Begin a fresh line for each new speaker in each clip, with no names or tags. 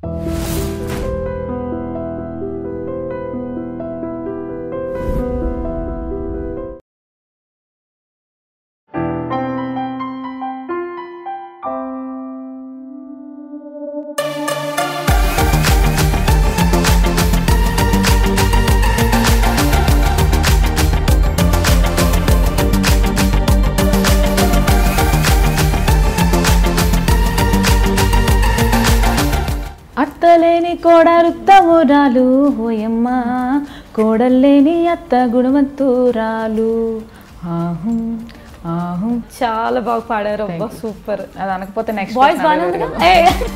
అత్తలేని కోడరుత్తమురాలు ఓయమ్మ కోడల్లేని అత్త గుణవంతురాలు ఆహుం ఆహుం
చాలా బాగా పాడారు అబ్బా సూపర్
అది అనకపోతే నెక్స్ట్
వాయిస్ బాగానే ఉంది కదా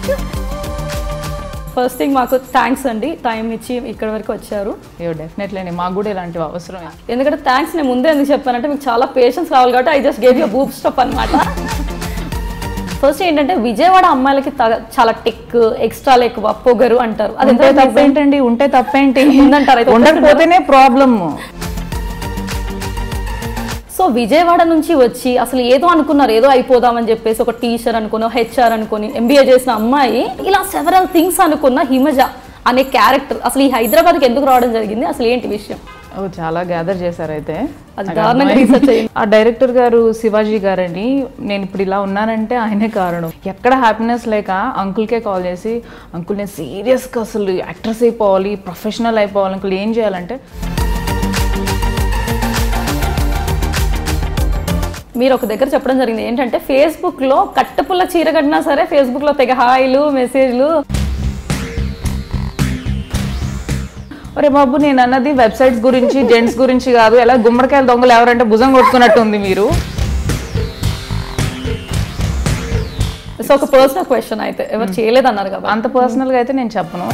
ఫస్ట్ థింగ్ మాకు థ్యాంక్స్ అండి టైం ఇచ్చి ఇక్కడ వరకు వచ్చారు
అయ్యో డెఫినెట్లీ అండి మాకు కూడా ఇలాంటివి అవసరమే
ఎందుకంటే థ్యాంక్స్ నేను ముందే ఎందుకు చెప్పానంటే మీకు చాలా పేషెన్స్ కావాలి కాబట్టి ఐ జస్ట్ గేవ్ యూ బూప్ స్టప్ అనమాట ఫస్ట్ ఏంటంటే విజయవాడ అమ్మాయిలకి తగ- చాలా టెక్ ఎక్స్ట్రా ఎక్కువ పొగరు అంటారు అది
ఉంటే
ఎంత
తప్పేంటండి ఉంటే తప్పేంటి
ఉందంటారా? అయితే
ఉండకపోతేనే ప్రాబ్లమ్
సో విజయవాడ నుంచి వచ్చి అసలు ఏదో అనుకున్నారు ఏదో అయిపోదామని చెప్పేసి ఒక టీచర్ అనుకుని హెచ్ఆర్ అనుకుని ఎంబీఏ చేసిన అమ్మాయి ఇలా సెవరల్ థింగ్స్ అనుకున్న హిమజ అనే క్యారెక్టర్ అసలు ఈ హైదరాబాద్కి ఎందుకు రావడం జరిగింది అసలు ఏంటి విషయం
ఓ చాలా గ్యాదర్ చేశారు అయితే
అది
నాకు
దారుణంగా
అర్థమైంది.
research అయ్యింది.
ఆ డైరెక్టర్ గారు శివాజీ గారని నేను ఇప్పుడు ఇలా ఉన్నానంటే ఆయనే కారణం ఎక్కడ హ్యాపీనెస్ లేక అంకుల్కే కాల్ చేసి అంకుల్ నేను సీరియస్గా అసలు యాక్ట్రెస్ అయిపోవాలి ప్రొఫెషనల్ అయిపోవాలి అంకుల్ ఏం చేయాలంటే
మీరు ఒక దగ్గర చెప్పడం జరిగింది ఏంటంటే ఫేస్బుక్ లో కట్టుపుల్ల చీర కట్టినా సరే ఫేస్బుక్ లో తెగ హాయిలు మెసేజ్లు
ఒరే బాబు నేను అన్నది వెబ్సైట్స్ గురించి జెంట్స్ గురించి కాదు ఎలా గుమ్మడికాయల దొంగలు ఎవరంటే భుజం కొట్టుకున్నట్టు ఉంది మీరు
సో ఒక పర్సనల్ క్వశ్చన్ అయితే ఎవరు చేయలేదన్నారు కదా
అంత పర్సనల్గా అయితే నేను చెప్పను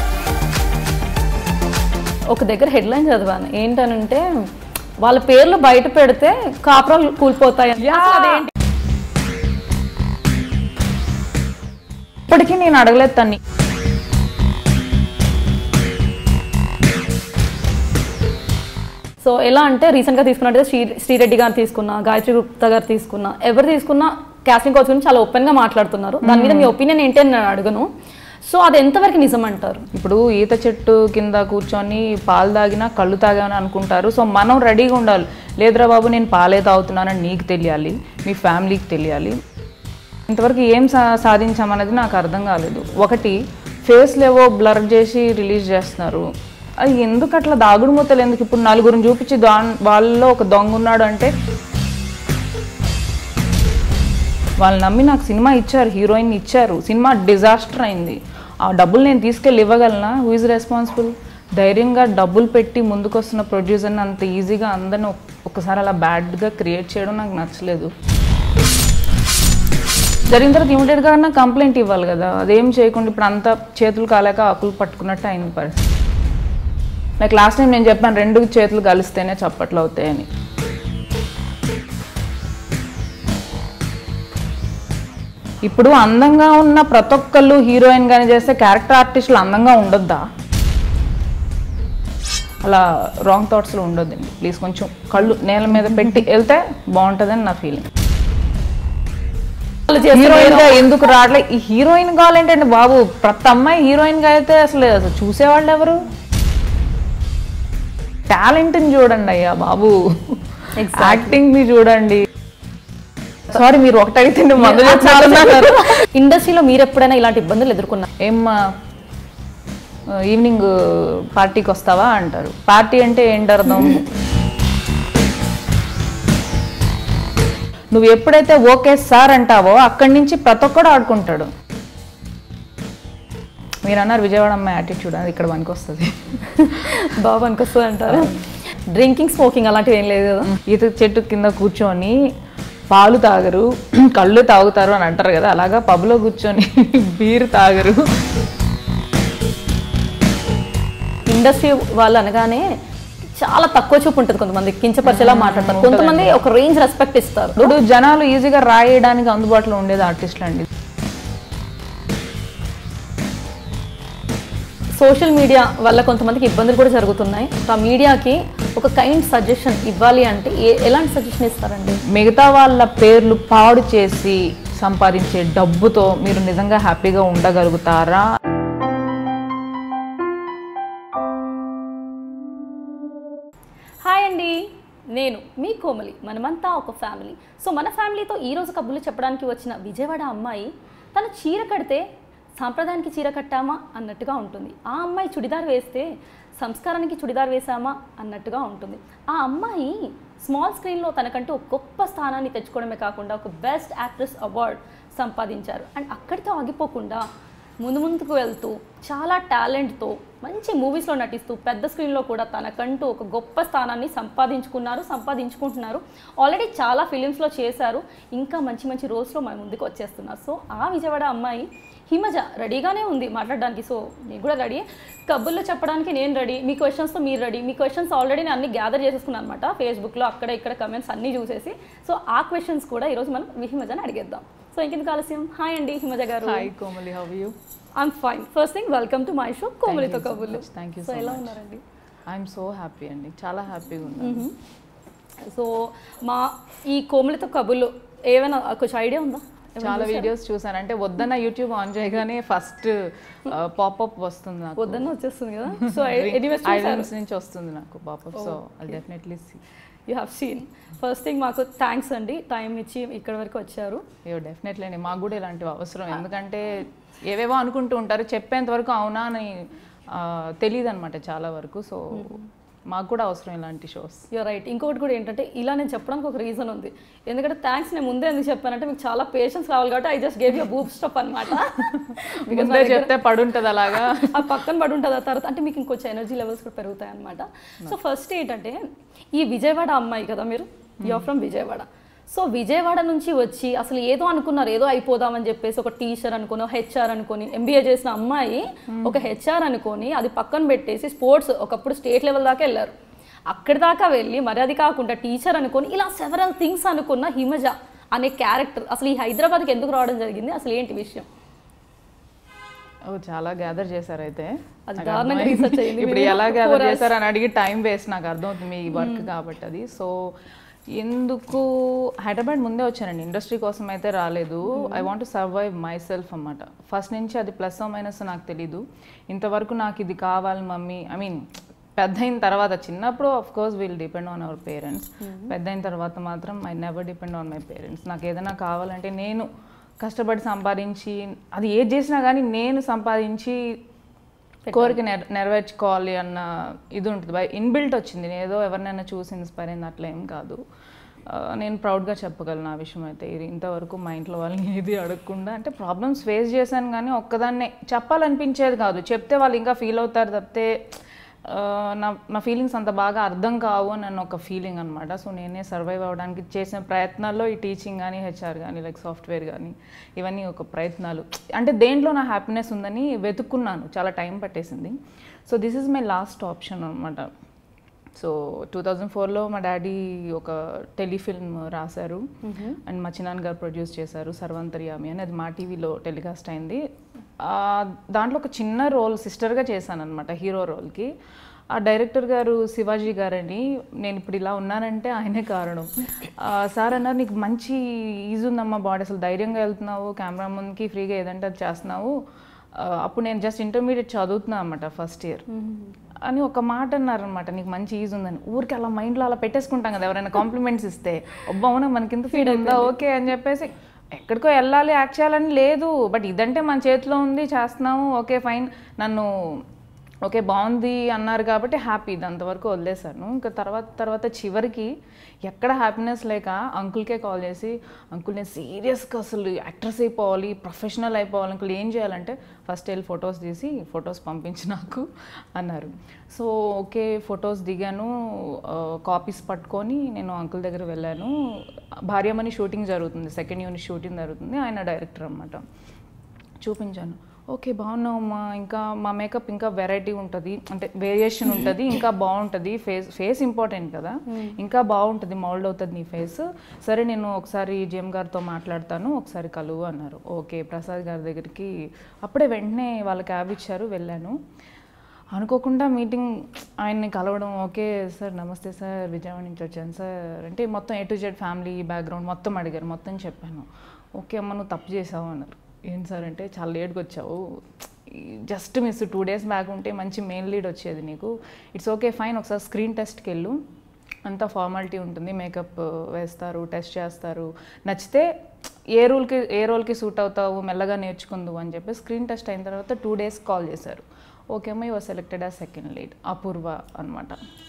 ఒక దగ్గర హెడ్లైన్ చదివాను ఏంటనంటే వాళ్ళ పేర్లు బయట పెడితే కాపురాలు కూలిపోతాయి అని. అసలు అదేంటి
ఇప్పటికీ నేను అడగలేదు తన్ని
సో ఎలా అంటే రీసెంట్ గా తీసుకున్నట్టుగా శ్రీ శ్రీరెడ్డి గారు తీసుకున్నా గాయత్రి గుప్తా గారు తీసుకున్నా ఎవరు తీసుకున్నా క్యాస్టింగ్ కౌచ్ గురించి చాలా ఓపెన్ గా మాట్లాడుతున్నారు దాని మీద మీ ఒపీనియన్ ఏంటి అని నేను అడగను సో అది ఎంతవరకు నిజం అంటారు
ఇప్పుడు ఈత చెట్టు కింద కూర్చొని పాలు తాగినా కళ్ళు తాగామని అనుకుంటారు సో మనం రెడీగా ఉండాలి లేదురా బాబు నేను పాలే తాగుతున్నానని నీకు తెలియాలి మీ ఫ్యామిలీకి తెలియాలి ఇంతవరకు ఏం సా సాధించామన్నది నాకు అర్థం కాలేదు ఒకటి ఫేస్లేవో బ్లర్ చేసి రిలీజ్ చేస్తున్నారు అది ఎందుకు అట్లా దాగుడు మూతలు ఎందుకు ఇప్పుడు నలుగురిని చూపించి దా వాళ్ళలో ఒక దొంగ ఉన్నాడు అంటే వాళ్ళు నమ్మి నాకు సినిమా ఇచ్చారు హీరోయిన్ ఇచ్చారు సినిమా డిజాస్టర్ అయింది ఆ డబ్బులు నేను తీసుకెళ్ళి ఇవ్వగలనా హూ ఇస్ రెస్పాన్సిబుల్ ధైర్యంగా డబ్బులు పెట్టి ముందుకు వస్తున్న ప్రొడ్యూసర్ని అంత ఈజీగా అందరిని ఒక్- ఒకసారి అలా బ్యాడ్గా క్రియేట్ చేయడం నాకు నచ్చలేదు జరిగిన తర్వాత ఇమీడియట్గా నా కంప్లైంట్ ఇవ్వాలి కదా అదేం చేయకుండా ఇప్పుడు అంతా చేతులు కాలేక ఆకులు పట్టుకున్నట్టు అయింది పరిస్థితి నాకు లాస్ట్ టైం నేను చెప్పాను రెండు చేతులు కలిస్తేనే చప్పట్లు అవుతాయని ఇప్పుడు అందంగా ఉన్న ప్రతి ఒక్కళ్ళు హీరోయిన్ గాని చేస్తే క్యారెక్టర్ ఆర్టిస్టులు అందంగా ఉండొద్దా అలా రాంగ్ థాట్స్లో ఉండొద్దండి ప్లీజ్ కొంచెం కళ్ళు నేల మీద పెట్టి వెళ్తే బాగుంటుందని నా ఫీలింగ్
వాళ్ళు చేస్తున్న
హీరోయిన్ గా ఎందుకు రావట్లే ఈ హీరోయిన్ కావాలంటే బాబు ప్రతి అమ్మాయి హీరోయిన్ గా అయితే అసలు అసలు చూసేవాళ్ళు ఎవరు టాలెంట్ ని చూడండి అయ్యా బాబు యాక్టింగ్ ని చూడండి సారీ మీరు ఒకటైతే మందు చెప్తున్నారు
ఇండస్ట్రీలో మీరు ఎప్పుడైనా ఇలాంటి ఇబ్బందులు ఎదుర్కొన్నారు
ఏమ్మా ఈవినింగ్ పార్టీకి వస్తావా అంటారు పార్టీ అంటే ఏంటి అర్థం నువ్వు ఎప్పుడైతే ఓకే సార్ అంటావో అక్కడి నుంచి ప్రతి ఒక్కడు ఆడుకుంటాడు మీరు అన్నారు విజయవాడ అమ్మాయి యాటిట్యూడ్ అది ఇక్కడ పనికి వస్తుంది
బాబు అనిపిస్తుంది అంటారు డ్రింకింగ్ స్మోకింగ్ అలాంటివి ఏం లేదు కదా
ఈత చెట్టు కింద కూర్చొని పాలు తాగరు కళ్ళు తాగుతారు అని అంటారు కదా అలాగా పబ్లో కూర్చొని బీర్ తాగరు
ఇండస్ట్రీ వాళ్ళు అనగానే చాలా తక్కువ చూపు ఉంటుంది కొంతమంది కించపరిచేలా మాట్లాడతారు కొంతమంది ఒక రేంజ్ రెస్పెక్ట్ ఇస్తారు
ఇప్పుడు జనాలు ఈజీగా రాయడానికి అందుబాటులో ఉండేది ఆర్టిస్టులు అండి
సోషల్ మీడియా వల్ల కొంతమందికి ఇబ్బందులు కూడా జరుగుతున్నాయి ఆ మీడియాకి ఒక కైండ్ సజెషన్ ఇవ్వాలి అంటే ఏ- ఎలాంటి సజెషన్ ఇస్తారండి
మిగతా వాళ్ళ పేర్లు పాడు చేసి సంపాదించే డబ్బుతో మీరు నిజంగా హ్యాపీగా ఉండగలుగుతారా
నేను మీ కోమలి మనమంతా ఒక ఫ్యామిలీ సో మన ఫ్యామిలీతో ఈరోజు కబుర్లు చెప్పడానికి వచ్చిన విజయవాడ అమ్మాయి తను చీర కడితే సాంప్రదాయానికి చీర కట్టామా అన్నట్టుగా ఉంటుంది ఆ అమ్మాయి చుడిదార్ వేస్తే సంస్కారానికి చుడిదార్ వేసామా అన్నట్టుగా ఉంటుంది ఆ అమ్మాయి స్మాల్ స్క్రీన్లో తనకంటూ ఒక గొప్ప స్థానాన్ని తెచ్చుకోవడమే కాకుండా ఒక బెస్ట్ యాక్ట్రెస్ అవార్డ్ సంపాదించారు అండ్ అక్కడితో ఆగిపోకుండా ముందు ముందుకు వెళ్తూ చాలా టాలెంట్తో మంచి మూవీస్లో నటిస్తూ పెద్ద స్క్రీన్లో కూడా తనకంటూ ఒక గొప్ప స్థానాన్ని సంపాదించుకున్నారు సంపాదించుకుంటున్నారు ఆల్రెడీ చాలా ఫిలిమ్స్లో చేశారు ఇంకా మంచి మంచి రోల్స్లో మన ముందుకు వచ్చేస్తున్నారు సో ఆ విజయవాడ అమ్మాయి హిమజ రెడీగానే ఉంది మాట్లాడడానికి సో నేను కూడా రెడీ కబుర్లో చెప్పడానికి నేను రెడీ మీ క్వశ్చన్స్తో మీరు రెడీ మీ క్వశ్చన్స్ ఆల్రెడీ నేను అన్ని గ్యాదర్ చేసేసుకున్నాను అనమాట ఫేస్బుక్లో అక్కడ ఇక్కడ కమెంట్స్ అన్నీ చూసేసి సో ఆ క్వశ్చన్స్ కూడా ఈరోజు మనం హిమజని అడిగేద్దాం సో ఇంకెందుకు ఆలస్యం హాయ్ అండి Himaja garu
hi Komali how you
I'm fine first thing welcome to my show కోమలితో కబుర్లు
థ్యాంక్ యూ
సో
సో
ఎలా
మచ్
ఉన్నారండి
ఐఎమ్ సో హ్యాపీ అండి చాలా హ్యాపీగా ఉన్నాను
సో మా ఈ కోమలితో కబుర్లు ఏమైనా కొంచెం ఐడియా ఉందా
చాలా వీడియోస్ చూసాను అంటే వద్దన్న యూట్యూబ్ ఆన్ చేయగానే ఫస్ట్ పాపప్ వస్తుంది నాకు
వద్దన్న వచ్చేస్తుంది కదా సో ఎనీవేస్
ఐలాండ్స్ నుంచి వస్తుంది నాకు pop up so I definitely see
you have seen first thing మాకు థ్యాంక్స్ అండి టైం ఇచ్చి ఇక్కడ వరకు వచ్చారు
అయ్యో డెఫినెట్లీ అండి మాకు కూడా ఇలాంటివి అవసరం ఎందుకంటే ఏవేవో అనుకుంటూ ఉంటారు చెప్పేంత వరకు అవునా అని తెలియదు అనమాట చాలా వరకు సో మాకు కూడా అవసరం ఇలాంటి షోస్
యూర్ రైట్ ఇంకొకటి కూడా ఏంటంటే ఇలా నేను చెప్పడానికి ఒక రీజన్ ఉంది ఎందుకంటే థ్యాంక్స్ నేను ముందే ఎందుకు చెప్పానంటే మీకు చాలా పేషెన్స్ కావాలి కాబట్టి ఐ జస్ట్ గేవ్ యూ బూప్ స్టప్ అనమాట
ముందే చెప్తే పడుంటది అలాగా
ఆ పక్కన పడి ఉంటుంది ఆ తర్వాత అంటే మీకు ఇంకొంచెం ఎనర్జీ లెవెల్స్ కూడా పెరుగుతాయి అనమాట సో ఫస్ట్ ఏంటంటే ఈ విజయవాడ అమ్మాయి కదా మీరు you are from Vijayawada so Vijayawada నుంచి వచ్చి అసలు ఏదో అనుకున్నారు ఏదో అయిపోదామని చెప్పేసి ఒక టీచర్ అనుకుని హెచ్ఆర్ అనుకొని ఎంబీఏ చేసిన అమ్మాయి ఒక హెచ్ఆర్ అనుకొని అది పక్కన పెట్టేసి స్పోర్ట్స్ ఒకప్పుడు స్టేట్ లెవెల్ దాకా వెళ్ళారు అక్కడి దాకా వెళ్ళి మరి అది కాకుండా టీచర్ అనుకొని ఇలా సెవరల్ థింగ్స్ అనుకున్న హిమజ అనే క్యారెక్టర్ అసలు ఈ హైదరాబాద్కి ఎందుకు రావడం జరిగింది అసలు ఏంటి విషయం
ఓ చాలా గ్యాదర్ చేశారు అయితే
అది
నాకు
దారుణంగా
అర్థమైంది.
research అయ్యింది.
ఇప్పుడు
మీరు
ఎలా
four
గ్యాదర్
hours.
చేశారు అని అడిగి టైం వేస్ట్ నాకు అర్థమవుతుంది మీ వర్క్ కాబట్టి అది సో ఎందుకు హైదరాబాద్ ముందే వచ్చానండి ఇండస్ట్రీ కోసం అయితే రాలేదు I want to survive myself అన్నమాట ఫస్ట్ నుంచి అది ప్లస్ మైనస్ నాకు తెలీదు ఇంతవరకు నాకు ఇది కావాలి మమ్మీ ఐ మీన్ పెద్ద అయిన తర్వాత చిన్నప్పుడు of course will depend on our parents పెద్ద అయిన తర్వాత మాత్రం I never depend on my parents నాకు ఏదైనా కావాలంటే నేను కష్టపడి సంపాదించి అది ఏది చేసినా కానీ నేను సంపాదించి కోరిక నెర నెరవేర్చుకోవాలి అన్న ఇది ఉంటుంది బై ఇన్బిల్ట్ వచ్చింది నేను ఏదో ఎవరినైనా చూసి ఇన్స్పైర్ అయింది అట్లా ఏం కాదు ఆ, నేను ప్రౌడ్గా చెప్పగలను ఆ విషయం అయితే ఇది ఇంతవరకు మా ఇంట్లో వాళ్ళని ఏది అడగకుండా అంటే ప్రాబ్లమ్స్ ఫేస్ చేశాను కానీ ఒక్కదాన్నే చెప్పాలనిపించేది కాదు చెప్తే వాళ్ళు ఇంకా ఫీల్ అవుతారు తప్పితే ఆ, నా నా ఫీలింగ్స్ అంత బాగా అర్థం కావు అని నన్ను ఒక ఫీలింగ్ అనమాట సో నేనే సర్వైవ్ అవ్వడానికి చేసిన ప్రయత్నాల్లో ఈ టీచింగ్ కానీ హెచ్ఆర్ కానీ లైక్ సాఫ్ట్వేర్ కానీ ఇవన్నీ ఒక ప్రయత్నాలు అంటే దేంట్లో నా హ్యాపీనెస్ ఉందని వెతుక్కున్నాను చాలా టైం పట్టేసింది so this is my last option అనమాట సో టూ థౌజండ్ ఫోర్లో మా డాడీ ఒక టెలిఫిల్మ్ రాశారు అండ్ మా చిన్నాన్న గారు ప్రొడ్యూస్ చేశారు సర్వంతర్యామి అని అది మా టీవీలో టెలికాస్ట్ అయింది ఆ, దాంట్లో ఒక చిన్న రోల్ సిస్టర్గా చేశాను అనమాట హీరో రోల్కి ఆ డైరెక్టర్ గారు శివాజీ గారని నేను ఇప్పుడు ఇలా ఉన్నానంటే ఆయనే కారణం ఆ, సార్ అన్నారు నీకు మంచి ఈజీ ఉందమ్మా బాడీ అసలు ధైర్యంగా వెళ్తున్నావు కెమెరా ముందుకి ఫ్రీగా ఏదంటే అది చేస్తున్నావు ఆ, అప్పుడు నేను జస్ట్ ఇంటర్మీడియట్ చదువుతున్నా అనమాట ఫస్ట్ ఇయర్ అని ఒక మాట అన్నారనమాట నీకు మంచి ఈజ్ ఉందని ఊరికి అలా మైండ్లో అలా పెట్టేసుకుంటాం కదా ఎవరైనా కాంప్లిమెంట్స్ ఇస్తే అబ్బా అవునా మనకింత ఫీడ్ ఉందా ఓకే అని చెప్పేసి ఎక్కడికో వెళ్ళాలి యాక్ట్ చేయాలని లేదు బట్ ఇదంటే మన చేతిలో ఉంది చేస్తున్నాము ఓకే ఫైన్ నన్ను ఓకే బాగుంది అన్నారు కాబట్టి హ్యాపీ ఇది అంతవరకు వదిలేశాను ఇంకా తర్వాత తర్వాత చివరికి ఎక్కడ హ్యాపీనెస్ లేక అంకుల్కే కాల్ చేసి అంకుల్ నేను సీరియస్గా అసలు యాక్ట్రెస్ అయిపోవాలి ప్రొఫెషనల్ అయిపోవాలి అంకుల్ ఏం చేయాలంటే ఫస్ట్ వెళ్ళి ఫొటోస్ తీసి ఫొటోస్ పంపించి నాకు అన్నారు సో ఓకే ఫొటోస్ దిగాను కాపీస్ పట్టుకొని నేను అంకుల్ దగ్గర వెళ్ళాను భార్యమణి షూటింగ్ జరుగుతుంది సెకండ్ యూనిట్ షూటింగ్ జరుగుతుంది ఆయన డైరెక్టర్ అన్నమాట చూపించాను ఓకే బాగున్నావమ్మా ఇంకా మా మేకప్ ఇంకా వెరైటీ ఉంటుంది అంటే వేరియేషన్ ఉంటుంది ఇంకా బాగుంటుంది ఫేస్ ఫేస్ ఇంపార్టెంట్ కదా ఇంకా బాగుంటుంది మౌల్డ్ అవుతుంది నీ ఫేస్ సరే నేను ఒకసారి జిఎం గారితో మాట్లాడతాను ఒకసారి కలువు అన్నారు ఓకే ప్రసాద్ గారి దగ్గరికి అప్పుడే వెంటనే వాళ్ళ క్యాబ్ ఇచ్చారు వెళ్ళాను అనుకోకుండా మీటింగ్ ఆయన్ని కలవడం ఓకే సార్ నమస్తే సార్ విజయవాడ నుంచి వచ్చాను సార్ అంటే మొత్తం A to Z family background మొత్తం అడిగారు మొత్తం చెప్పాను ఓకే అమ్మ నువ్వు తప్పు చేసావు అన్నారు ఏంటి సార్ అంటే చాలా లేట్గా వచ్చావు just miss two days back ఉంటే మంచి మెయిన్ లీడ్ వచ్చేది నీకు ఇట్స్ ఓకే ఫైన్ ఒకసారి స్క్రీన్ టెస్ట్కి వెళ్ళు అంతా ఫార్మాలిటీ ఉంటుంది మేకప్ వేస్తారు టెస్ట్ చేస్తారు నచ్చితే ఏ రూల్కి ఏ రోల్కి సూట్ అవుతావు మెల్లగా నేర్చుకుందు అని చెప్పి స్క్రీన్ టెస్ట్ అయిన తర్వాత టూ డేస్ కాల్ చేశారు ఓకే అమ్మ యువర్ సెలెక్టెడ్ ఆ సెకండ్ లీడ్ అపూర్వ అనమాట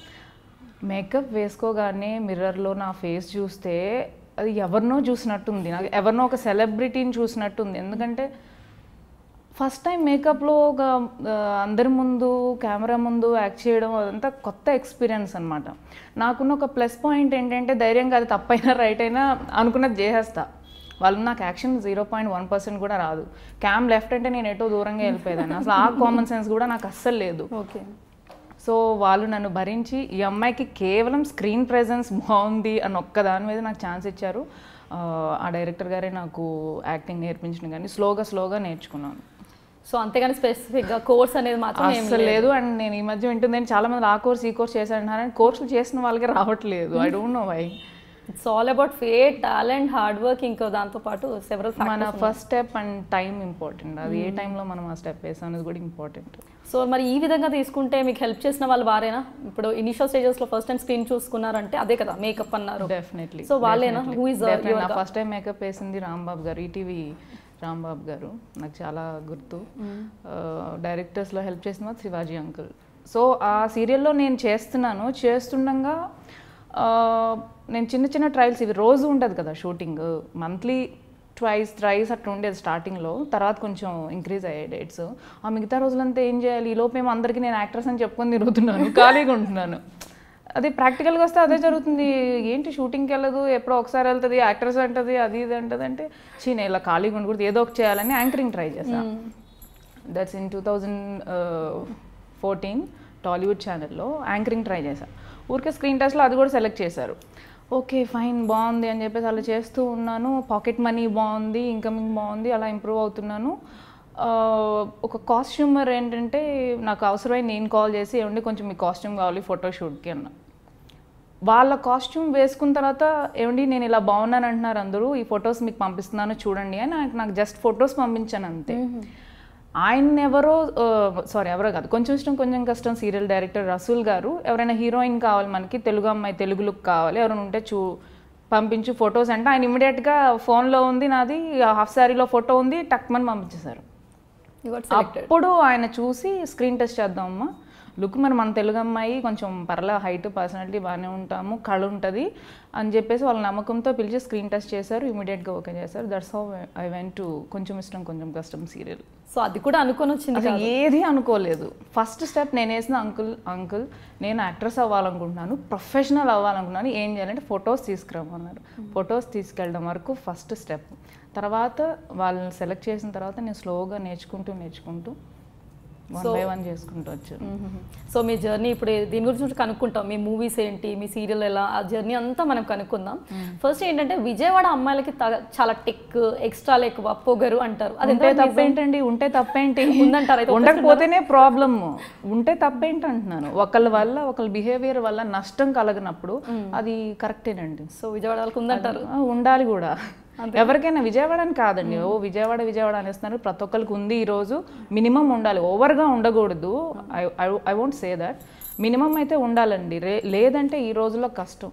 మేకప్ వేసుకోగానే మిర్రర్లో నా ఫేస్ చూస్తే అది ఎవరినో చూసినట్టుంది నాకు ఎవరినో ఒక సెలబ్రిటీని చూసినట్టుంది ఎందుకంటే ఫస్ట్ టైం మేకప్లో ఒక ఆ, అందరి ముందు కెమెరా ముందు యాక్ట్ చేయడం అదంతా కొత్త ఎక్స్పీరియన్స్ అనమాట నాకున్న ఒక ప్లస్ పాయింట్ ఏంటంటే ధైర్యంగా అది తప్పైనా రైట్ అయినా అనుకున్నది చేసేస్తా వాళ్ళు నాకు action zero point one percent కూడా రాదు క్యామ్ లెఫ్ట్ అంటే నేను ఎటో దూరంగా వెళ్ళిపోయేదాన్ని అసలు ఆ కామన్ సెన్స్ కూడా నాకు అస్సలు లేదు
ఓకే
సో వాళ్ళు నన్ను భరించి ఈ అమ్మాయికి కేవలం స్క్రీన్ ప్రెజెన్స్ బాగుంది అని ఒక్క దాని మీద నాకు ఛాన్స్ ఇచ్చారు ఆ, ఆ డైరెక్టర్ గారే నాకు యాక్టింగ్ నేర్పించిన కానీ స్లోగా స్లోగా నేర్చుకున్నాను
సో అంతేగాని స్పెసిఫిక్గా కోర్స్ అనేది మాత్రం ఏం
అసలు లేదు అండ్ నేను ఈ మధ్య వింటుంది చాలా మంది ఆ కోర్స్ ఈ కోర్స్ చేశారంటున్నారు కోర్సులు చేసిన వాళ్ళకి రావట్లేదు I don't know why
it's all about fate talent hard work ఇంకా దాంతో పాటు సెవరల్
మన first step and time important అది ఏ టైంలో మనం ఆ స్టెప్ వేసాం అనేది కూడా ఇంపార్టెంట్
సో మరి ఈ విధంగా తీసుకుంటే మీకు హెల్ప్ చేసిన వాళ్ళు వారేనా ఇప్పుడు ఇనిషియల్ స్టేజెస్ లో ఫస్ట్ టైం స్క్రీన్ చూసుకున్నారంటే అదే కదా మేకప్ అన్నారు
డెఫినెట్లీ
సో వాళ్ళేనా హూ ఇస్
నా ఫస్ట్ టైం మేకప్ వేసింది రాంబాబు గారు ఈటీవీ రాంబాబు గారు నాకు చాలా గుర్తు డైరెక్టర్స్లో హెల్ప్ చేసిన వారు శివాజీ అంకుల్ సో ఆ సీరియల్లో నేను చేస్తున్నాను చేస్తుండగా ఆ, నేను చిన్న చిన్న ట్రయల్స్ ఇవి రోజు ఉంటుంది కదా షూటింగ్ మంత్లీ ట్వైస్ థ్రైస్ అట్లా ఉండేది స్టార్టింగ్లో తర్వాత కొంచెం ఇంక్రీజ్ అయ్యాయి డేట్స్ ఆ మిగతా రోజులంతా ఏం చేయాలి ఈ లోపు ఏమో అందరికీ నేను యాక్ట్రెస్ అని చెప్పుకొని తిరుగుతున్నాను ఖాళీగా ఉంటున్నాను అది ప్రాక్టికల్గా వస్తే అదే జరుగుతుంది ఏంటి షూటింగ్కి వెళ్ళదు ఎప్పుడో ఒకసారి వెళ్తుంది యాక్ట్రెస్ అంటది అది ఇది అంటది అంటే చీ నేను ఇలా ఖాళీగా ఉండకూడదు ఏదో ఒకటి చేయాలని యాంకరింగ్ ట్రై చేశాను that's in two thousand fourteen Tollywood ఛానల్లో యాంకరింగ్ ట్రై చేశాను ఊరికే స్క్రీన్ టెస్ట్లో అది కూడా సెలెక్ట్ చేశారు ఓకే ఫైన్ బాగుంది అని చెప్పేసి అలా చేస్తూ ఉన్నాను పాకెట్ మనీ బాగుంది ఇన్కమింగ్ బాగుంది అలా ఇంప్రూవ్ అవుతున్నాను ఆ, ఒక కాస్ట్యూమర్ ఏంటంటే నాకు అవసరమైన నేను కాల్ చేసి ఏమండి కొంచెం మీ కాస్ట్యూమ్ కావాలి ఫోటోషూట్కి అన్న వాళ్ళ కాస్ట్యూమ్ వేసుకున్న తర్వాత ఏమండి నేను ఇలా బాగున్నాను అంటున్నారు అందరూ ఈ ఫొటోస్ మీకు పంపిస్తున్నాను చూడండి అని నాకు నాకు జస్ట్ ఫొటోస్ పంపించాను అంతే ఆయన ఎవరో సారీ ఎవరో కాదు కొంచెం ఇష్టం కొంచెం కష్టం సీరియల్ డైరెక్టర్ రసూల్ గారు ఎవరైనా హీరోయిన్ కావాలి మనకి తెలుగు అమ్మాయి తెలుగు లుక్ కావాలి ఎవరైనా ఉంటే చూ పంపించు ఫొటోస్ అంటే ఆయన ఇమీడియట్గా ఫోన్లో ఉంది నాది హాఫ్ శారీలో ఫోటో ఉంది టక్మని పంపించేశారు అప్పుడు ఆయన చూసి స్క్రీన్ టెస్ట్ చేద్దామమ్మా లుక్ మరి మన తెలుగు అమ్మాయి కొంచెం పర్లే హైట్ పర్సనాలిటీ బాగానే ఉంటాము కళ ఉంటుంది అని చెప్పేసి వాళ్ళ నమ్మకంతో పిలిచి స్క్రీన్ టెస్ట్ చేశారు ఇమీడియట్గా ఓకే చేశారు that's how I went to కొంచెం ఇష్టం కొంచెం కష్టం సీరియల్
సో అది కూడా అనుకొని వచ్చింది
అసలు ఏది అనుకోలేదు ఫస్ట్ స్టెప్ నేను వేసిన అంకుల్ అంకుల్ నేను యాక్ట్రెస్ అవ్వాలనుకుంటున్నాను ప్రొఫెషనల్ అవ్వాలనుకున్నాను ఏం చేయాలంటే ఫొటోస్ తీసుకురమ్మన్నారు ఫొటోస్ తీసుకెళ్ళడం వరకు ఫస్ట్ స్టెప్ తర్వాత వాళ్ళని సెలెక్ట్ చేసిన తర్వాత నేను స్లోగా నేర్చుకుంటూ నేర్చుకుంటూ వన్ బై వన్ చేసుకుంటూ వచ్చాను
సో మీ జర్నీ ఇప్పుడు దీని గురించి కనుక్కుంటాం మీ మూవీస్ ఏంటి మీ సీరియల్ ఎలా ఆ జర్నీ అంతా మనం కనుక్కుందాం ఫస్ట్ ఏంటంటే విజయవాడ అమ్మాయిలకి తగ- చాలా టెక్ ఎక్స్ట్రా ఎక్కువ పొగరు అంటారు అది
ఉంటే తప్పేంటండి ఉంటే తప్పేంటి
ఉందంటారా? అయితే
ఉండకపోతేనే ప్రాబ్లమ్ ఉంటే తప్పేంటి అంటున్నాను ఒకళ్ళ వల్ల ఒకళ్ళ బిహేవియర్ వల్ల నష్టం కలగనప్పుడు అది కరెక్టేనండి
సో విజయవాడ వాళ్ళకి ఉందంటారు
ఆ, ఉండాలి కూడా ఎవరికైనా విజయవాడ అని కాదండి ఓ విజయవాడ విజయవాడ అనేస్తున్నారు ప్రతి ఒక్కరికి ఉంది ఈ రోజు మినిమం ఉండాలి ఓవర్గా ఉండకూడదు I I won't say that minimum అయితే ఉండాలండి రే లేదంటే ఈ రోజుల్లో కష్టం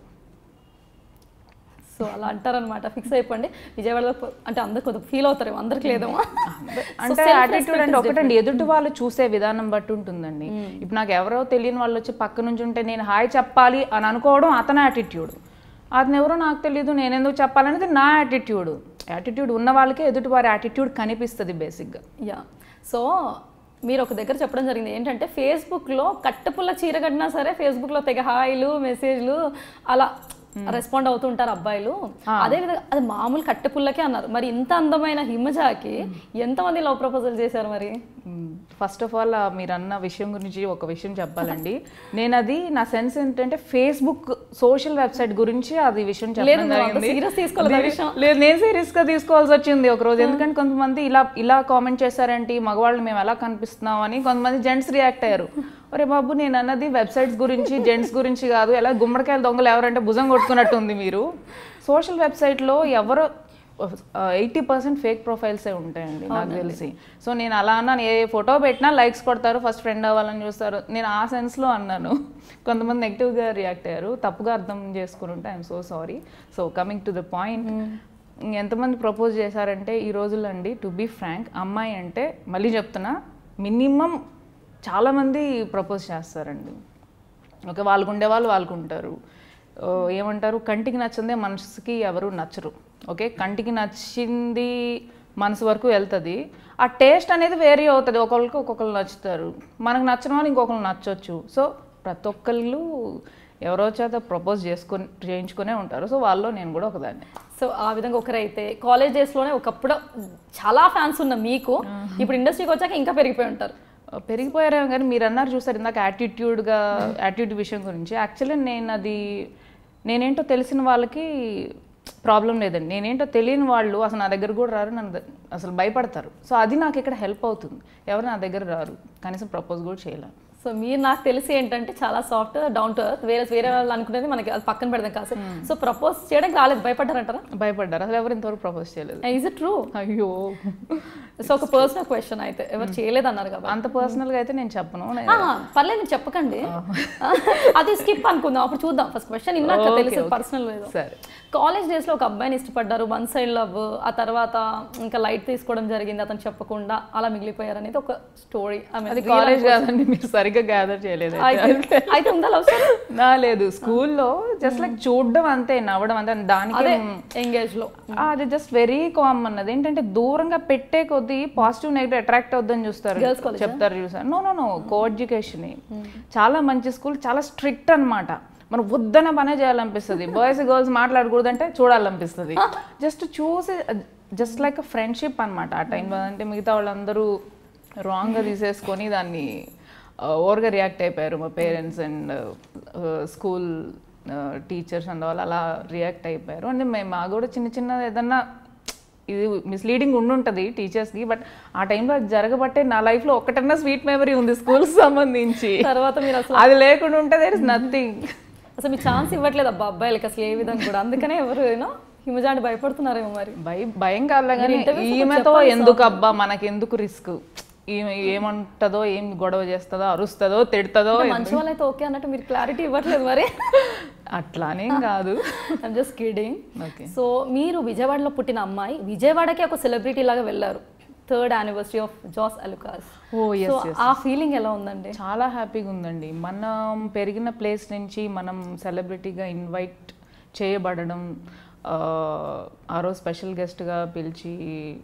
సో అలా అంటారనమాట ఫిక్స్ అయిపోండి విజయవాడలో పో- అంటే అందరు కొద్దిగా ఫీల్ అవుతారేమో అందరికి లేదేమో
అంటే యాటిట్యూడ్ అంటే ఒకటండి ఎదుటి వాళ్ళు చూసే విధానం బట్టి ఉంటుందండి ఇప్పుడు నాకు ఎవరో తెలియని వాళ్ళు వచ్చి పక్క నుంచి ఉంటే నేను హాయ్ చెప్పాలి అని అనుకోవడం అతని యాటిట్యూడ్ అతను ఎవరో నాకు తెలియదు నేను ఎందుకు చెప్పాలనేది నా యాటిట్యూడ్ యాటిట్యూడ్ ఉన్న వాళ్ళకే ఎదుటి వారి యాటిట్యూడ్ కనిపిస్తుంది బేసిక్గా
యా సో మీరు ఒక దగ్గర చెప్పడం జరిగింది ఏంటంటే ఫేస్బుక్లో కట్టపుల్ల చీర కట్టినా సరే ఫేస్బుక్లో తెగ హాయిలు మెసేజ్లు అలా రెస్పాండ్ అవుతుంటారు అబ్బాయిలు అదే విధంగా అది మామూలు కట్టెపుల్లకే అన్నారు మరి ఇంత అందమైన హిమజాకి ఎంతమంది లవ్ ప్రపోజల్ చేశారు మరి
ఫస్ట్ ఆఫ్ ఆల్ మీరు అన్న విషయం గురించి ఒక విషయం చెప్పాలండి నేను అది నా సెన్స్ ఏంటంటే ఫేస్బుక్ సోషల్ వెబ్సైట్ గురించి అది విషయం
లేదు,
చెప్పడం
నువ్వు అంత
జరిగింది.
serious తీసుకోలేదు ఆ
లేదు,
విషయం.
లేదు నేను సీరియస్ గా తీసుకోవాల్సి వచ్చింది ఒక రోజు ఎందుకంటే కొంతమంది ఇలా ఇలా కామెంట్ చేశారేంటి మగవాళ్ళు మేము ఎలా కనిపిస్తున్నాం అని కొంతమంది జెంట్స్ రియాక్ట్ అయ్యారు ఒరే బాబు నేను అన్నది వెబ్సైట్స్ గురించి జెంట్స్ గురించి కాదు ఎలా గుమ్మడికాయల దొంగలు ఎవరంటే భుజం కొట్టుకున్నట్టు ఉంది మీరు సోషల్ వెబ్సైట్లో ఎవరో ఎయిటీ పర్సెంట్ ఫేక్ ప్రొఫైల్సే ఉంటాయండి నాకు తెలిసి సో నేను అలా అన్నాను ఏ ఫోటో పెట్టినా లైక్స్ కొడతారు ఫస్ట్ ఫ్రెండ్ అవ్వాలని చూస్తారు నేను ఆ సెన్స్లో అన్నాను కొంతమంది నెగిటివ్గా రియాక్ట్ అయ్యారు తప్పుగా అర్థం చేసుకుని ఉంటే I'm so sorry so coming to the point ఎంతమంది ప్రపోజ్ చేశారంటే ఈ రోజుల్లో అండి టు బీ ఫ్రాంక్ అమ్మాయి అంటే మళ్ళీ చెప్తున్నా మినిమం చాలామంది ప్రపోజ్ చేస్తారండి ఓకే వాళ్ళకు ఉండేవాళ్ళు వాళ్ళకు ఉంటారు ఓ, ఏమంటారు కంటికి నచ్చిందే మనసుకి ఎవరు నచ్చరు ఓకే కంటికి నచ్చింది మనసు వరకు వెళ్తుంది ఆ టేస్ట్ అనేది వేరీ అవుతుంది ఒకరికి ఒక్కొక్కరు నచ్చుతారు మనకు నచ్చిన వాళ్ళు ఇంకొకరు నచ్చొచ్చు సో ప్రతి ఒక్కళ్ళు ఎవరో చేత ప్రపోజ్ చేసుకొని చేయించుకునే ఉంటారు సో వాళ్ళలో నేను కూడా ఒకదాన్ని
సో ఆ విధంగా ఒకరైతే కాలేజ్ డేస్లోనే ఒకప్పుడు చాలా ఫ్యాన్స్ ఉన్న మీకు ఇప్పుడు ఇండస్ట్రీకి వచ్చాక ఇంకా పెరిగిపోయి ఉంటారు
పెరిగిపోయారేమో కానీ మీరు అన్నారు చూసారు ఇందాక యాటిట్యూడ్గా యాటిట్యూడ్ విషయం గురించి యాక్చువల్లీ నేను అది నేనేంటో తెలిసిన వాళ్ళకి ప్రాబ్లం లేదండి నేనేంటో తెలియని వాళ్ళు అసలు నా దగ్గర కూడా రారు నన్ను ద- అసలు భయపడతారు సో అది నాకు ఇక్కడ హెల్ప్ అవుతుంది ఎవరు నా దగ్గర రారు కనీసం ప్రపోజ్ కూడా చేయలేరు
సో మీరు నాకు తెలిసి ఏంటంటే చాలా సాఫ్ట్ డౌన్ టు ఎర్త్ వేరే వేరే వాళ్ళు అనుకునేది మనకి అది పక్కన పెడదాం కాదు సో ప్రపోజ్ చేయడానికి రాలేదు భయపడ్డారంటారా
భయపడ్డారు అసలు ఎవరు ఇంతవరకు ప్రపోజ్ చేయలేదు
ఈజ్ ఇట్ ట్రూ
అయ్యో
సో ఒక పర్సనల్ క్వశ్చన్ అయితే ఎవరు చేయలేదు అన్నారు కాబట్టి
అంత పర్సనల్గా అయితే నేను చెప్పను నేను-
ఆ, పర్లేదు మీరు చెప్పకండి అది స్కిప్ అనుకుందాం అప్పుడు చూద్దాం ఫస్ట్ క్వశ్చన్ ఇన్నాక
Okay,
తెలుసు
okay.
పర్సనల్ లేదు
సరే
కాలేజ్ డేస్ లో ఒక అబ్బాయిని ఇష్టపడ్డారు వన్ సైడ్ లవ్ ఆ తర్వాత ఇంకా లైట్ తీసుకోవడం జరిగింది అతను చెప్పకుండా అలా మిగిలిపోయారు అనేది ఒక స్టోరీ
అది కాలేజ్ కాదండి మీరు సరిగ్గా గ్యాదర్ చేయలేదు అయితే.
అయితే ఉందా లవ్ స్టోరీ
నా లేదు స్కూల్లో జస్ట్ లైక్ చూడడం అంతే నవ్వడం అంతే దానికి
అదే ఎంగేజ్ లో
ఆ, అది జస్ట్ వెరీ కామన్ అది ఏంటంటే దూరంగా పెట్టే కొద్దీ పాజిటివ్ నెగిటివ్ అట్రాక్ట్ అవుద్దని చూస్తారు
Girls college
చెప్తారు చూసారు no no no co education చాలా మంచి స్కూల్ చాలా స్ట్రిక్ట్ అన్నమాట మనం వద్దన పనే చేయాలనిపిస్తుంది బాయ్స్ గర్ల్స్ మాట్లాడకూడదంటే చూడాలనిపిస్తుంది జస్ట్ చూసి జస్ట్ లైక్ ఫ్రెండ్షిప్ అన్నమాట ఆ టైంలో అంటే మిగతా వాళ్ళందరూ రాంగ్గా తీసేసుకొని దాన్ని ఓవర్గా రియాక్ట్ అయిపోయారు మా parents and school teachers and వాళ్ళు అలా రియాక్ట్ అయిపోయారు అంటే మేము మా కూడా చిన్న చిన్న ఏదన్నా ఇది మిస్లీడింగ్ ఉండుంటుంది టీచర్స్కి బట్ ఆ టైంలో అది జరగబట్టే నా లైఫ్లో ఒక్కటన్నా స్వీట్ మెమరీ ఉంది స్కూల్కి సంబంధించి
తర్వాత మీరు అసలు
అది లేకుండా ఉంటే దేర్ ఇస్ నథింగ్
అసలు మీ ఛాన్స్ ఇవ్వట్లేదు అబ్బా అబ్బాయిలకి అసలు ఏ విధంగా కూడా అందుకనే ఎవరు ఏనో హిమజాంటి భయపడుతున్నారేమో మరి
భయం భయం కాదులే కానీ
interviews లో
ఈమెతో ఎందుకు అబ్బా మనకి ఎందుకు రిస్క్ ఈమె ఏమంటదో ఏం గొడవ చేస్తుందో అరుస్తుందో తిడుతుందో
మంచి వాళ్ళైతే ఓకే అన్నట్టు మీరు క్లారిటీ ఇవ్వట్లేదు మరి
అట్లానేం కాదు
I'm just kidding
okay
so మీరు విజయవాడలో పుట్టిన అమ్మాయి విజయవాడకి ఒక సెలబ్రిటీ లాగా వెళ్ళారు third anniversary of Jos Alukkas
oh
so
yes
ఆ ఫీలింగ్ ఎలా ఉందండి
చాలా హ్యాపీగా ఉందండి మనం పెరిగిన ప్లేస్ నుంచి మనం సెలబ్రిటీగా ఇన్వైట్ చేయబడడం ఆ, ఆ రోజు స్పెషల్ గెస్ట్గా పిలిచి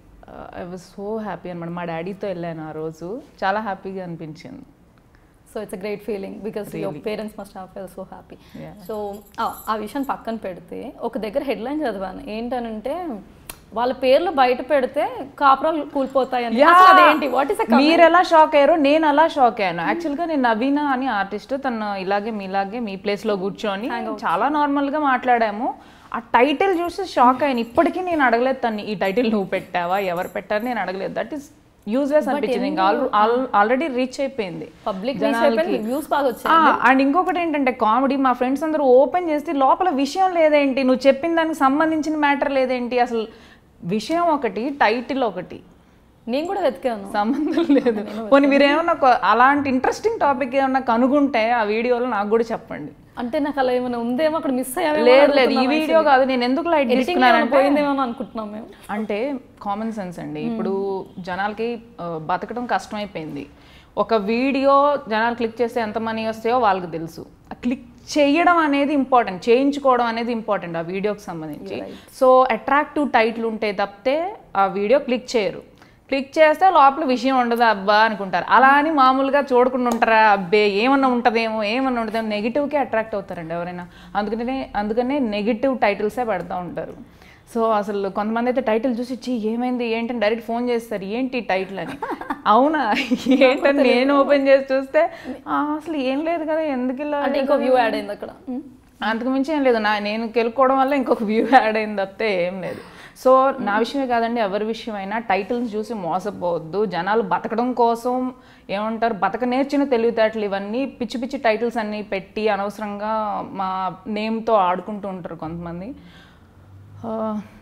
ఐ వాజ్ సో హ్యాపీ అనమాట మా డాడీతో వెళ్ళాను ఆ రోజు చాలా హ్యాపీగా అనిపించింది
so it's a great feeling because your parents must have felt so happy
Yeah.
So ఆ విషయం పక్కన పెడితే ఒక దగ్గర హెడ్లైన్ చదివాను ఏంటనంటే వాళ్ళ పేర్లు బయట పెడితే కాపురాలు కూలిపోతాయని
Yeah.
అసలు అదేంటి వాట్ ఇస్
మీరు ఎలా షాక్ అయ్యారో నేను అలా షాక్ అయ్యాను యాక్చువల్గా నేను నవీన అని ఆర్టిస్ట్ తను ఇలాగే మీలాగే మీ ప్లేస్లో కూర్చొని చాలా నార్మల్గా మాట్లాడాము ఆ టైటిల్ చూసి షాక్ అయ్యాను ఇప్పటికీ నేను అడగలేదు తన్ని ఈ టైటిల్ నువ్వు పెట్టావా ఎవరు పెట్టారు నేను అడగలేదు దట్ ఈస్ యూజ్లెస్ అనిపించింది ఇంకా ఆల్రెడీ రీచ్ అయిపోయింది
పబ్లిక్
జనాలకి.
వ్యూస్ బాగా వచ్చాయి
అండ్ ఇంకొకటి ఏంటంటే కామెడీ మా ఫ్రెండ్స్ అందరూ ఓపెన్ చేస్తే లోపల విషయం లేదేంటి నువ్వు చెప్పిన దానికి సంబంధించిన మ్యాటర్ లేదేంటి అసలు విషయం ఒకటి టైటిల్ ఒకటి
నేను కూడా వెతికాను
సంబంధం లేదు పోనీ మీరు ఏమన్నా ఒక- అలాంటి ఇంట్రెస్టింగ్ టాపిక్ ఏమన్నా కనుగొంటే ఆ వీడియోలో నాకు కూడా చెప్పండి
అంటే నాకు అలా ఏమైనా ఉందేమో అక్కడ మిస్ అయ్యామో
లేదు లేదు ఈ వీడియో కాదు నేను ఎందుకు లైట్
ఎడిటింగ్
తీసుకున్నానంటే
పోయిందేమో అని అనుకుంటున్నాం మేము
అంటే కామన్ సెన్స్ అండి ఇప్పుడు జనాలకి ఆ, బతకడం కష్టమైపోయింది ఒక వీడియో జనాలు క్లిక్ చేస్తే ఎంత మనీ వస్తాయో వాళ్ళకి తెలుసు ఆ క్లిక్ చేయడం అనేది ఇంపార్టెంట్ చేయించుకోవడం అనేది ఇంపార్టెంట్ ఆ వీడియోకి సంబంధించి సో అట్రాక్టివ్ టైటిల్ ఉంటే తప్పితే ఆ వీడియో క్లిక్ చేయరు క్లిక్ చేస్తే లోపల విషయం ఉండదు అబ్బా అనుకుంటారు అలా అని మామూలుగా చూడకుండా ఉంటారా అబ్బే ఏమన్నా ఉంటుందేమో ఏమన్నా ఉంటుందేమో నెగిటివ్కి అట్రాక్ట్ అవుతారండి ఎవరైనా అందుకనే అందుకనే నెగిటివ్ టైటిల్సే పెడతా ఉంటారు సో అసలు కొంతమంది అయితే టైటిల్ చూసి "ఛీ, ఏమైంది ఏంటని డైరెక్ట్ ఫోన్ చేస్తారు ఏంటి టైటిల్ అని అవునా ఏంటని నేను ఓపెన్ చేసి చూస్తే "ఆ, అసలు ఏం లేదు కదా ఎందుకు ఇలా
అంటే ఇంకో వ్యూ యాడ్ అయింది అక్కడ
అంతకు మించి ఏం లేదు నా నేను కెలుక్కోవడం వల్ల ఇంకొక వ్యూ యాడ్ అయింది తప్పితే ఏం లేదు సో నా విషయమే కాదండి ఎవరి విషయమైనా టైటిల్స్ చూసి మోసపోవద్దు జనాలు బతకడం కోసం ఏమంటారు బతక నేర్చిన తెలివితేటలు ఇవన్నీ పిచ్చి పిచ్చి టైటిల్స్ అన్నీ పెట్టి అనవసరంగా మా నేమ్తో ఆడుకుంటూ ఉంటారు కొంతమంది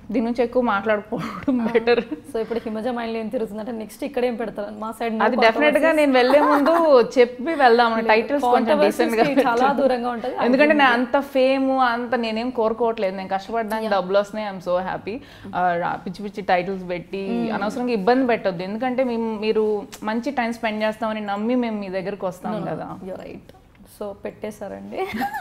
దీని నుంచి ఎక్కువ మాట్లాడుకోవడం బెటర్
సో ఇప్పుడు హిమజ మైండ్లో ఏం తిరుగుతుందంటే నెక్స్ట్ ఇక్కడ ఏం పెడతారు మా సైడ్
అది డెఫినెట్ గా నేను వెళ్లే ముందు చెప్పి వెళ్దాం టైటిల్స్ కొంచెం డీసెంట్ గా
చాలా దూరంగా ఉంటుంది
ఎందుకంటే నేను అంత ఫేమ్ అంత నేనేం కోరుకోవట్లేదు నేను కష్టపడడానికి డబ్బులు వస్తున్నాయి ఐఎమ్ సో హ్యాపీ పిచ్చి పిచ్చి టైటిల్స్ పెట్టి అనవసరంగా ఇబ్బంది పెట్టొద్దు ఎందుకంటే మేము మీరు మంచి టైం స్పెండ్ చేస్తామని నమ్మి మేము మీ దగ్గరకు వస్తాం కదా
యూ రైట్ సో పెట్టేశారండి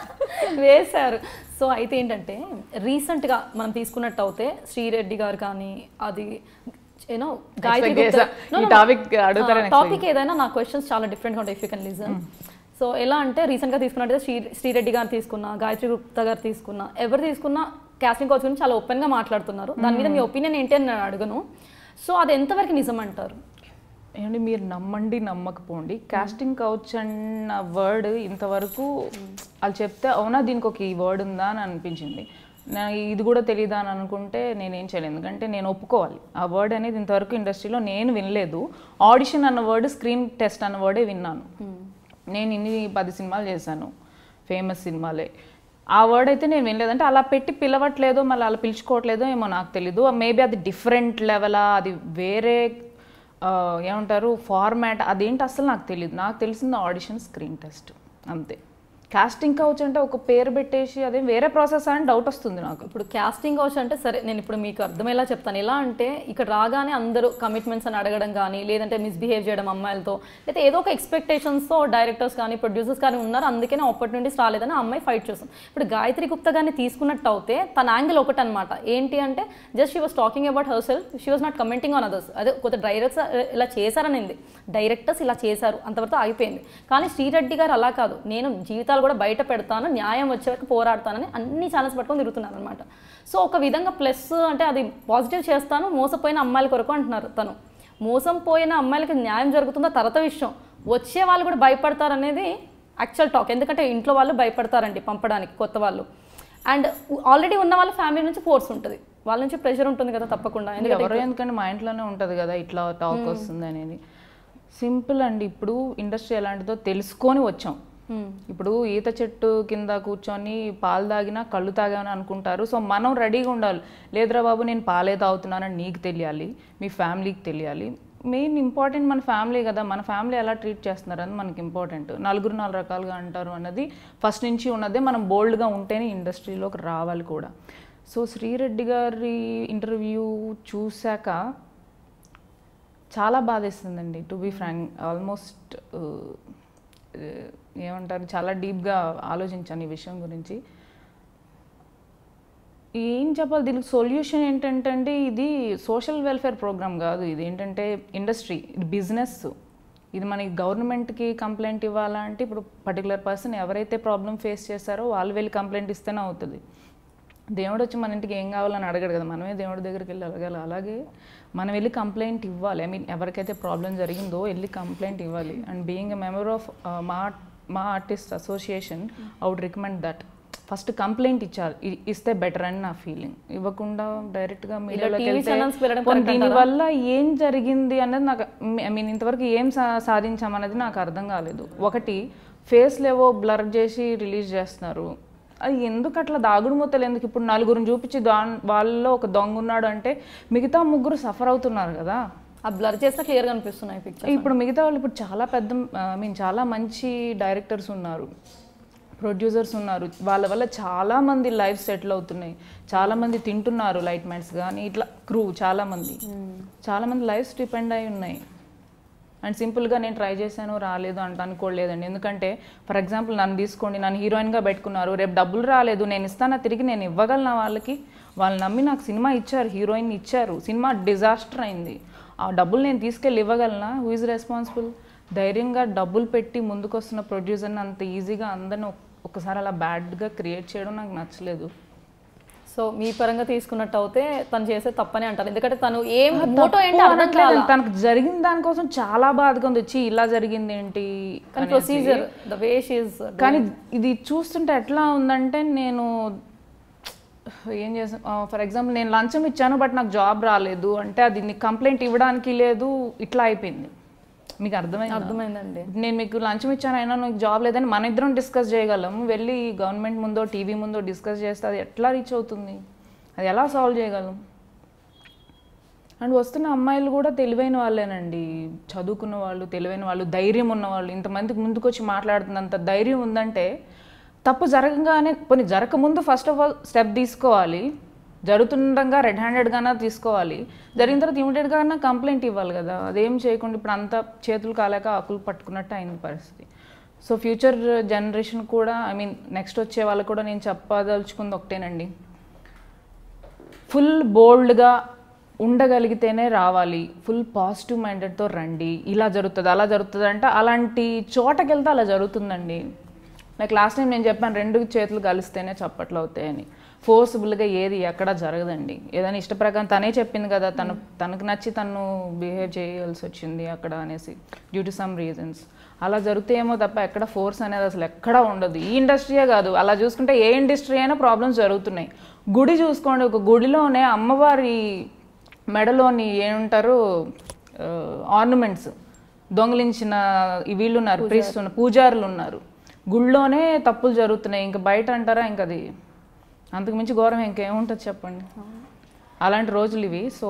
వేశారు సో అయితే ఏంటంటే రీసెంట్గా మనం తీసుకున్నట్టు అయితే శ్రీరెడ్డి గారు కానీ అది యూనో గాయత్రి
Expect చేశా. ఈ topic అడుగుతారని
టాపిక్ ఏదైనా నా క్వశ్చన్స్ చాలా డిఫరెంట్గా ఉంటాయి if you can listen so ఎలా అంటే రీసెంట్గా తీసుకున్నట్టయితే శ్రీ శ్రీరెడ్డి గారు తీసుకున్నా గాయత్రి గుప్తా గారు తీసుకున్నా ఎవరు తీసుకున్నా కాస్టింగ్ కోచ్ గురించి చాలా ఓపెన్గా మాట్లాడుతున్నారు దాని మీద మీ ఒపీనియన్ ఏంటి అని నేను అడగను సో అది ఎంతవరకు నిజం అంటారు
ఏమండి మీరు నమ్మండి నమ్మకపోండి కాస్టింగ్ కౌచ్ అన్న వర్డ్ ఇంతవరకు వాళ్ళు చెప్తే అవునా దీనికి ఒక ఈ వర్డ్ ఉందా అని అనిపించింది నా ఇది కూడా తెలియదా అని అనుకుంటే నేనేం చేయలేదు ఎందుకంటే నేను ఒప్పుకోవాలి ఆ వర్డ్ అనేది ఇంతవరకు ఇండస్ట్రీలో నేను వినలేదు ఆడిషన్ అన్న వర్డ్ స్క్రీన్ టెస్ట్ అన్న వర్డే విన్నాను నేను ఇన్ని పది సినిమాలు చేశాను ఫేమస్ సినిమాలే ఆ వర్డ్ అయితే నేను వినలేదంటే అలా పెట్టి పిలవట్లేదో మళ్ళీ అలా పిలుచుకోవట్లేదో ఏమో నాకు తెలీదు మేబీ అది డిఫరెంట్ లెవెలా అది వేరే ఆ, ఏమంటారు ఫార్మాట్ అదేంటి అసలు నాకు తెలియదు నాకు తెలిసింది ఆడిషన్ స్క్రీన్ టెస్ట్ అంతే కాస్టింగ్ కౌచ్ అంటే ఒక పేరు పెట్టేసి అదే వేరే ప్రాసెస్ అని డౌట్ వస్తుంది నాకు
ఇప్పుడు క్యాస్టింగ్ కౌచ్ అంటే సరే నేను ఇప్పుడు మీకు అర్థమయ్యేలా చెప్తాను ఎలా అంటే ఇక్కడ రాగానే అందరూ కమిట్మెంట్స్ అని అడగడం కానీ లేదంటే మిస్బిహేవ్ చేయడం అమ్మాయిలతో లేదా ఏదో ఒక ఎక్స్పెక్టేషన్స్తో డైరెక్టర్స్ కానీ ప్రొడ్యూసర్స్ కానీ ఉన్నారు అందుకనే ఆపర్చునిటీస్ రాలేదని ఆ అమ్మాయి ఫైట్ చేస్తుంది ఇప్పుడు గాయత్రి గుప్తా గారిని తీసుకున్నట్టు అయితే తన యాంగిల్ ఒకటి అనమాట ఏంటి అంటే just she was talking about herself she was not commenting on others అదే కొత్త డైరెక్టర్స్ ఇలా చేశారనింది డైరెక్టర్స్ ఇలా చేశారు అంతవరకు ఆగిపోయింది కానీ శ్రీరెడ్డి గారు అలా కాదు నేను జీవితాలు కూడా బయట పెడతాను న్యాయం వచ్చే వరకు పోరాడతానని అన్ని ఛానల్స్ పట్టుకొని తిరుగుతున్నారు అనమాట సో ఒక విధంగా ప్లస్ అంటే అది పాజిటివ్ చేస్తాను మోసపోయిన అమ్మాయిల కొరకు అంటున్నారు తను మోసం పోయిన అమ్మాయిలకి న్యాయం జరుగుతుందో తర్వాత విషయం వచ్చే వాళ్ళు కూడా భయపడతారు అనేది యాక్చువల్ టాక్ ఎందుకంటే ఇంట్లో వాళ్ళు భయపడతారండి పంపడానికి కొత్త వాళ్ళు అండ్ ఆల్రెడీ ఉన్న వాళ్ళ ఫ్యామిలీ నుంచి ఫోర్స్ ఉంటుంది వాళ్ళ నుంచి ప్రెషర్ ఉంటుంది కదా తప్పకుండా ఎందుకంటే
ఎవరో ఎందుకంటే మా ఇంట్లోనే ఉంటుంది కదా ఇట్లా టాక్ వస్తుంది అనేది సింపుల్ అండి ఇప్పుడు ఇండస్ట్రీ ఎలాంటిదో తెలుసుకొని వచ్చాం
Hmm.
ఇప్పుడు ఈత చెట్టు కింద కూర్చొని పాలు తాగినా కళ్ళు తాగామని అనుకుంటారు సో మనం రెడీగా ఉండాలి లేదురా బాబు నేను పాలే తాగుతున్నానని నీకు తెలియాలి మీ ఫ్యామిలీకి తెలియాలి మెయిన్ ఇంపార్టెంట్ మన ఫ్యామిలీ కదా మన ఫ్యామిలీ ఎలా ట్రీట్ చేస్తున్నారు అని మనకి ఇంపార్టెంట్ నలుగురు నాలుగు రకాలుగా అంటారు అన్నది ఫస్ట్ నుంచి ఉన్నదే మనం బోల్డ్గా ఉంటేనే ఇండస్ట్రీలోకి రావాలి కూడా సో శ్రీరెడ్డి గారి ఇంటర్వ్యూ చూశాక చాలా బాధేస్తుందండి టు బీ ఫ్రాంక్ ఆల్మోస్ట్ ఏమంటారు చాలా డీప్గా ఆలోచించాను ఈ విషయం గురించి ఏం చెప్పాలి దీనికి సొల్యూషన్ ఏంటంటే అండి ఇది సోషల్ వెల్ఫేర్ ప్రోగ్రామ్ కాదు ఇది ఏంటంటే ఇండస్ట్రీ ఇది బిజినెస్ ఇది మనకి గవర్నమెంట్కి కంప్లైంట్ ఇవ్వాలంటే ఇప్పుడు పర్టికులర్ పర్సన్ ఎవరైతే ప్రాబ్లం ఫేస్ చేస్తారో వాళ్ళు వెళ్ళి కంప్లైంట్ ఇస్తేనే అవుతుంది దేవుడు వచ్చి మన ఇంటికి ఏం కావాలని అడగడు కదా మనమే దేవుడి దగ్గరికి వెళ్ళి అడగాలి అలాగే మనం వెళ్ళి కంప్లైంట్ ఇవ్వాలి ఐ మీన్ ఎవరికైతే ప్రాబ్లం జరిగిందో వెళ్ళి కంప్లైంట్ ఇవ్వాలి and being a member of మా మా artist association I would recommend that first complaint ఇచ్చారు ఇ- ఇస్తే బెటర్ అని నా ఫీలింగ్ ఇవ్వకుండా డైరెక్ట్గా మీడియాలోకి
TV channels కి వెళ్ళడం
వెళ్తే
correct
దీనివల్ల ఏం జరిగింది అన్నది నాకు ఐ మీన్ ఇంతవరకు ఏం సా సాధించామన్నది నాకు అర్థం కాలేదు ఒకటి ఫేస్లు ఏవో బ్లర్ చేసి రిలీజ్ చేస్తున్నారు అది ఎందుకు అట్లా దాగుడు మూతలు ఎందుకు ఇప్పుడు నలుగురిని చూపించి దా వాళ్ళలో ఒక దొంగ ఉన్నాడు అంటే మిగతా ముగ్గురు సఫర్ అవుతున్నారు కదా
ఆ బ్లర్ చేస్తే క్లియర్గా అనిపిస్తున్నాయి పిక్చర్
ఇప్పుడు మిగతా వాళ్ళు ఇప్పుడు చాలా పెద్ద ఐ మీన్ చాలా మంచి డైరెక్టర్స్ ఉన్నారు ప్రొడ్యూసర్స్ ఉన్నారు వాళ్ళ వల్ల చాలా మంది లైఫ్ సెటిల్ అవుతున్నాయి చాలా మంది తింటున్నారు లైట్ మ్యాన్స్ కానీ ఇట్లా క్రూ చాలా మంది చాలా మంది లైఫ్స్ డిపెండ్ అయి ఉన్నాయి అండ్ సింపుల్గా నేను ట్రై చేశాను రాలేదు అంట అనుకోలేదండి ఎందుకంటే ఫర్ ఎగ్జాంపుల్ నన్ను తీసుకోండి నన్ను హీరోయిన్గా పెట్టుకున్నారు రేపు డబ్బులు రాలేదు నేను ఇస్తానా తిరిగి నేను ఇవ్వగలనా వాళ్ళకి వాళ్ళు నమ్మి నాకు సినిమా ఇచ్చారు హీరోయిన్ ఇచ్చారు సినిమా డిజాస్టర్ అయింది ఆ డబ్బులు నేను తీసుకెళ్ళి ఇవ్వగలనా హూ ఇస్ రెస్పాన్సిబుల్ ధైర్యంగా డబ్బులు పెట్టి ముందుకు వస్తున్న ప్రొడ్యూసర్ని అంత ఈజీగా అందరిని ఒక్- ఒకసారి అలా బ్యాడ్గా క్రియేట్ చేయడం నాకు నచ్చలేదు
సో మీ పరంగా తీసుకున్నట్టు అయితే తను చేసే తప్పని అంటారు ఎందుకంటే తను ఏం మోటో ఏంటి
తప్పు
అర్థం
అనట్లేదు.
కాదు
తనకు జరిగిన దానికోసం చాలా బాధగా ఉంది వచ్చి ఇలా జరిగింది ఏంటి
కానీ
అనేసి.
ప్రొసీజర్ ద వే షీస్
కానీ ఇది చూస్తుంటే ఎట్లా ఉందంటే నేను ఏం చేసాను ఫర్ ఎగ్జాంపుల్ నేను లంచం ఇచ్చాను బట్ నాకు జాబ్ రాలేదు అంటే అది నీకు కంప్లైంట్ ఇవ్వడానికి లేదు ఇట్లా అయిపోయింది మీకు అర్థమైంది
అర్థమైందండి
నేను మీకు లంచం ఇచ్చాను అయినా నీకు జాబ్ లేదని మన ఇద్దరం డిస్కస్ చేయగలం వెళ్ళి గవర్నమెంట్ ముందో టీవీ ముందో డిస్కస్ చేస్తే అది ఎట్లా రీచ్ అవుతుంది అది ఎలా సాల్వ్ చేయగలం అండ్ వస్తున్న అమ్మాయిలు కూడా తెలివైన వాళ్ళేనండి చదువుకున్న వాళ్ళు తెలివైన వాళ్ళు ధైర్యం ఉన్నవాళ్ళు ఇంతమందికి ముందుకొచ్చి మాట్లాడుతున్నంత ధైర్యం ఉందంటే తప్పు జరగగానే కొన్ని జరగకముందు ఫస్ట్ ఆఫ్ ఆల్ స్టెప్ తీసుకోవాలి జరుగుతుండగా రెడ్ హ్యాండెడ్గానే తీసుకోవాలి జరిగిన తర్వాత ఇమీడియట్గా కంప్లైంట్ ఇవ్వాలి కదా అదేం చేయకుండా ఇప్పుడు అంతా చేతులు కాలేక ఆకులు పట్టుకున్నట్టు అయిన పరిస్థితి సో ఫ్యూచర్ జనరేషన్ కూడా ఐ మీన్ నెక్స్ట్ వచ్చే వాళ్ళకు కూడా నేను చెప్పదలుచుకుంది ఒకటేనండి ఫుల్ బోల్డ్గా ఉండగలిగితేనే రావాలి ఫుల్ పాజిటివ్ మైండెడ్తో రండి ఇలా జరుగుతుంది అలా జరుగుతుంది అంటే అలాంటి చోటకి వెళ్తే అలా జరుగుతుందండి లైక్ లాస్ట్ టైం నేను చెప్పాను రెండు చేతులు కలిస్తేనే చప్పట్లు అవుతాయని ఫోర్స్ఫుల్గా ఏది ఎక్కడ జరగదండి ఏదైనా ఇష్ట ప్రకారం తనే చెప్పింది కదా తను తనకు నచ్చి తను బిహేవ్ చేయాల్సి వచ్చింది అక్కడ అనేసి డ్యూ టు సమ్ రీజన్స్ అలా జరుగుతాయేమో తప్ప ఎక్కడ ఫోర్స్ అనేది అసలు ఎక్కడా ఉండదు ఈ ఇండస్ట్రీయే కాదు అలా చూసుకుంటే ఏ ఇండస్ట్రీ అయినా ప్రాబ్లమ్స్ జరుగుతున్నాయి గుడి చూసుకోండి ఒక గుడిలోనే అమ్మవారి మెడలోని ఏమంటారు ఆర్నమెంట్స్ దొంగిలించిన ఈ వీళ్ళు ఉన్నారు ప్రీస్ట్ ఉన్నారు పూజారులు ఉన్నారు గుళ్ళోనే తప్పులు జరుగుతున్నాయి ఇంకా బయట అంటారా ఇంకా అది అంతకు మించి ఘోరం ఇంకేముంటుంది చెప్పండి అలాంటి రోజులు ఇవి సో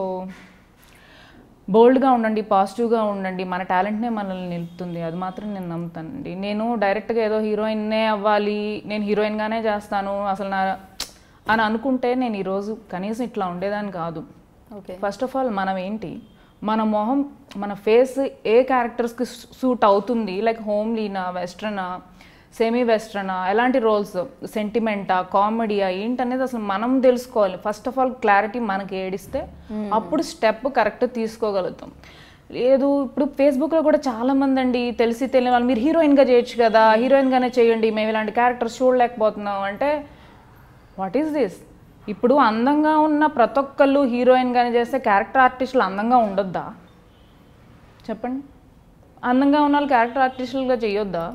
బోల్డ్గా ఉండండి పాజిటివ్గా ఉండండి మన టాలెంట్నే మనల్ని నిలుపుతుంది అది మాత్రం నేను నమ్ముతానండి నేను డైరెక్ట్గా ఏదో హీరోయిన్నే అవ్వాలి నేను హీరోయిన్గానే చేస్తాను అసలు నా అని అనుకుంటే నేను ఈరోజు కనీసం ఇట్లా ఉండేదాన్ని కాదు
ఓకే
ఫస్ట్ ఆఫ్ ఆల్ మనం ఏంటి మన మొహం మన ఫేస్ ఏ క్యారెక్టర్స్కి సూట్ అవుతుంది లైక్ హోమ్లీనా వెస్ట్రనా సెమీ వెస్ట్రనా ఎలాంటి రోల్స్ సెంటిమెంటా కామెడీయా ఏంటనేది అసలు మనం తెలుసుకోవాలి ఫస్ట్ ఆఫ్ ఆల్ క్లారిటీ మనకి ఏడిస్తే అప్పుడు స్టెప్ కరెక్ట్ తీసుకోగలుగుతాం లేదు ఇప్పుడు ఫేస్బుక్లో కూడా చాలా మంది అండి తెలిసి తెలియని వాళ్ళు మీరు హీరోయిన్గా చేయొచ్చు కదా హీరోయిన్గానే చేయండి మేము ఇలాంటి క్యారెక్టర్స్ చూడలేకపోతున్నాం అంటే వాట్ ఈస్ దిస్ ఇప్పుడు అందంగా ఉన్న ప్రతి ఒక్కళ్ళు హీరోయిన్గానే చేస్తే క్యారెక్టర్ ఆర్టిస్టులు అందంగా ఉండొద్దా చెప్పండి అందంగా ఉన్న వాళ్ళు క్యారెక్టర్ ఆర్టిస్టులుగా చేయొద్దా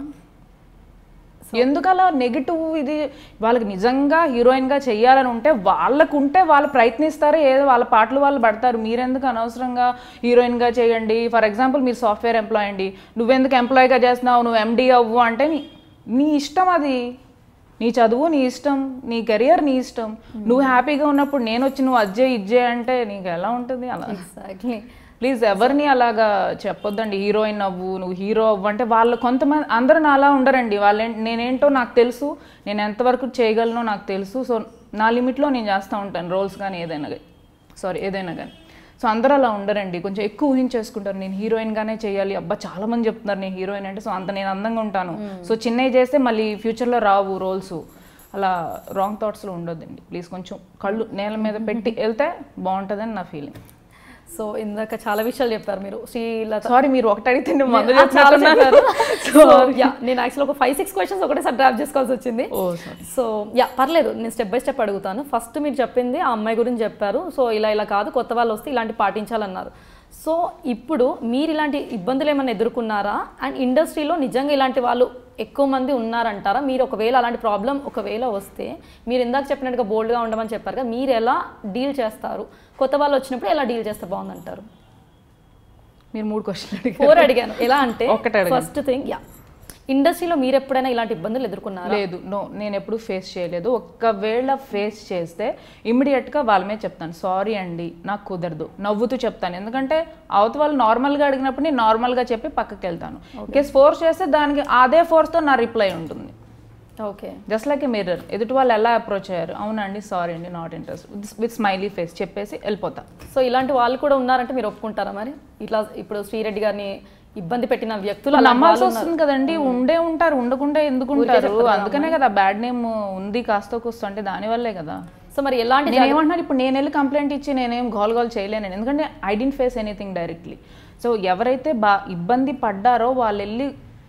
ఎందుకు అలా నెగిటివ్ ఇది వాళ్ళకి నిజంగా హీరోయిన్గా చెయ్యాలని ఉంటే వాళ్ళకు ఉంటే వాళ్ళు ప్రయత్నిస్తారు ఏదో వాళ్ళ పాటలు వాళ్ళు పడతారు మీరెందుకు అనవసరంగా హీరోయిన్గా చేయండి ఫర్ ఎగ్జాంపుల్ మీరు సాఫ్ట్వేర్ ఎంప్లాయ్ అండి నువ్వెందుకు ఎంప్లాయ్గా చేస్తున్నావు నువ్వు ఎండి అవ్వు అంటే నీ నీ ఇష్టం అది నీ చదువు నీ ఇష్టం నీ కెరియర్ నీ ఇష్టం నువ్వు హ్యాపీగా ఉన్నప్పుడు నేను వచ్చి నువ్వు అజ్జే ఇజ్జే అంటే నీకు ఎలా ఉంటుంది అలా
ఎగ్జాక్ట్లీ
ప్లీజ్ ఎవరిని అలాగా చెప్పొద్దండి హీరోయిన్ అవ్వు నువ్వు హీరో అవ్వు అంటే వాళ్ళు కొంతమంది అందరూ నా అలా ఉండరండి వాళ్ళు నేనేంటో నాకు తెలుసు నేను ఎంతవరకు చేయగలనో నాకు తెలుసు సో నా లిమిట్లో నేను చేస్తూ ఉంటాను రోల్స్ కానీ ఏదైనా కానీ సారీ ఏదైనా కానీ సో అందరూ అలా ఉండరండి కొంచెం ఎక్కువ ఊహించేసుకుంటారు నేను హీరోయిన్గానే చేయాలి అబ్బా చాలా మంది చెప్తున్నారు నేను హీరోయిన్ అంటే సో అంత నేను అందంగా ఉంటాను సో చిన్నవి చేస్తే మళ్ళీ ఫ్యూచర్లో రావు రోల్స్ అలా రాంగ్ థాట్స్లో ఉండొద్దండి ప్లీజ్ కొంచెం కళ్ళు నేల మీద పెట్టి వెళ్తే బాగుంటుందని నా ఫీలింగ్
సో ఇందాక చాలా విషయాలు చెప్పారు మీరు శ్రీలత
సారీ మీరు ఒకటి అడిగితే నేను మందు
ఆ, చాలా
చెప్పినట్టున్నాను.
చెప్పారు సో యా నేను యాక్చువల్ ఒక ఫైవ్ సిక్స్ క్వశ్చన్స్ ఒకటేసారి డ్రాప్ చేసుకోవాల్సి వచ్చింది
ఓ సారీ
సో యా పర్లేదు నేను స్టెప్ బై స్టెప్ అడుగుతాను ఫస్ట్ మీరు చెప్పింది ఆ అమ్మాయి గురించి చెప్పారు సో ఇలా ఇలా కాదు కొత్త వాళ్ళు వస్తే ఇలాంటి పాటించాలన్నారు సో ఇప్పుడు మీరు ఇలాంటి ఇబ్బందులు ఏమైనా ఎదుర్కొన్నారా అండ్ ఇండస్ట్రీలో నిజంగా ఇలాంటి వాళ్ళు ఎక్కువ మంది ఉన్నారంటారా మీరు ఒకవేళ అలాంటి ప్రాబ్లం ఒకవేళ వస్తే మీరు ఇందాక చెప్పినట్టుగా బోల్డ్గా ఉండమని చెప్పారు కదా మీరు ఎలా డీల్ చేస్తారు కొత్త వాళ్ళు వచ్చినప్పుడు ఎలా డీల్ చేస్తే బాగుందంటారు
మీరు మూడు క్వశ్చన్లు అడిగారు
ఫోర్ అడిగాను ఎలా అంటే
ఒక్కటే అడగండి.
ఫస్ట్ థింగ్ యా ఇండస్ట్రీలో మీరు ఎప్పుడైనా ఇలాంటి ఇబ్బందులు ఎదుర్కొన్నారా
లేదు నో నేను ఎప్పుడు ఫేస్ చేయలేదు ఒక్కవేళ ఫేస్ చేస్తే ఇమ్మీడియట్గా వాళ్ళ మీద చెప్తాను సారీ అండి నాకు కుదరదు నవ్వుతూ చెప్తాను ఎందుకంటే అవత వాళ్ళు నార్మల్గా అడిగినప్పుడు నేను నార్మల్గా చెప్పి పక్కకి వెళ్తాను కేస్ ఫోర్స్ చేస్తే దానికి అదే ఫోర్స్తో నా రిప్లై ఉంటుంది
okay
just like a mirror ఎదుటి వాళ్ళు ఎలా అప్రోచ్ అయ్యారు అవునండి సారీ అండి not interest with smiley face చెప్పేసి వెళ్ళిపోతా
సో ఇలాంటి వాళ్ళు కూడా ఉన్నారంటే మీరు ఒప్పుకుంటారా మరి ఇట్లా ఇప్పుడు శ్రీరెడ్డి గారిని ఇబ్బంది పెట్టిన వ్యక్తులు అలాంటి
నమ్మాల్సి
వాళ్ళు
వస్తుంది కదండి ఉండే ఉంటారు ఉండకుండా ఎందుకు ఉంటారు అందుకనే కదా బ్యాడ్ నేమ్ ఉంది కాస్త కూస్తో అంటే దానివల్లే కదా
సో మరి ఎలాంటి
నేను ఏమంటున్నాను ఇప్పుడు నేను వెళ్ళి కంప్లైంట్ ఇచ్చి నేనేం గోల్ గోల్ చేయలేను ఎందుకంటే I don't face anything directly so ఎవరైతే బా ఇబ్బంది పడ్డారో వాళ్ళు వెళ్ళి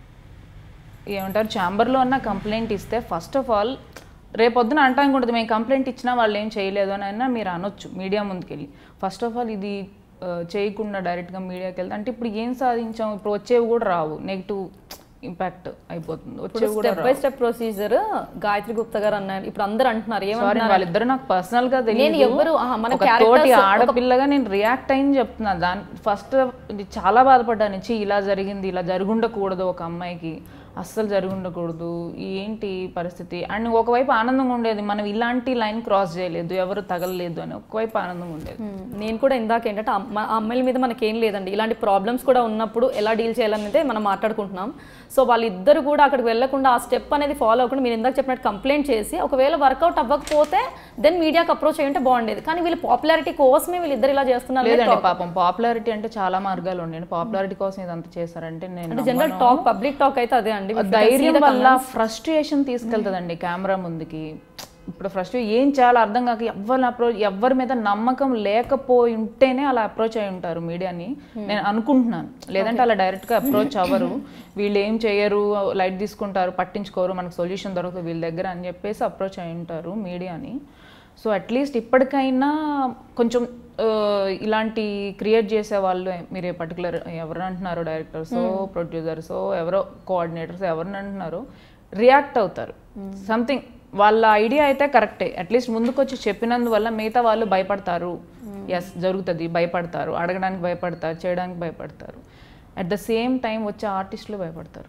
ఏమంటారు ఛాంబర్లో అన్న కంప్లైంట్ ఇస్తే ఫస్ట్ ఆఫ్ ఆల్ రేపొద్దున అంటానికి ఉంటుంది మేము కంప్లైంట్ ఇచ్చినా వాళ్ళు ఏం చేయలేదు అని అయినా మీరు అనొచ్చు మీడియా ముందుకెళ్ళి ఫస్ట్ ఆఫ్ ఆల్ ఇది ఆ, చేయకుండా డైరెక్ట్గా మీడియాకి వెళ్తే అంటే ఇప్పుడు ఏం సాధించాం ఇప్పుడు వచ్చేవి కూడా రావు నెగిటివ్ ఇంపాక్ట్ అయిపోతుంది వచ్చేవి కూడా
step by step procedure Gayatri Gupta garu అన్నారు ఇప్పుడు అందరు అంటున్నారు
సారీ
ఏమన్నారు
వాళ్ళిద్దరు నాకు పర్సనల్ గా తెలియదు
నేను ఎవ్వరు- ఆహా, మన
ఒక
characters
తోటి
ఒక-
ఆడపిల్లగా నేను రియాక్ట్ అయింది చెప్తున్నా దాని ఫస్ట్ చాలా బాధపడ్డాను ఛీ ఇలా జరిగింది ఇలా జరుగుండకూడదు ఒక అమ్మాయికి అస్సలు జరిగి ఉండకూడదు ఏంటి పరిస్థితి అండ్ ఒకవైపు ఆనందంగా ఉండేది మనం ఇలాంటి లైన్ క్రాస్ చేయలేదు ఎవరు తగలలేదు అని ఒకవైపు ఆనందంగా ఉండేది
మ్మ్. నేను కూడా ఇందాక ఏంటంటే అమ్మ- ఆ అమ్మాయిల మీద మనకేం లేదండి ఇలాంటి ప్రాబ్లమ్స్ కూడా ఉన్నప్పుడు ఎలా డీల్ చేయాలనేదే మనం మాట్లాడుకుంటున్నాం సో వాళ్ళిద్దరు కూడా అక్కడికి వెళ్లకుండా ఆ స్టెప్ అనేది ఫాలో అవ్వకుండా మీరు ఇందాక చెప్పినట్టు కంప్లైంట్ చేసి ఒకవేళ వర్కౌట్ అవ్వకపోతే దెన్ మీడియాకి అప్రోచ్ అయ్యంటే బాగుండేది కానీ వీళ్ళు పాపులారిటీ కోసమే వీళ్ళిద్దరు ఇలా చేస్తున్నారు అనేది
లేదండి పాపం పాపులారిటీ అంటే చాలా మార్గాలు ఉండే పాపులారిటీ కోసం ఇదంతా చేశారంటే నేను
అంటే జనరల్ టాక్ పబ్లిక్ టాక్ అయితే అదే అండి
ధైర్యం వల్ల ఫ్రస్ట్రేషన్ తీసుకెళ్తుందండి కెమెరా ముందుకి ఇప్పుడు ఫస్ట్ ఏం చేయాలో అర్థం కాక ఎవరిని అప్రోచ్ ఎవరి మీద నమ్మకం లేకపోయి ఉంటేనే అలా అప్రోచ్ అయి ఉంటారు మీడియాని నేను అనుకుంటున్నాను లేదంటే అలా డైరెక్ట్గా అప్రోచ్ అవ్వరు వీళ్ళు ఏం చేయరు లైట్ తీసుకుంటారు పట్టించుకోరు మనకు సొల్యూషన్ దొరకదు వీళ్ళ దగ్గర అని చెప్పేసి అప్రోచ్ అయి ఉంటారు మీడియాని సో అట్లీస్ట్ ఇప్పటికైనా కొంచెం ఆ, ఇలాంటి క్రియేట్ చేసే వాళ్ళు మీరు ఏ పర్టికులర్ ఎవరు అంటున్నారో డైరెక్టర్స్ ప్రొడ్యూసర్స్ ఎవరో కోఆర్డినేటర్స్ ఎవరిని అంటున్నారో రియాక్ట్ అవుతారు సంథింగ్ వాళ్ళ ఐడియా అయితే కరెక్టే అట్లీస్ట్ ముందుకొచ్చి చెప్పినందువల్ల మిగతా వాళ్ళు భయపడతారు ఎస్ జరుగుతుంది భయపడతారు అడగడానికి భయపడతారు చేయడానికి భయపడతారు అట్ ద సేమ్ టైం వచ్చే ఆర్టిస్టులు భయపడతారు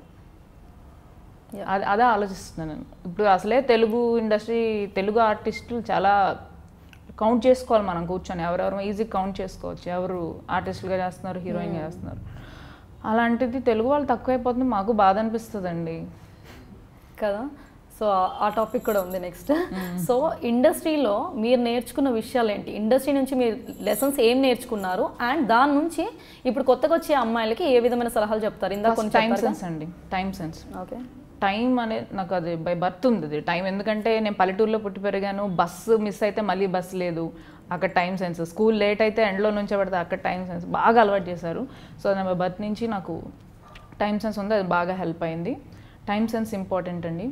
Yeah.
అది అదే ఆలోచిస్తున్నాను నేను ఇప్పుడు అసలే తెలుగు ఇండస్ట్రీ తెలుగు ఆర్టిస్టులు చాలా కౌంట్ చేసుకోవాలి మనం కూర్చొని ఎవరెవరు ఈజీ కౌంట్ చేసుకోవచ్చు ఎవరు ఆర్టిస్టులుగా చేస్తున్నారు హీరోయిన్గా చేస్తున్నారు అలాంటిది తెలుగు వాళ్ళు తక్కువైపోతుంది మాకు బాధ అనిపిస్తుందండి
కదా సో ఆ టాపిక్ కూడా ఉంది నెక్స్ట్ సో ఇండస్ట్రీలో మీరు నేర్చుకున్న విషయాలు ఏంటి ఇండస్ట్రీ నుంచి మీరు లెసన్స్ ఏం నేర్చుకున్నారు అండ్ దాని నుంచి ఇప్పుడు కొత్తగా వచ్చే అమ్మాయిలకి ఏ విధమైన సలహాలు చెప్తారు ఇందాక కొంచెం
టైం సెన్స్ అండి టైం సెన్స్
ఓకే
టైం అనేది నాకు అది బై బర్త్ ఉంది అది టైం ఎందుకంటే నేను పల్లెటూరులో పుట్టి పెరిగాను బస్సు మిస్ అయితే మళ్ళీ బస్సు లేదు అక్కడ టైం సెన్స్ స్కూల్ లేట్ అయితే ఎండ్లో నుంచే పడితే అక్కడ టైం సెన్స్ బాగా అలవాటు చేశారు సో నా బర్త్ నుంచి నాకు టైం సెన్స్ ఉంది అది బాగా హెల్ప్ అయింది టైం సెన్స్ ఇంపార్టెంట్ అండి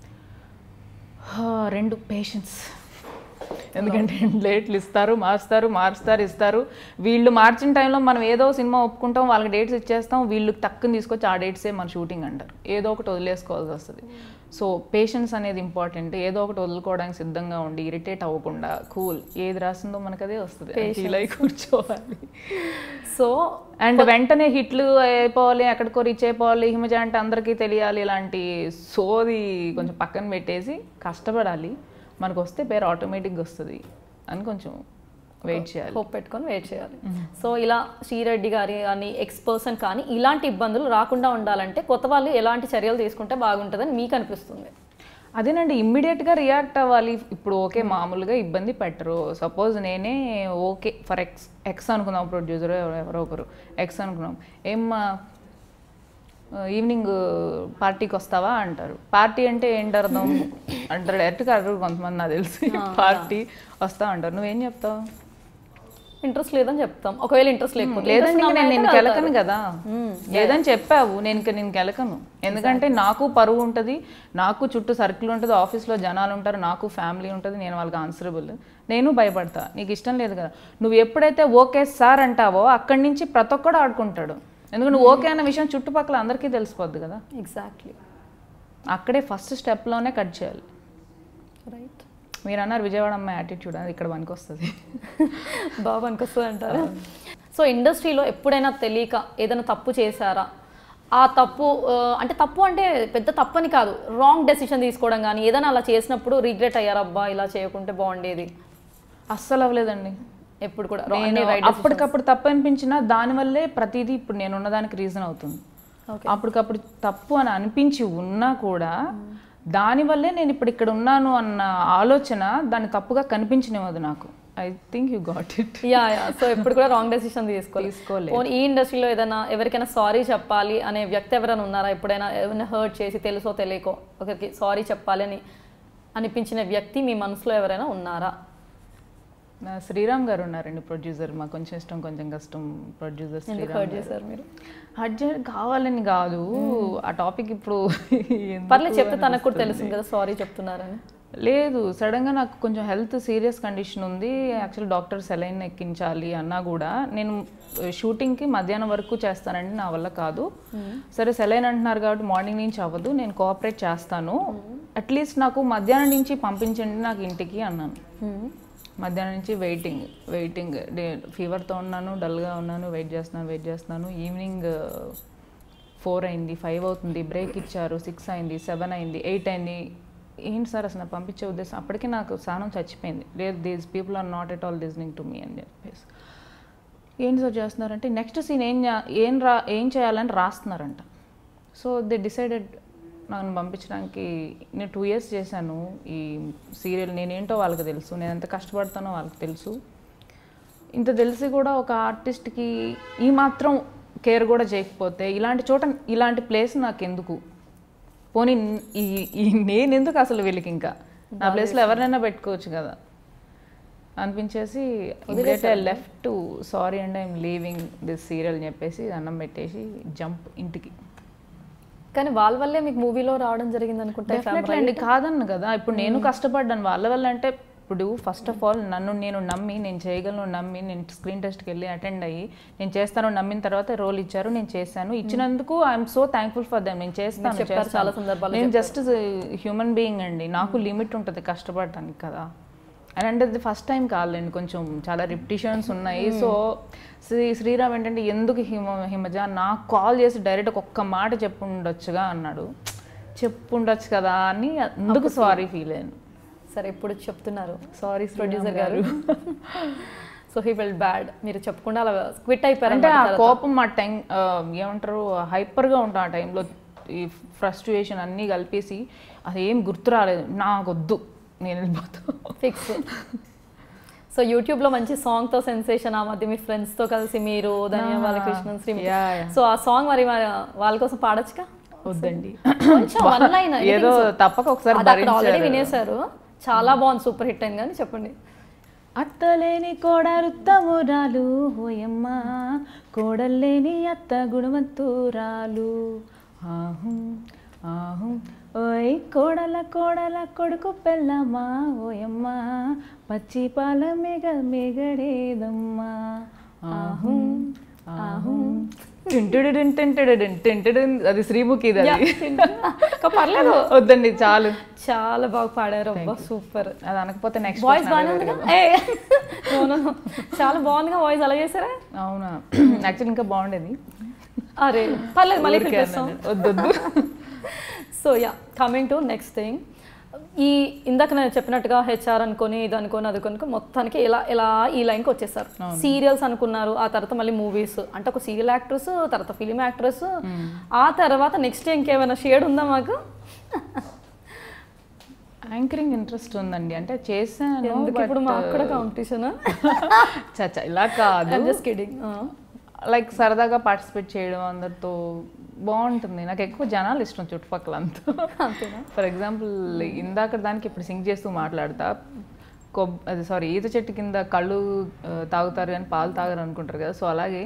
హా, రెండు పేషెన్స్ ఎందుకంటే డేట్లు ఇస్తారు మారుస్తారు మారుస్తారు ఇస్తారు వీళ్ళు మార్చిన టైంలో మనం ఏదో సినిమా ఒప్పుకుంటాం వాళ్ళకి డేట్స్ ఇచ్చేస్తాం వీళ్ళు టక్కుని తీసుకొచ్చి ఆ డేట్సే మన షూటింగ్ అంటారు ఏదో ఒకటి వదిలేసుకోవాల్సి వస్తుంది సో పేషెన్స్ అనేది ఇంపార్టెంట్ ఏదో ఒకటి వదులుకోవడానికి సిద్ధంగా ఉండి ఇరిటేట్ అవ్వకుండా కూల్ ఏది రాసిందో మనకు అదే వస్తుంది ఫీల్ అయి కూర్చోవాలి
సో
అండ్ వెంటనే హిట్లు అయిపోవాలి ఎక్కడికో రీచ్ అయిపోవాలి హిమజ అంటే అందరికీ తెలియాలి ఇలాంటి సోది కొంచెం పక్కన పెట్టేసి కష్టపడాలి మనకు వస్తే పేరు ఆటోమేటిక్గా వస్తుంది అని కొంచెం వెయిట్ చేయాలి
హోప్ పెట్టుకొని వెయిట్ చేయాలి సో ఇలా శ్రీరెడ్డి గారి కానీ ఎక్స్ పర్సన్ కానీ ఇలాంటి ఇబ్బందులు రాకుండా ఉండాలంటే కొత్త వాళ్ళు ఎలాంటి చర్యలు తీసుకుంటే బాగుంటుందని మీకు అనిపిస్తుంది
అదేనండి ఇమ్మీడియట్గా రియాక్ట్ అవ్వాలి ఇప్పుడు ఓకే మామూలుగా ఇబ్బంది పెట్టరు సపోజ్ నేనే ఓకే ఫర్ ఎక్స్ ఎక్స్ అనుకుందాం ప్రొడ్యూసర్ ఎవరో ఒకరు ఎక్స్ అనుకున్నాం ఏమ్మా ఈవినింగ్ పార్టీకి వస్తావా అంటారు పార్టీ అంటే ఏంటి అర్థం అంటారు డైరెక్ట్గా అడగరు కొంతమంది నాకు తెలిసి పార్టీ వస్తా అంటారు నువ్వేం చెప్తావు
ఇంట్రెస్ట్ లేదని చెప్తాం ఒకవేళ ఇంట్రెస్ట్ లేకపోతే
లేదండి
interest
ఇంక నేను
ఉన్న
నేను
అమ్మాయి అయితే
కెలకను కదా లేదని చెప్పావు నేను ఇంక నేను కెలకను ఎందుకంటే నాకు పరువు ఉంటుంది నాకు చుట్టూ సర్కిల్ ఉంటుంది ఆఫీస్లో జనాలు ఉంటారు నాకు ఫ్యామిలీ ఉంటుంది నేను వాళ్ళకి ఆన్సరబుల్ నేను భయపడతా నీకు ఇష్టం లేదు కదా నువ్వు ఎప్పుడైతే ఓకే సార్ అంటావో అక్కడి నుంచి ప్రతి ఒక్కడు ఆడుకుంటాడు ఎందుకంటే నువ్వు ఓకే అన్న విషయం చుట్టుపక్కల అందరికీ తెలిసిపోద్ది కదా
ఎగ్జాక్ట్లీ
అక్కడే ఫస్ట్ స్టెప్లోనే కట్ చేయాలి
రైట్
మీరు అన్నారు విజయవాడ అమ్మాయి యాటిట్యూడ్ అది ఇక్కడ పనికి వస్తుంది
బాగా అనిపిస్తుంది అంటారా సో ఇండస్ట్రీలో ఎప్పుడైనా తెలియక ఏదైనా తప్పు చేశారా ఆ తప్పు ఆ, అంటే తప్పు అంటే పెద్ద తప్పని కాదు రాంగ్ డెసిషన్ తీసుకోవడం కానీ ఏదైనా అలా చేసినప్పుడు రిగ్రెట్ అయ్యారా అబ్బా ఇలా చేయకుంటే బాగుండేది
అస్సలు అవ్వలేదండి
ఎప్పుడు కూడా
నేను అప్పటికప్పుడు తప్పు అనిపించినా దానివల్లే ప్రతిదీ ఇప్పుడు నేను ఉన్నదానికి రీజన్ అవుతుంది
Okay.
అప్పటికప్పుడు తప్పు అని అనిపించి ఉన్నా కూడా దానివల్లే నేను ఇప్పుడు ఇక్కడ ఉన్నాను అన్న ఆలోచన దాన్ని తప్పుగా కనిపించనివ్వదు నాకు I think you got it
yeah yeah so ఎప్పుడు కూడా రాంగ్ డెసిషన్ తీసుకోవాలి
తీసుకోలేదు.
పోనీ ఈ ఇండస్ట్రీలో ఏదైనా ఎవరికైనా సారీ చెప్పాలి అనే వ్యక్తి ఎవరైనా ఉన్నారా ఎప్పుడైనా ఏమైనా హర్ట్ చేసి తెలుసో తెలియకో ఒకరికి సారీ చెప్పాలి అని అనిపించిన వ్యక్తి మీ మనసులో ఎవరైనా ఉన్నారా
నా శ్రీరామ్ గారు ఉన్నారండి ప్రొడ్యూసర్ మాకు కొంచెం ఇష్టం కొంచెం కష్టం ప్రొడ్యూసర్
ఎందుకు
శ్రీరామ్
హర్ట్ చేశారు మీరు
అర్జెంట్ కావాలని కాదు ఆ టాపిక్ ఇప్పుడు ఎందుకు
పర్లేదు చెప్తే తనకు కూడా తెలుస్తుంది కదా సారీ చెప్తున్నారని
లేదు సడన్గా నాకు కొంచెం హెల్త్ సీరియస్ కండిషన్ ఉంది యాక్చువల్ డాక్టర్ సెలైన్ ఎక్కించాలి అన్నా కూడా నేను షూటింగ్కి మధ్యాహ్నం వరకు చేస్తానండి నా వల్ల కాదు సరే సెలైన్ అంటున్నారు కాబట్టి మార్నింగ్ నుంచి అవ్వదు నేను కోఆపరేట్ చేస్తాను అట్లీస్ట్ నాకు మధ్యాహ్నం నుంచి పంపించండి నాకు ఇంటికి అన్నాను మధ్యాహ్నం నుంచి వెయిటింగ్ వెయిటింగ్ డే ఫీవర్తో ఉన్నాను డల్గా ఉన్నాను వెయిట్ చేస్తున్నాను వెయిట్ చేస్తున్నాను ఈవినింగ్ ఫోర్ అయింది ఫైవ్ అవుతుంది బ్రేక్ ఇచ్చారు సిక్స్ అయింది సెవెన్ అయింది ఎయిట్ అయింది ఏంటి సార్ అసలు నాకు పంపించే ఉద్దేశం అప్పటికి నాకు సహనం చచ్చిపోయింది లేదు these people are not at all listening to me అని చెప్పేసి ఏంటి సార్ చేస్తున్నారంటే నెక్స్ట్ సీన్ ఏం చే- ఏం రా ఏం చేయాలని రాస్తున్నారంట సో దే డిసైడెడ్ నన్ను పంపించడానికి నేను టూ ఇయర్స్ చేశాను ఈ సీరియల్ నేనేంటో వాళ్ళకి తెలుసు నేను ఎంత కష్టపడతానో వాళ్ళకి తెలుసు ఇంత తెలిసి కూడా ఒక ఆర్టిస్ట్కి ఈ మాత్రం కేర్ కూడా చేయకపోతే ఇలాంటి చోట ఇలాంటి ప్లేస్ నాకు ఎందుకు పోనీ ఈ ఈ నేను ఎందుకు అసలు వీళ్ళకి ఇంకా నా ప్లేస్లో ఎవరినైనా పెట్టుకోవచ్చు కదా అనిపించేసి left to sorry and I'm leaving this serial అని చెప్పేసి అన్నం పెట్టేసి జంప్ ఇంటికి
కానీ వాళ్ళ వల్లే మీకు మూవీలో రావడం జరిగింది అనుకుంటా
డెఫినెట్లీ అండి కాదన్ను కదా ఇప్పుడు నేను కష్టపడ్డాను వాళ్ళ వల్ల అంటే ఇప్పుడు ఫస్ట్ ఆఫ్ ఆల్ నన్ను నేను నమ్మి నేను చేయగలను నమ్మి నేను స్క్రీన్ టెస్ట్కి వెళ్ళి అటెండ్ అయ్యి నేను చేస్తాను నమ్మిన తర్వాత రోల్ ఇచ్చారు నేను చేశాను ఇచ్చినందుకు I'm so thankful for them నేను చేస్తాను
చెప్పారు
చేస్తాను.
చాలా సందర్భాల్లో
నేను జస్ట్ హ్యూమన్ బీయింగ్ అండి నాకు లిమిట్ ఉంటుంది కష్టపడటానికి కదా అండ్ అంటే అది ఫస్ట్ టైం కాదులేండి కొంచెం చాలా రిపిటిషన్స్ ఉన్నాయి సో శ్రీ శ్రీరామ్ ఏంటంటే ఎందుకు హిమ హిమజ నాకు కాల్ చేసి డైరెక్ట్ ఒక్క మాట చెప్పుండొచ్చుగా అన్నాడు చెప్పుండొచ్చు కదా అని అందుకు సారీ ఫీల్ అయ్యాను
సరే ఇప్పుడు చెప్తున్నారు
sorry
producer garu so he felt bad మీరు చెప్పకుండా అలా క్విట్ అయిపోయారు
అంటే ఆ కోపం ఆ టైం ఏమంటారు హైపర్గా ఉంటాం ఆ టైంలో ఈ ఫ్రస్ట్రేషన్ అన్నీ కలిపేసి అది ఏం గుర్తు రాలేదు నాకొద్దు నేను వెళ్ళిపోతా
ఫిక్స్ సో యూట్యూబ్ లో మంచి సాంగ్ తో సెన్సేషన్ ఆ మధ్య మీ ఫ్రెండ్స్ తో కలిసి మీరు ధన్యవాద Krishna Shri
Yeah, yeah.
So ఆ సాంగ్ మరి మరి వాళ్ళ కోసం పాడొచ్చుగా
వద్దండి
కొంచెం one line, anything
ఏదో
so-
తప్పక ఒకసారి
అది అక్కడ ఆల్రెడీ
భరించారు.
వినేశారు చాలా బాగుంది సూపర్ హిట్ అయింది కానీ చెప్పండి
అత్తలేని కోడరుత్తమురాలు ఓయమ్మ కోడల్లేని అత్త గుణవంతురాలు ఆహు ఆహు ఓయ్ కోడల కోడల కొడుకు పెళ్ళమ్మా ఓయమ్మ పచ్చి పాల మెగ మెగడేదమ్మా ఆహు ఆహు టింటుడుడిన్ టింటుడుడిన్ టింటుడున్. అది శ్రీముఖి అది
ఇంకా పర్లేదు
వద్దండి చాలు
చాలా బాగా పాడారు అబ్బా సూపర్
అది అనకపోతే నెక్స్ట్
వాయిస్ బాగానే ఉందిగా ఏ No, no, no. చాలా బాగుందిగా వాయిస్ అలా చేశారా
అవునా యాక్చువల్లీ ఇంకా బాగుండేది
అరే పర్లేదు మళ్ళీ
ఊరికే
పిలిపిస్తాం
అన్నాను. వద్దొద్దు
so yeah coming to next thing ఈ ఇందాక నేను చెప్పినట్టుగా హెచ్ఆర్ అనుకొని ఇది అనుకొని అది అనుకో మొత్తానికి ఇలా ఇలా ఈ లైన్కి వచ్చేసారు సీరియల్స్ అనుకున్నారు ఆ తర్వాత మళ్ళీ మూవీస్ అంటే ఒక సీరియల్ యాక్ట్రెస్ తర్వాత ఫిలిం యాక్ట్రెస్ ఆ తర్వాత నెక్స్ట్ ఇంకేమైనా షేడ్ ఉందా మాకు
యాంకరింగ్ ఇంట్రెస్ట్ ఉందండి అంటే చేశాను
ఎందుకు ఇప్పుడు మాకు కూడా కాంపిటీషన్
చచ్చా ఇలా కాదు
జస్ట్ కిడింగ్
లైక్ సరదాగా పార్టిసిపేట్ చేయడం అందరితో బాగుంటుంది నాకు ఎక్కువ జనాలు ఇష్టం చుట్టుపక్కల అంతా
అంతేనా
ఫర్ ఎగ్జాంపుల్ ఇందాక దానికి ఇప్పుడు సింగ్ చేస్తూ మాట్లాడతా కొబ్ అది సారీ ఈత చెట్టు కింద కళ్ళు ఆ, తాగుతారు కానీ పాలు తాగరు అనుకుంటారు కదా సో అలాగే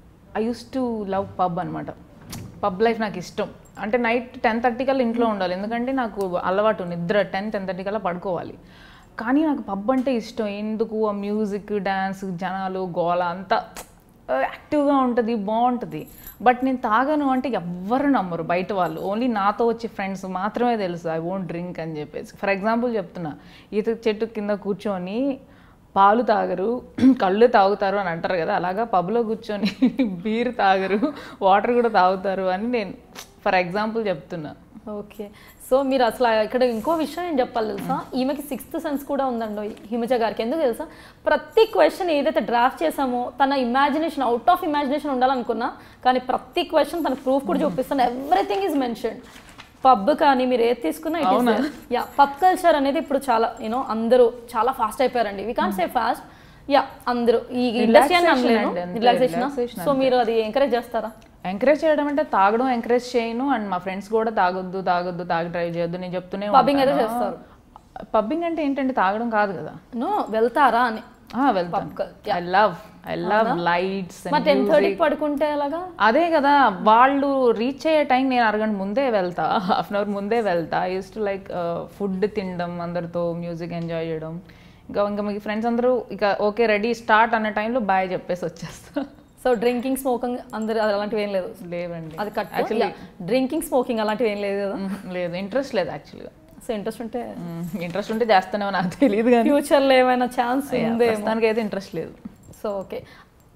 I use to love pub అనమాట పబ్ లైఫ్ నాకు ఇష్టం అంటే నైట్ టెన్ థర్టీ కల్లా ఇంట్లో ఉండాలి ఎందుకంటే నాకు అలవాటు నిద్ర టెన్ టెన్ థర్టీ కల్లా పడుకోవాలి కానీ నాకు పబ్ అంటే ఇష్టం ఎందుకు ఆ మ్యూజిక్ డ్యాన్స్ జనాలు గోల అంతా యాక్టివ్గా ఉంటుంది బాగుంటుంది బట్ నేను తాగను అంటే ఎవ్వరు నమ్మరు బయట వాళ్ళు ఓన్లీ నాతో వచ్చే ఫ్రెండ్స్ మాత్రమే తెలుసు ఐ వోంట్ డ్రింక్ అని చెప్పేసి ఫర్ ఎగ్జాంపుల్ చెప్తున్నా ఈత చెట్టు కింద కూర్చొని పాలు తాగరు కళ్ళు తాగుతారు అని అంటారు కదా అలాగా పబ్లో కూర్చొని బీర్ తాగరు వాటర్ కూడా తాగుతారు అని నేను ఫర్ ఎగ్జాంపుల్ చెప్తున్నా
ఓకే సో మీరు అసలు ఇక్కడ ఇంకో విషయం నేను చెప్పాలి తెలుసా ఈమెకి సిక్స్త్ సెన్స్ కూడా ఉందండి హిమజ గారికి ఎందుకు తెలుసా ప్రతి క్వశ్చన్ ఏదైతే డ్రాఫ్ట్ చేసామో తన ఇమాజినేషన్ అవుట్ ఆఫ్ ఇమాజినేషన్ ఉండాలనుకున్నా కానీ ప్రతి క్వశ్చన్ తన ప్రూఫ్ కూడా చూపిస్తాను ఎవ్రీథింగ్ ఈజ్ మెన్షన్ పబ్ కానీ మీరు ఏది తీసుకున్నా ఇట్ యా పబ్ కల్చర్ అనేది ఇప్పుడు చాలా యూనో అందరూ చాలా ఫాస్ట్ అయిపోయారండి we can say fast yeah అందరూ ఈ ఇండస్ట్రీ అని
Relaxation
అనలేను
అండి, అంతే,
రిలాక్సేషన్
relaxation
సో మీరు అది ఎంకరేజ్ చేస్తారా
ఎంకరేజ్ చేయడం అంటే తాగడం ఎంకరేజ్ చేయను అండ్ మా ఫ్రెండ్స్ కూడా తాగొద్దు తాగొద్దు తాగి డ్రైవ్ చేయొద్దు నేను చెప్తూనే
Pubbing అయితే చేస్తారు.
పబ్బింగ్ అంటే ఏంటంటే తాగడం కాదు కదా
నో వెళ్తారా అని
ఆ, వెళ్తాను I love I love lights
మరి టెన్ థర్టీకి పడుకుంటే ఎలాగా
అదే కదా వాళ్ళు రీచ్ అయ్యే టైం నేను అరగంట ముందే వెళ్తా హాఫ్ అన్ అవర్ ముందే వెళ్తా యూస్ టు లైక్ ఫుడ్ తినడం అందరితో మ్యూజిక్ ఎంజాయ్ చేయడం ఇంకా ఇంకా మీ ఫ్రెండ్స్ అందరూ ఇక ఓకే రెడీ స్టార్ట్ అన్న టైంలో బాయ్ చెప్పేసి వచ్చేస్తా
సో డ్రింకింగ్ స్మోకింగ్ అందరు అలాంటివి ఏం లేదు
లేవండి
అది కట్ డ్రింకింగ్ స్మోకింగ్ అలాంటివి ఏం లేదు కదా
మ్మ్, లేదు ఇంట్రెస్ట్ లేదు యాక్చువల్గా
సో ఇంట్రెస్ట్ ఉంటే
ఇంట్రెస్ట్ ఉంటే చేస్తానేమో నాకు తెలియదు కానీ
ఫ్యూచర్లో ఏమైనా ఛాన్స్ ఉందే
ప్రస్తుతానికి అయితే ఇంట్రెస్ట్ లేదు
సో ఓకే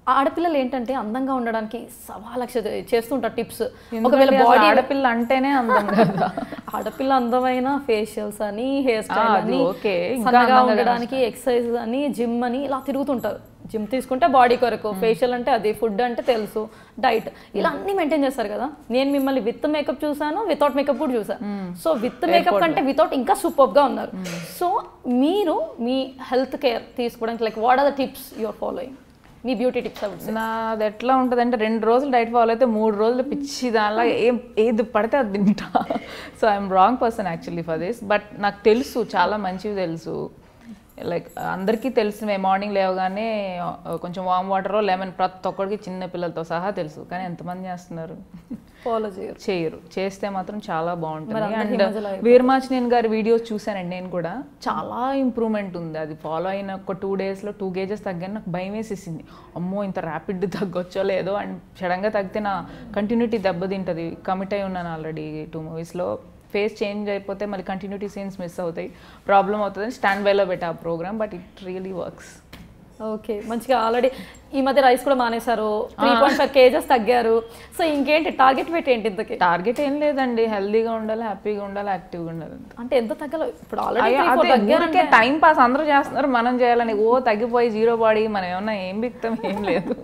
ఆడపిల్లలు ఏంటంటే అందంగా ఉండడానికి సవా లక్ష చేస్తుంటారు టిప్స్ ఒకవేళ
ఒకవేళ
బాడీ
ఆడపిల్ల అంటేనే అందం కదా
ఆడపిల్ల అందమైన ఫేషియల్స్ అని హెయిర్
ఆ,
స్టైల్
అది
అని
ఓకే. ఇంకా
సన్నగా
అందంగా
ఉండడానికి ఎక్సర్సైజ్ అని జిమ్ అని ఇలా తిరుగుతుంటారు జిమ్ తీసుకుంటే బాడీ కొరకు ఫేషియల్ అంటే అది ఫుడ్ అంటే తెలుసు డైట్ ఇలా అన్ని మెయింటైన్ చేస్తారు కదా నేను మిమ్మల్ని విత్ మేకప్ చూసాను వితౌట్ మేకప్ కూడా చూసాను సో విత్ మేకప్ కంటే వితౌట్ ఇంకా సూపర్ గా ఉన్నారు సో మీరు మీ హెల్త్ కేర్ తీసుకోవడానికి like what are the tips your following మీ బ్యూటీ టిప్స్ అవి
నాది ఎట్లా ఉంటుందంటే రెండు రోజులు డైట్ ఫాలో అయితే మూడు రోజులు పిచ్చి దానిలా ఏం ఏది పడితే అది తింటా so I'm wrong person actually for this but నాకు తెలుసు చాలా మంచివి తెలుసు లైక్ అందరికీ తెలుసు మేము మార్నింగ్ లేవగానే ఆ, కొంచెం వామ్ వాటర్ లెమన్ ప్రతి ఒక్కరికి చిన్న పిల్లలతో సహా తెలుసు కానీ ఎంతమంది చేస్తున్నారు
ఫాలో చేయరు
చేయరు చేస్తే మాత్రం చాలా
మరి
బాగుంటుంది
అందరికీ
అండ్
మధ్యలో
వీరమాచినేని గారి వీడియోస్ చూశానండి నేను కూడా చాలా ఇంప్రూవ్మెంట్ ఉంది అది ఫాలో అయిన ఒక టూ డేస్లో టూ కేజెస్ తగ్గాను నాకు భయం వేసేసింది అమ్మో ఇంత ర్యాపిడ్ తగ్గొచ్చో లేదో అండ్ సడన్గా తగ్గితే నా కంటిన్యూటీ దెబ్బతింటుంది కమిట్ అయి ఉన్నాను ఆల్రెడీ టూ మూవీస్లో ఫేస్ చేంజ్ అయిపోతే మళ్ళీ కంటిన్యూటీ సీన్స్ మిస్ అవుతాయి ప్రాబ్లం అవుతుంది స్టాండ్ బైలో పెట్టా ఆ programme but it really works
okay మంచిగా ఆల్రెడీ ఈ మధ్య రైస్ కూడా మానేశారు త్రీ పాయింట్ ఫైవ్ కేజెస్ తగ్గారు సో ఇంకేంటి టార్గెట్ పెట్టి ఏంటి ఇంతకి
టార్గెట్ ఏం లేదండి హెల్దీగా ఉండాలి హ్యాపీగా ఉండాలి యాక్టివ్గా ఉండాలి
అంటే ఎంత తగ్గలో ఇప్పుడు
అయ్యో, అదే
ఆల్రెడీ
ఊరికే టైం పాస్ అందరూ చేస్తున్నారు మనం చేయాలని ఓ తగ్గిపోయి జీరో బాడీ మనం ఏమన్నా ఏం బిక్తాం ఏం లేదు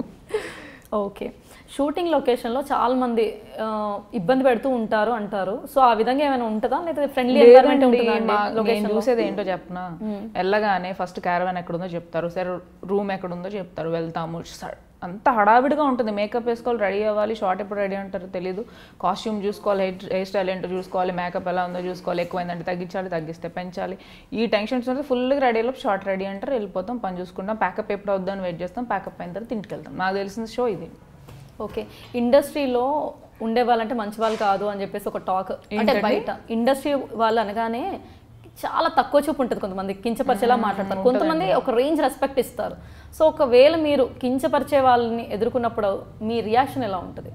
ఓకే షూటింగ్ లొకేషన్లో చాలా మంది ఆ, ఇబ్బంది పెడుతూ ఉంటారు అంటారు సో ఆ విధంగా ఏమైనా ఉంటుందా లేదా ఫ్రెండ్లీ ఎన్వైరన్మెంట్
లేదండి,
ఉంటుందా
మా-
అండి
నేను
లొకేషన్
చూసేది ఏంటో చెప్పనా వెళ్ళగానే ఫస్ట్ క్యారవాన్ ఎక్కడుందో చెప్తారు సరే రూమ్ ఎక్కడుందో చెప్తారు వెళ్తాము స- అంత హడావిడిగా ఉంటుంది మేకప్ వేసుకోవాలి రెడీ అవ్వాలి షార్ట్ ఎప్పుడు రెడీ అంటారో తెలియదు కాస్ట్యూమ్ చూసుకోవాలి హెయిర్ హెయిర్ స్టైల్ ఏంటో చూసుకోవాలి మేకప్ ఎలా ఉందో చూసుకోవాలి ఎక్కువైందంటే తగ్గించాలి తగ్గిస్తే పెంచాలి ఈ టెన్షన్స్ ఉంటే ఫుల్గా రెడీ అయ్యి షార్ట్ రెడీ అంటారు వెళ్ళిపోతాం పని చూసుకుంటాం ప్యాకప్ ఎప్పుడు అవుద్దని వెయిట్ చేస్తాం ప్యాకప్ అయిన తర్వాత ఇంటికి వెళ్తాం నాకు తెలిసిన షో ఇది
ఓకే ఇండస్ట్రీలో ఉండే వాళ్ళంటే మంచి వాళ్ళు కాదు అని చెప్పేసి ఒక టాక్ అంటే బయట ఇండస్ట్రీ వాళ్ళు అనగానే చాలా తక్కువ చూపు ఉంటుంది కొంతమంది కించపరిచేలా మాట్లాడతారు కొంతమంది ఒక రేంజ్ రెస్పెక్ట్ ఇస్తారు సో ఒకవేళ మీరు కించపరిచే వాళ్ళని ఎదుర్కొన్నప్పుడు మీ రియాక్షన్ ఎలా ఉంటుంది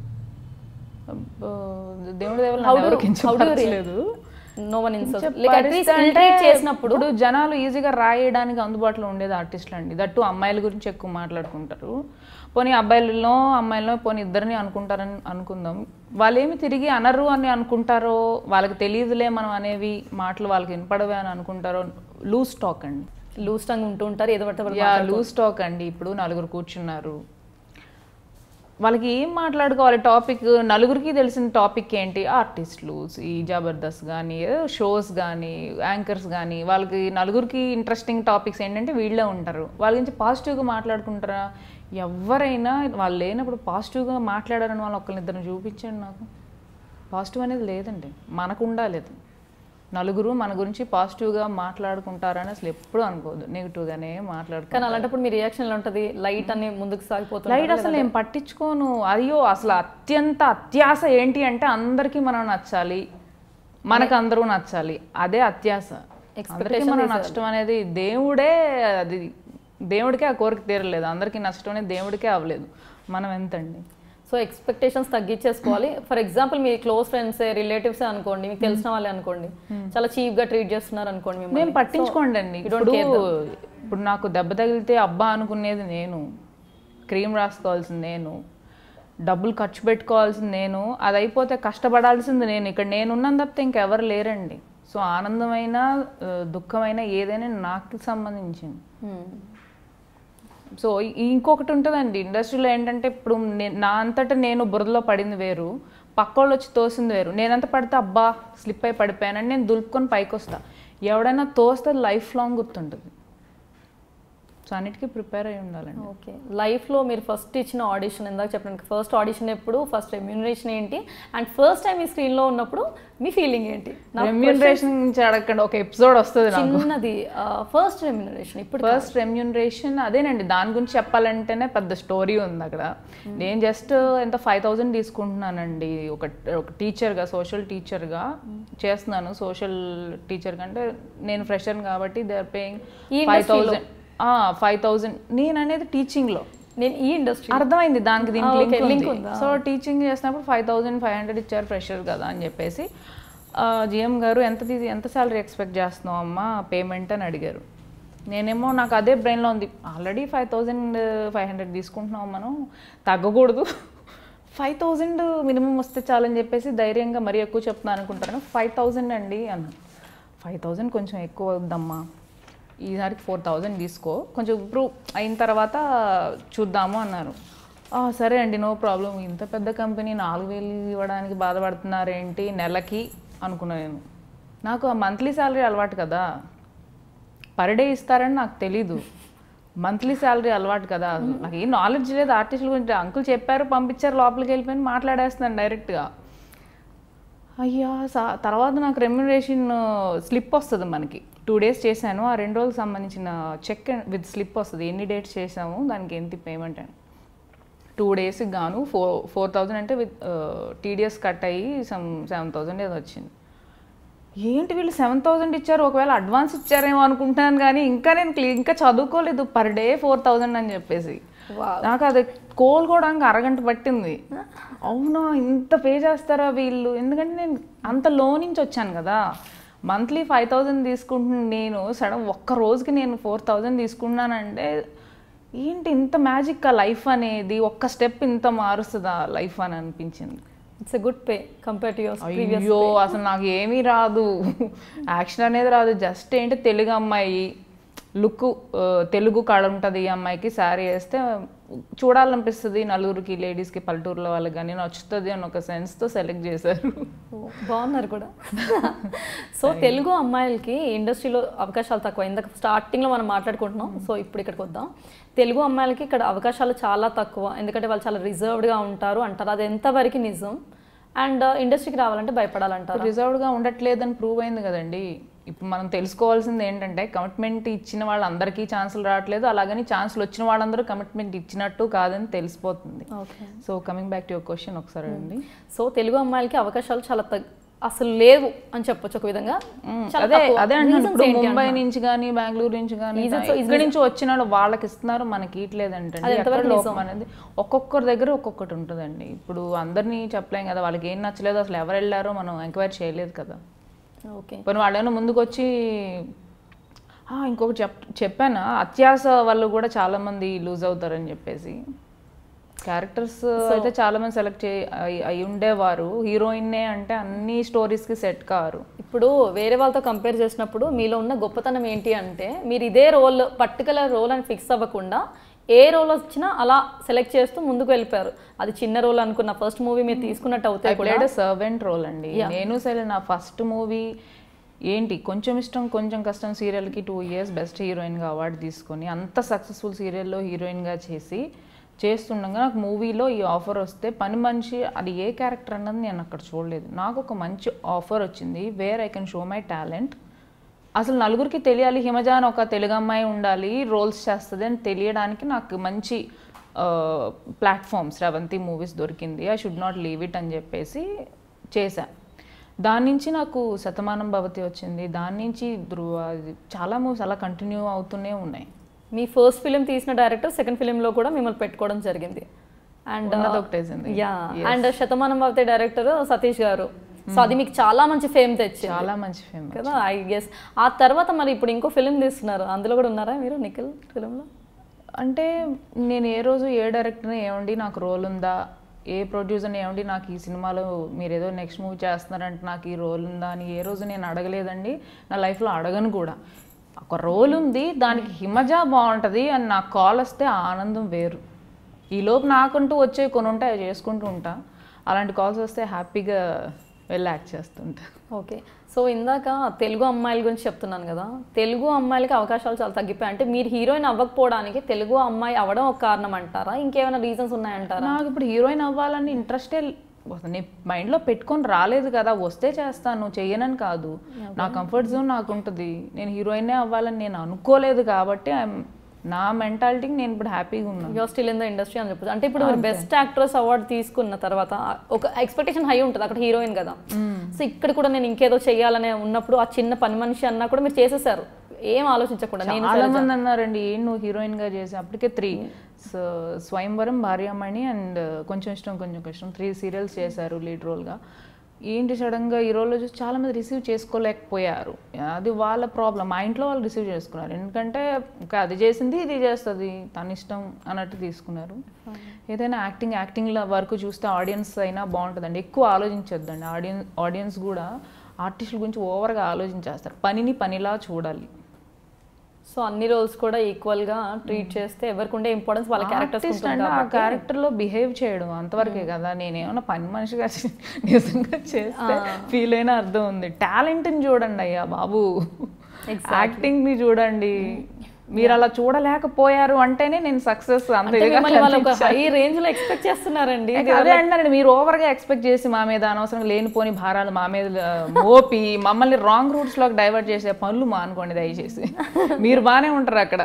అబ్బో, దేవుడి దేవుడు
How do-
ఎవరు
how do you
కించపరచలేదు
నో వన్ ఇన్సల్ట్ లైక్
పరిస్థితి
అట్లీస్ట్
అంటే
ఇల్టరేట్ చేసినప్పుడు
ఇప్పుడు జనాలు ఈజీగా రాయడానికి అందుబాటులో ఉండేది ఆర్టిస్టులు అండి దట్టు అమ్మాయిల గురించి ఎక్కువ మాట్లాడుకుంటారు పోనీ అబ్బాయిలలో అమ్మాయిలలో పోనీ ఇద్దరిని అనుకుంటారని అనుకుందాం వాళ్ళేమి తిరిగి అనరు అని అనుకుంటారో వాళ్ళకి తెలియదులే మనం అనేవి మాటలు వాళ్ళకి వినపడవే అని అనుకుంటారో లూజ్ టాక్ అండి
లూజ్ టంగ్ ఉంటూ ఉంటారు ఏదో పడితే వాళ్ళు
యా లూజ్ టాక్ అండి ఇప్పుడు నలుగురు కూర్చున్నారు వాళ్ళకి ఏం మాట్లాడుకోవాలి టాపిక్ నలుగురికి తెలిసిన టాపిక్ ఏంటి ఆర్టిస్టులు ఈ జబర్దస్త్ కానీ షోస్ కానీ యాంకర్స్ కానీ వాళ్ళకి నలుగురికి ఇంట్రెస్టింగ్ టాపిక్స్ ఏంటంటే వీళ్ళే ఉంటారు వాళ్ళ గురించి పాజిటివ్గా మాట్లాడుకుంటారా ఎవరైనా వాళ్ళు లేనప్పుడు పాజిటివ్గా మాట్లాడారని వాళ్ళు ఒకరినిద్దరిని చూపించండి నాకు పాజిటివ్ అనేది లేదండి మనకు ఉండాలి అది నలుగురు మన గురించి పాజిటివ్గా మాట్లాడుకుంటారని అసలు ఎప్పుడు అనుకోవద్దు నెగిటివ్గానే మాట్లాడుకో
కానీ అలాంటప్పుడు మీ రియాక్షన్ ఎలా ఉంటుంది లైట్ అని ముందుకు సాగిపోతుంది
లైట్ అసలు నేను పట్టించుకోను అయ్యో అసలు అత్యంత అత్యాస ఏంటి అంటే అందరికీ మనం నచ్చాలి మనకు అందరూ నచ్చాలి అదే అత్యాస అందరికీ మనం నచ్చడం అనేది దేవుడే అది దేవుడికే ఆ కోరిక తీరలేదు అందరికీ నచ్చడం అనేది దేవుడికే అవ్వలేదు మనం ఎంతండి
సో ఎక్స్పెక్టేషన్స్ తగ్గించేసుకోవాలి ఫర్ ఎగ్జాంపుల్ మీ క్లోజ్ ఫ్రెండ్స్ రిలేటివ్స్ అనుకోండి మీకు తెలిసిన వాళ్ళే అనుకోండి చాలా చీప్ గా ట్రీట్ చేస్తున్నారు అనుకోండి
నేను
మిమ్మల్ని
పట్టించుకోండి అండి
you don't
ఇప్పుడు ఇప్పుడు నాకు దెబ్బ తగిలితే అబ్బా అనుకునేది నేను క్రీమ్ రాసుకోవాల్సింది నేను డబ్బులు ఖర్చు పెట్టుకోవాల్సింది నేను అది అయిపోతే కష్టపడాల్సింది నేను ఇక్కడ నేనున్నాను తప్పితే ఇంకెవరు లేరండి సో ఆనందమైన ఆ, దుఃఖమైన ఏదైనా నాకు సంబంధించింది
Hmm.
సో ఇ- ఇంకొకటి ఉంటుందండి ఇండస్ట్రీలో ఏంటంటే ఇప్పుడు నే- నా అంతటా నేను బురదలో పడింది వేరు పక్కోళ్ళు వచ్చి తోసింది వేరు నేనంత పడితే అబ్బా స్లిప్ అయి పడిపోయానని నేను దులుపుకొని పైకి వస్తా ఎవడైనా తోస్తే లైఫ్ లాంగ్ గుర్తుంటుంది సో అన్నిటికీ ప్రిపేర్ అయి ఉండాలండి
ఓకే లైఫ్లో మీరు ఫస్ట్ ఇచ్చిన ఆడిషన్ ఇందాక చెప్పడానికి ఫస్ట్ ఆడిషన్ ఎప్పుడు ఫస్ట్ రెమ్యూనరేషన్ ఏంటి అండ్ ఫస్ట్ టైం ఈ స్క్రీన్లో ఉన్నప్పుడు మీ ఫీలింగ్ ఏంటి నా
రెమ్యూనరేషన్ నుంచి అడగండి ఒక ఎపిసోడ్ వస్తుంది నాకు
చిన్నది ఫస్ట్ రెమ్యూనరేషన్ ఇప్పుడు
ఫస్ట్ రెమ్యూనరేషన్ అదేనండి దాని గురించి చెప్పాలంటేనే పెద్ద స్టోరీ ఉంది అక్కడ నేను జస్ట్ ఎంత ఫైవ్ థౌజండ్ తీసుకుంటున్నానండి ఒక ఒక టీచర్గా సోషల్ టీచర్గా చేస్తున్నాను సోషల్ టీచర్ కంటే నేను ఫ్రెషర్ కాబట్టి దే ఆర్ పేయింగ్
ఈ
ఫైవ్ థౌజండ్ ఫైవ్ థౌజండ్ నేను అనేది టీచింగ్లో
నేను ఈ ఇండస్ట్రీ
అర్థమైంది దానికి
ఆ,
దీనికి
okay, link
లింక్
ఉందా?
ఉంది సో టీచింగ్ చేసినప్పుడు ఫైవ్ థౌజండ్ ఫైవ్ హండ్రెడ్ ఇచ్చారు ఫ్రెషర్ కదా అని చెప్పేసి జిఎం గారు ఎంత తీ- ఎంత శాలరీ ఎక్స్పెక్ట్ చేస్తున్నావు అమ్మా పేమెంట్ అని అడిగారు నేనేమో నాకు అదే బ్రెయిన్లో ఉంది already five thousand five hundred తీసుకుంటున్నాం మనం తగ్గకూడదు ఫైవ్ థౌజండ్ మినిమం వస్తే చాలని చెప్పేసి ధైర్యంగా మరీ ఎక్కువ చెప్తున్నాను అనుకుంటాను ఫైవ్ థౌజండ్ అండి అన్న ఫైవ్ థౌజండ్ కొంచెం ఎక్కువ అవుద్దమ్మా ఈసారికి ఫోర్ థౌజండ్ తీసుకో కొంచెం ఇంప్రూవ్ అయిన తర్వాత చూద్దాము అన్నారు "ఆ, సరే అండి నో ప్రాబ్లం ఇంత పెద్ద కంపెనీ నాలుగు వేలు ఇవ్వడానికి బాధపడుతున్నారేంటి నెలకి అనుకున్నా నేను నాకు ఆ మంత్లీ శాలరీ అలవాటు కదా పర్ డే ఇస్తారని నాకు తెలీదు మంత్లీ శాలరీ అలవాటు కదా నాకు ఏం నాలెడ్జ్ లేదు ఆర్టిస్టుల గురించి అంకుల్ చెప్పారు పంపించారు లోపలికి వెళ్ళిపోయి మాట్లాడేస్తున్నాను డైరెక్ట్గా అయ్యా సా తర్వాత నాకు రెమ్యునరేషన్ స్లిప్ వస్తుంది మనకి టూ డేస్ చేశాను ఆ రెండు రోజులకు సంబంధించిన చెక్ విత్ స్లిప్ వస్తుంది ఎన్ని డేట్స్ చేసాము దానికి ఎంత పేమెంట్ అని టూ డేస్కి గాను ఫోర్ ఫోర్ థౌజండ్ అంటే విత్ టీడీఎస్ కట్ అయ్యి సమ్ సెవెన్ థౌజండ్ ఏదో వచ్చింది ఏంటి వీళ్ళు సెవెన్ థౌజండ్ ఇచ్చారు ఒకవేళ అడ్వాన్స్ ఇచ్చారేమో అనుకుంటున్నాను కానీ ఇంకా నేను క్లి- ఇంకా చదువుకోలేదు పర్ డే ఫోర్ థౌజండ్ అని చెప్పేసి
Wow.
నాకు అది కోలుకోవడానికి అరగంట పట్టింది అవునా ఇంత పే చేస్తారా వీళ్ళు ఎందుకంటే నేను అంత లో నుంచి వచ్చాను కదా మంత్లీ ఫైవ్ థౌజండ్ తీసుకుంటున్న నేను సడన్ ఒక్క రోజుకి నేను ఫోర్ థౌజండ్ తీసుకున్నానంటే ఏంటి ఇంత మ్యాజిక్ ఆ లైఫ్ అనేది ఒక్క స్టెప్ ఇంత మారుస్తుందా లైఫ్ అని అనిపించింది
it's a good pay compare to your previous
అయ్యో అసలు నాకు ఏమీ రాదు యాక్షన్ అనేది రాదు జస్ట్ ఏంటి తెలుగు అమ్మాయి లుక్ తెలుగు కళ ఉంటుంది ఈ అమ్మాయికి శారీ వేస్తే చూడాలనిపిస్తుంది నలుగురికి లేడీస్కి పల్లెటూరులో వాళ్ళకి కానీ నచ్చుతుంది అని ఒక సెన్స్తో సెలెక్ట్ చేశారు
బాగున్నారు కూడా సో తెలుగు అమ్మాయిలకి ఇండస్ట్రీలో అవకాశాలు తక్కువ ఇందాక స్టార్టింగ్లో మనం మాట్లాడుకుంటున్నాం సో ఇప్పుడు ఇక్కడికి వద్దాం తెలుగు అమ్మాయిలకి ఇక్కడ అవకాశాలు చాలా తక్కువ ఎందుకంటే వాళ్ళు చాలా రిజర్వ్డ్గా ఉంటారు అంటారు అది ఎంతవరకు నిజం అండ్ ఇండస్ట్రీకి రావాలంటే భయపడాలంటారు
రిజర్వ్డ్గా ఉండట్లేదని ప్రూవ్ అయింది కదండి ఇప్పుడు మనం తెలుసుకోవాల్సింది ఏంటంటే కమిట్మెంట్ ఇచ్చిన వాళ్ళందరికీ ఛాన్సులు రావట్లేదు అలాగని ఛాన్సులు వచ్చిన వాళ్ళందరూ కమిట్మెంట్ ఇచ్చినట్టు కాదని తెలిసిపోతుంది
okay
so coming back to your question ఒకసారి అండి
సో తెలుగు అమ్మాయిలకి అవకాశాలు చాలా తగ్గ అసలు లేవు అని చెప్పొచ్చు ఒక విధంగా చాలా
అదే
తక్కువ.
అదే అంటున్నాను
Reasons
ఇప్పుడు
ఏంటి
ముంబై నుంచి కానీ బెంగళూరు నుంచి కానీ
Is it so- is
ఇక్కడి నుంచి వచ్చిన వాళ్ళు వాళ్ళకి ఇస్తున్నారు మనకి ఇట్లేదంటే
అది
ఎక్కడ
ఎంతవరకు
లోపం అనేది ఒక్కొక్కరి దగ్గర ఒక్కొక్కటి ఉంటుందండి ఇప్పుడు అందరినీ చెప్పలేం కదా వాళ్ళకి ఏం నచ్చలేదు అసలు ఎవరు వెళ్ళారో మనం ఎంక్వైరీ చేయలేదు కదా
ఓకే
పోనీ వాళ్ళైనా ముందుకు వచ్చి "ఆ, ఇంకొకటి చెప్ చెప్పానా అత్యాస వాళ్ళు కూడా చాలా మంది లూజ్ అవుతారని చెప్పేసి క్యారెక్టర్స్ అయితే చాలా మంది సెలెక్ట్ చే అయి- అయి ఉండేవారు హీరోయిన్నే అంటే అన్ని స్టోరీస్కి సెట్ కారు
ఇప్పుడు వేరే వాళ్ళతో కంపేర్ చేసినప్పుడు మీలో ఉన్న గొప్పతనం ఏంటి అంటే మీరు ఇదే రోల్ పర్టికులర్ రోల్ అని ఫిక్స్ అవ్వకుండా ఏ రోల్ వచ్చినా అలా సెలెక్ట్ చేస్తూ ముందుకు వెళ్ళిపోయారు అది చిన్న రోల్ అనుకున్న ఫస్ట్ మూవీ మీరు తీసుకున్నట్టు అవుతే కూడా
ప్లేడ్ సర్వెంట్ రోల్ అండి నేను సరే నా ఫస్ట్ మూవీ ఏంటి కొంచెం ఇష్టం కొంచెం కష్టం సీరియల్కి టూ ఇయర్స్ బెస్ట్ హీరోయిన్గా అవార్డు తీసుకొని అంత సక్సెస్ఫుల్ సీరియల్లో హీరోయిన్గా చేసి చేస్తుండగా నాకు మూవీలో ఈ ఆఫర్ వస్తే పని మనిషి అది ఏ క్యారెక్టర్ అన్నది నేను అక్కడ చూడలేదు నాకు ఒక మంచి ఆఫర్ వచ్చింది where I can show my talent అసలు నలుగురికి తెలియాలి హిమజ అని ఒక తెలుగు అమ్మాయి ఉండాలి రోల్స్ చేస్తుంది అని తెలియడానికి నాకు మంచి ప్లాట్ఫామ్స్ రవంతి మూవీస్ దొరికింది I should not leave it అని చెప్పేసి చేశా దాని నుంచి నాకు శతమానం భవతి వచ్చింది దాని నుంచి ధృవ ఇది చాలా మూవీస్ అలా కంటిన్యూ అవుతూనే ఉన్నాయి
మీ ఫస్ట్ ఫిలిం తీసిన డైరెక్టర్ సెకండ్ ఫిలింలో కూడా మిమ్మల్ని పెట్టుకోవడం జరిగింది అండ్
ఉన్నది ఒకటేసింది
యా అండ్ శతమానం భవతి డైరెక్టర్ సతీష్ గారు సో అది మీకు చాలా మంచి ఫేమ్ తెచ్చింది
చాలా మంచి ఫేమ్
కదా ఐ గెస్ ఆ తర్వాత మరి ఇప్పుడు ఇంకో ఫిలిం తీస్తున్నారు అందులో కూడా ఉన్నారా మీరు నిఖిల్ ఫిలింలో
అంటే నేను ఏ రోజు ఏ డైరెక్టర్ని ఏమండి నాకు రోల్ ఉందా ఏ ప్రొడ్యూసర్ని ఏమండి నాకు ఈ సినిమాలో మీరు ఏదో నెక్స్ట్ మూవీ చేస్తున్నారంటే నాకు ఈ రోల్ ఉందా అని ఏ రోజు నేను అడగలేదండి నా లైఫ్లో అడగను కూడా ఒక రోల్ ఉంది దానికి హిమజ బాగుంటుంది అని నాకు కాల్ వస్తే ఆ ఆనందం వేరు ఈలోపు నాకంటూ వచ్చే కొన్ని ఉంటాయి అవి చేసుకుంటూ ఉంటా అలాంటి కాల్స్ వస్తే హ్యాపీగా వెళ్ళి యాక్ట్ చేస్తుంటా
ఓకే సో ఇందాక తెలుగు అమ్మాయిల గురించి చెప్తున్నాను కదా తెలుగు అమ్మాయిలకి అవకాశాలు చాలా తగ్గిపోయాయి అంటే మీరు హీరోయిన్ అవ్వకపోవడానికి తెలుగు అమ్మాయి అవ్వడం ఒక కారణం అంటారా ఇంకేమైనా రీజన్స్ ఉన్నాయంటారా
నాకు ఇప్పుడు హీరోయిన్ అవ్వాలని ఇంట్రెస్టే నేను మైండ్లో పెట్టుకొని రాలేదు కదా వస్తే చేస్తాను చెయ్యనని కాదు నా కంఫర్ట్ జోన్ నాకు ఉంటుంది నేను హీరోయినే అవ్వాలని నేను అనుకోలేదు కాబట్టి I'm- నా మెంటాలిటీకి నేను ఇప్పుడు హ్యాపీగా ఉన్నాను
your still in the industry అని చెప్పచ్చు అంటే ఇప్పుడు మీరు బెస్ట్ యాక్ట్రెస్ అవార్డు తీసుకున్న తర్వాత ఒక ఎక్స్పెక్టేషన్ హై ఉంటుంది అక్కడ హీరోయిన్ కదా సో ఇక్కడ కూడా నేను ఇంకేదో చేయాలనే ఉన్నప్పుడు ఆ చిన్న పని మనిషి అన్నా కూడా మీరు చేసేసారు ఏం ఆలోచించకుండా నేను
చాలా మంది అన్నారండి ఏం నువ్వు హీరోయిన్ గా చేసి అప్పటికే త్రీ స్వయంవరం భార్యామణి అండ్ కొంచెం ఇష్టం కొంచెం ఇష్టం త్రీ సీరియల్స్ చేశారు లీడ్ రోల్ గా ఏంటి సడన్గా ఈ రోజులో చూసి చాలా మంది రిసీవ్ చేసుకోలేకపోయారు అది వాళ్ళ ప్రాబ్లం మా ఇంట్లో వాళ్ళు రిసీవ్ చేసుకున్నారు ఎందుకంటే ఇంకా అది చేసింది ఇది చేస్తుంది తన ఇష్టం అన్నట్టు తీసుకున్నారు ఏదైనా యాక్టింగ్ యాక్టింగ్ల వరకు చూస్తే ఆడియన్స్ అయినా బాగుంటుందండి ఎక్కువ ఆలోచించొద్దండి ఆడియన్స్ ఆడియన్స్ కూడా ఆర్టిస్టుల గురించి ఓవర్గా ఆలోచించేస్తారు పనిని పనిలా చూడాలి
సో అన్ని రోల్స్ కూడా ఈక్వల్ గా ట్రీట్ చేస్తే ఎవరికి ఉండే ఇంపార్టెన్స్ వాళ్ళ క్యారెక్టర్స్
ఆర్టిస్ట్ అంటే ఆ క్యారెక్టర్ లో బిహేవ్ చేయడం అంతవరకే కదా నేనేమన్నా పని మనిషిగా చే- నిజంగా చేస్తే ఫీల్ అయిన అర్థం ఉంది టాలెంట్ ని చూడండి అయ్యా బాబు యాక్టింగ్ ని చూడండి మీరు అలా చూడలేకపోయారు అంటేనే నేను సక్సెస్ అంత
అంటే
ఇదిగా
మిమ్మల్ని వాళ్ళు ఒక
కనిపించాను.
హై రేంజ్ లో ఎక్స్పెక్ట్ చేస్తున్నారండి
అదే అంటారండి మీరు ఓవర్ గా ఎక్స్పెక్ట్ చేసి మా మీద అనవసరంగా లేనిపోని భారాలు మా మీద మోపి మమ్మల్ని రాంగ్ రూట్స్ లోకి డైవర్ట్ చేసే పనులు మానుకోండి దయచేసి మీరు బాగానే ఉంటారు అక్కడ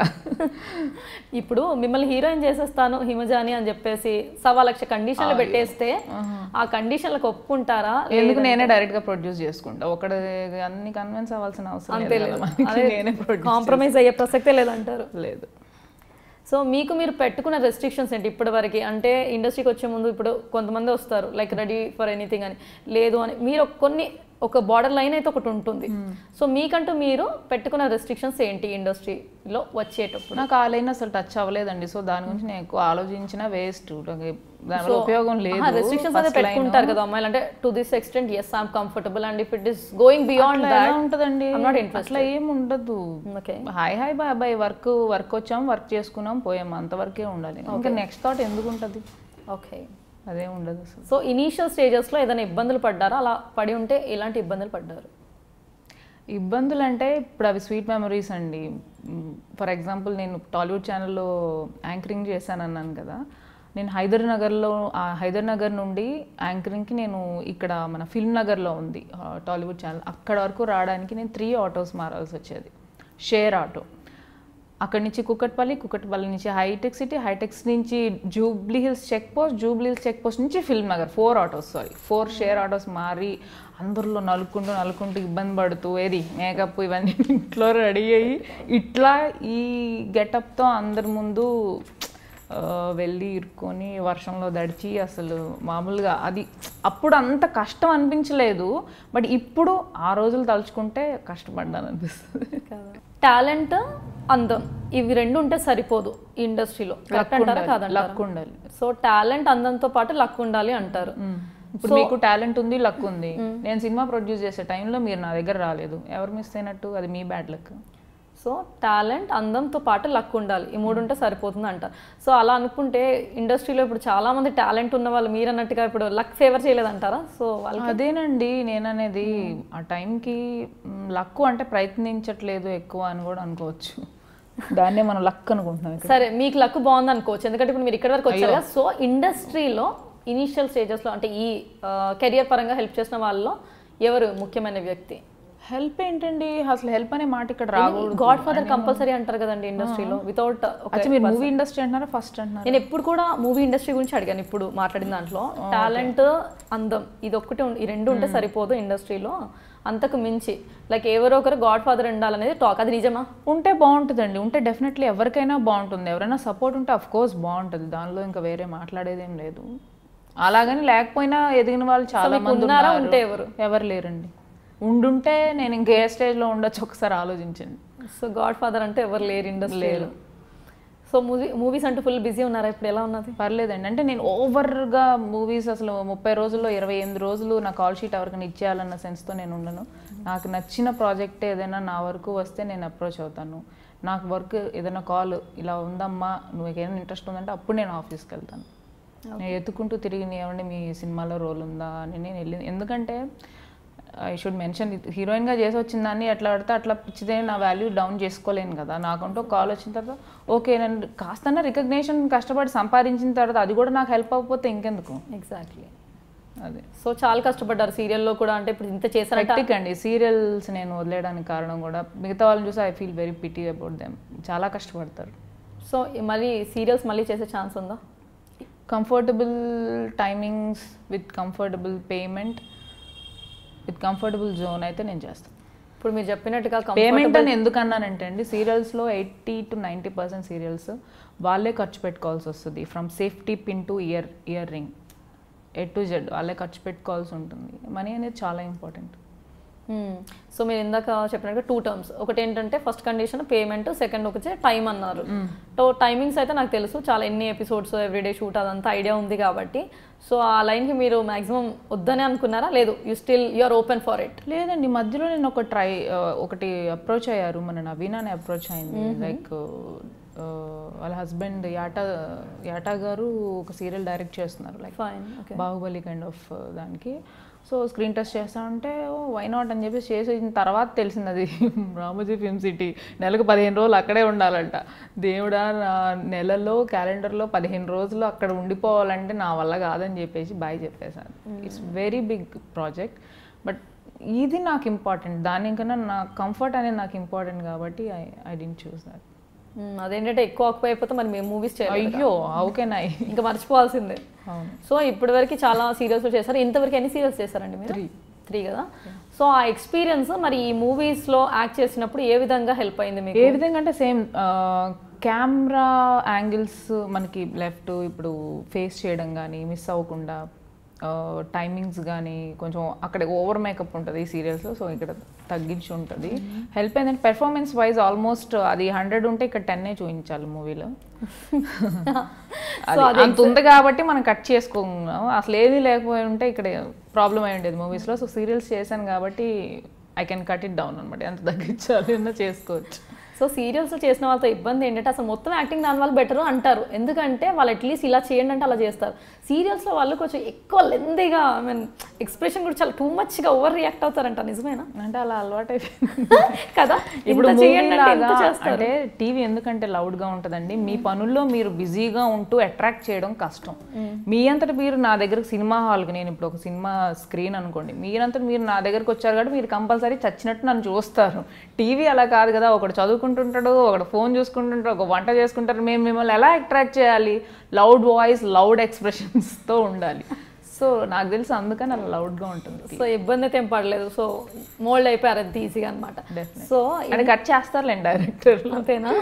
ఇప్పుడు మిమ్మల్ని హీరోయిన్ చేసేస్తాను హిమజాని అని చెప్పేసి సవా లక్ష కండిషన్లు పెట్టేస్తే ఆ కండిషన్లకు ఒప్పుకుంటారా
ఎందుకు నేనే డైరెక్ట్ గా ప్రొడ్యూస్ చేసుకుంటా ఒకటి అన్ని కన్విన్స్ అవ్వాల్సిన అవసరం లేదు కదా మనకి. నేనే ప్రొడ్యూస్
కాంప్రమైజ్ అయ్యే ప్రసక్తే లేదంటారు
లేదు
సో మీకు మీరు పెట్టుకున్న రెస్ట్రిక్షన్స్ ఏంటి ఇప్పటి వరకు అంటే ఇండస్ట్రీకి వచ్చే ముందు ఇప్పుడు కొంతమంది వస్తారు లైక్ రెడీ ఫర్ ఎనీథింగ్ అని లేదు అని మీరు ఒక కొన్ని ఒక బార్డర్ లైన్ అయితే ఒకటి ఉంటుంది సో మీకంటూ మీరు పెట్టుకున్న రెస్ట్రిక్షన్స్ ఏంటి ఇండస్ట్రీలో వచ్చేటప్పుడు
నాకు ఆ లైన్ అసలు టచ్ అవ్వలేదండి సో దాని గురించి నేను ఎక్కువ ఆలోచించిన వేస్ట్ దానివల్ల ఉపయోగం లేదు
రెస్ట్రిక్షన్స్ అయితే
First line.
పెట్టుకుంటారు కదా అమ్మాయిలు అంటే to this extent yes I'm comfortable and if it is going beyond
అట్లా ఎలా
దాట్
ఉంటదండి
I'm not interested.
అట్లా ఏం ఉండదు
okay
hi hi bye bye work work వచ్చాం వర్క్ చేసుకున్నాం పోయాం అంతవరకే ఉండాలి ఇంకా నెక్స్ట్ థాట్ ఎందుకు ఉంటుంది
ఓకే
అదే ఉండదు అసలు
సో ఇనీషియల్ స్టేజెస్లో ఏదైనా ఇబ్బందులు పడ్డారా అలా పడి ఉంటే ఎలాంటి ఇబ్బందులు పడ్డారు
ఇబ్బందులు అంటే ఇప్పుడు అవి స్వీట్ మెమరీస్ అండి ఫర్ ఎగ్జాంపుల్ నేను టాలీవుడ్ ఛానల్లో యాంకరింగ్ చేశాను అన్నాను కదా నేను హైదర్ నగర్లో ఆ హైదర్ నగర్ నుండి యాంకరింగ్కి నేను ఇక్కడ మన ఫిల్మ్ నగర్లో ఉంది ఆ, టాలీవుడ్ ఛానల్ అక్కడ వరకు రావడానికి నేను త్రీ ఆటోస్ మారాల్సి వచ్చేది షేర్ ఆటో అక్కడి నుంచి కుకట్పల్లి కుకట్పల్లి నుంచి హైటెక్ సిటీ హైటెక్స్ నుంచి Jubilee Hills check post Jubilee Hills check post నుంచి Film Nagar four autos sorry four share autos మారి అందరిలో నలుకుంటూ నలుకుంటూ ఇబ్బంది పడుతూ ఏది మేకప్ ఇవన్నీ ఇంట్లో రెడీ అయ్యి ఇట్లా ఈ గెటప్తో అందరి ముందు ఆ, వెళ్ళి ఇరుక్కొని వర్షంలో దడిచి అసలు మామూలుగా అది అప్పుడు అంత కష్టం అనిపించలేదు బట్ ఇప్పుడు ఆ రోజులు తలుచుకుంటే కష్టపడ్డాను అనిపిస్తుంది
టాలెంట్ అందం ఇవి రెండు ఉంటే సరిపోదు ఈ ఇండస్ట్రీలో కరెక్ట్ అంటారా కాదంటారా
లక్ ఉండాలి
సో టాలెంట్ అందంతో పాటు లక్ ఉండాలి అంటారు
ఇప్పుడు మీకు టాలెంట్ ఉంది లక్ ఉంది నేను సినిమా ప్రొడ్యూస్ చేసే టైంలో మీరు నా దగ్గర రాలేదు ఎవరు మిస్ అయినట్టు అది మీ బ్యాడ్ లక్
సో టాలెంట్ అందంతో పాటు లక్ ఉండాలి ఈ మూడు ఉంటే సరిపోతుంది అంటారు సో అలా అనుకుంటే ఇండస్ట్రీలో ఇప్పుడు చాలా మంది టాలెంట్ ఉన్న వాళ్ళు మీరు అన్నట్టుగా ఇప్పుడు లక్ ఫేవర్ చేయలేదంటారా సో వాళ్ళు
అదేనండి నేననేది ఆ టైంకి లక్ అంటే ప్రయత్నించట్లేదు ఎక్కువ అని కూడా అనుకోవచ్చు దాన్నే మనం లక్ అనుకుంటున్నాం ఇక్కడ
సరే మీకు లక్ బాగుంది అనుకోవచ్చు ఎందుకంటే ఇప్పుడు మీరు ఇక్కడ వరకు వచ్చారు కదా సో ఇండస్ట్రీలో ఇనీషియల్ స్టేజెస్లో అంటే ఈ కెరియర్ పరంగా హెల్ప్ చేసిన వాళ్ళలో ఎవరు ముఖ్యమైన వ్యక్తి
హెల్ప్ ఏంటండి అసలు హెల్ప్ అనే మాట ఇక్కడ రాకూడదు
గాడ్ ఫాదర్ కంపల్సరీ అంటారు కదండి ఇండస్ట్రీలో వితౌట్
అచ్చా మీరు మూవీ ఇండస్ట్రీ అంటున్నారా ఫస్ట్ అంటున్నారా
నేను ఎప్పుడు కూడా మూవీ ఇండస్ట్రీ గురించి అడిగాను ఇప్పుడు మాట్లాడిన దాంట్లో టాలెంట్ అందం ఇది ఒక్కటి ఉం- ఈ రెండు ఉంటే సరిపోదు ఇండస్ట్రీలో అంతకు మించి లైక్ ఎవరో ఒకరు గాడ్ ఫాదర్ ఉండాలనేది టాక్ అది నిజమా
ఉంటే బాగుంటుందండి ఉంటే డెఫినెట్లీ ఎవరికైనా బాగుంటుంది ఎవరైనా సపోర్ట్ ఉంటే అఫ్ కోర్స్ బాగుంటుంది దానిలో ఇంకా వేరే మాట్లాడేది ఏం లేదు అలాగని లేకపోయినా ఎదిగిన వాళ్ళు చాలా
మీకు
మంది
ఉన్నారా?
ఉన్నారు.
ఉంటే ఎవరు?
ఎవరు లేరండి ఉండుంటే నేను ఇంకే స్టేజ్లో ఉండొచ్చు ఒకసారి ఆలోచించండి
సో గాడ్ ఫాదర్ అంటే ఎవరు లేరు ఇండస్ట్రీలో సో మూవీ మూవీస్ అంటూ ఫుల్ బిజీ ఉన్నారా ఇప్పుడు ఎలా ఉన్నది
పర్లేదండి అంటే నేను ఓవర్గా మూవీస్ అసలు ముప్పై రోజుల్లో ఇరవై ఎనిమిది రోజులు నా కాల్ షీట్ ఎవరికైనా ఇచ్చేయాలన్న సెన్స్తో నేను ఉండను నాకు నచ్చిన ప్రాజెక్ట్ ఏదైనా నా వరకు వస్తే నేను అప్రోచ్ అవుతాను నాకు వర్క్ ఏదైనా కాల్ ఇలా ఉందమ్మా నువ్వు ఏమైనా ఇంట్రెస్ట్ ఉందంటే అప్పుడు నేను ఆఫీస్కి వెళ్తాను నేను ఎత్తుకుంటూ తిరిగి ఏమండి మీ సినిమాలో రోల్ ఉందా అని నేను వెళ్ళి ఎందుకంటే ఐ షుడ్ మెన్షన్ హీరోయిన్గా చేసి వచ్చిన దాన్ని ఎట్లా పడితే అట్లా పిచ్చిదే నా వాల్యూ డౌన్ చేసుకోలేను కదా నాకంటూ కాల్ వచ్చిన తర్వాత ఓకే నేను కాస్తన్నా రికగ్నేషన్ కష్టపడి సంపాదించిన తర్వాత అది కూడా నాకు హెల్ప్ అవ్వకపోతే ఇంకెందుకు
ఎగ్జాక్ట్లీ
అదే
సో చాలా కష్టపడ్డారు సీరియల్లో కూడా అంటే ఇప్పుడు ఇంత చేశారంటే
హెక్టిక్ అండి సీరియల్స్ నేను వదిలేయడానికి కారణం కూడా మిగతా వాళ్ళని చూసి I feel very pity about them చాలా కష్టపడతారు
సో మళ్ళీ సీరియల్స్ మళ్ళీ చేసే ఛాన్స్ ఉందా
comfortable timings with comfortable payment with comfortable zone అయితే నేను చేస్తాను
ఇప్పుడు మీరు చెప్పినట్టుగా
పేమెంట్ అని ఎందుకు అన్నానంటే అండి సీరియల్స్లో eighty two ninety percent serials వాళ్ళే ఖర్చు పెట్టుకోవాల్సి వస్తుంది from safety pin to ear earring A to Z వాళ్ళే ఖర్చు పెట్టుకోవాల్సి ఉంటుంది మనీ అనేది చాలా ఇంపార్టెంట్
సో మీరు ఇందాక చెప్పినట్టుగా టూ టర్మ్స్ ఒకటి ఏంటంటే ఫస్ట్ కండిషన్ పేమెంట్ సెకండ్ ఒకటి టైం అన్నారు సో టైమింగ్స్ అయితే నాకు తెలుసు చాలా ఎన్ని ఎపిసోడ్స్ ఎవ్రీడే షూట్ అదంతా ఐడియా ఉంది కాబట్టి సో ఆ లైన్కి మీరు మాక్సిమం వద్దనే అనుకున్నారా లేదు you still you are open for it
లేదండి మధ్యలో నేను ఒక ట్రై ఒకటి అప్రోచ్ అయ్యారు మన నవీన్ అని అప్రోచ్ అయింది లైక్ వాళ్ళ హస్బెండ్ యాటా యాటా గారు ఒక సీరియల్ డైరెక్ట్ చేస్తున్నారు like
fine okay
Baahubali kind of దానికి సో స్క్రీన్ టెస్ట్ చేస్తా ఉంటే వై నాట్ అని చెప్పేసి చేసిన తర్వాత తెలిసింది అది రామోజీ ఫిల్మ్ సిటీ నెలకు పదిహేను రోజులు అక్కడే ఉండాలంట దేవుడా నా నెలలో క్యాలెండర్లో పదిహేను రోజులు అక్కడ ఉండిపోవాలంటే నా వల్ల కాదని చెప్పేసి బాయ్ చెప్పేశాను it's very big project but ఇది నాకు ఇంపార్టెంట్ దానికన్నా నా కంఫర్ట్ అనేది నాకు ఇంపార్టెంట్ కాబట్టి I I didn't choose that
అదేంటంటే ఎక్కువ ఆక్యుపై అయిపోతే మరి మేము మూవీస్ చేయాలి
అయ్యో హౌ కెన్ ఐ
ఇంకా మర్చిపోవాల్సిందే
అవును
సో ఇప్పటి వరకు చాలా సీరియల్స్ చేశారు ఇంతవరకు ఎన్ని సీరియల్స్ చేశారండి మీరు
Three.
త్రీ కదా సో ఆ ఎక్స్పీరియన్స్ మరి ఈ మూవీస్ లో యాక్ట్ చేసినప్పుడు ఏ విధంగా హెల్ప్ అయింది మీకు
ఏ విధంగా అంటే సేమ్ కెమెరా యాంగిల్స్ మనకి లెఫ్ట్ ఇప్పుడు ఫేస్ చేయడం కానీ మిస్ అవ్వకుండా టైమింగ్స్ కానీ కొంచెం అక్కడ ఓవర్ మేకప్ ఉంటుంది ఈ సీరియల్స్లో సో ఇక్కడ తగ్గించి ఉంటుంది హెల్ప్ అయిందంటే పెర్ఫార్మెన్స్ వైజ్ ఆల్మోస్ట్ అది హండ్రెడ్ ఉంటే ఇక్కడ టెన్నే చూపించాలి మూవీలో
సో అది
అంత ఉంది కాబట్టి మనం కట్ చేసుకున్నాం అసలు ఏది లేకపోయి ఉంటే ఇక్కడ ప్రాబ్లం అయి ఉండేది మూవీస్లో సో సీరియల్స్ చేశాను కాబట్టి I can cut it down అనమాట ఎంత తగ్గించాలి అన్నా చేసుకోవచ్చు
సో సీరియల్స్ చేసిన వాళ్ళతో ఇబ్బంది ఏంటంటే అసలు మొత్తం యాక్టింగ్ దాని వల్ల బెటర్ అంటారు ఎందుకంటే వాళ్ళు అట్లీస్ట్ ఇలా చేయండి అంటే అలా చేస్తారు సీరియల్స్లో వాళ్ళు కొంచెం ఎక్కువ లెందీగా ఐ మీన్ ఎక్స్ప్రెషన్ కూడా చాలా టూ మచ్గా ఓవర్ రియాక్ట్ అవుతారంట నిజమేనా
అంటే అలా అలవాటు అయిపోయింది
కదా
ఇప్పుడు
ఇంత చేయండి అంటే ఇంత
లాగా
చేస్తారు
అంటే టీవీ ఎందుకంటే loud గా ఉంటుందండి మీ పనుల్లో మీరు బిజీగా ఉంటూ అట్రాక్ట్ చేయడం కష్టం మీ అంతటి మీరు నా దగ్గరకు సినిమా హాల్కి నేను ఇప్పుడు ఒక సినిమా స్క్రీన్ అనుకోండి మీరంతటి మీరు నా దగ్గరకు వచ్చారు కాబట్టి మీరు కంపల్సరీ చచ్చినట్టు నన్ను చూస్తారు టీవీ అలా కాదు కదా ఒకడు చదువుకుంటుంటాడు ఒకడు ఫోన్ చూసుకుంటుంటాడు ఒక వంట చేసుకుంటారు మేము మిమ్మల్ని ఎలా అట్రాక్ట్ చేయాలి లౌడ్ వాయిస్ లౌడ్ ఎక్స్ప్రెషన్స్తో ఉండాలి సో నాకు తెలిసి అందుకని అలా loud గా ఉంటుంది
సో ఇబ్బంది అయితే ఏం పడలేదు సో మోల్డ్ అయిపోయారు అంత ఈజీగా అనమాట సో
అంటే కట్ చేస్తారులేండి డైరెక్టర్
అంతేనా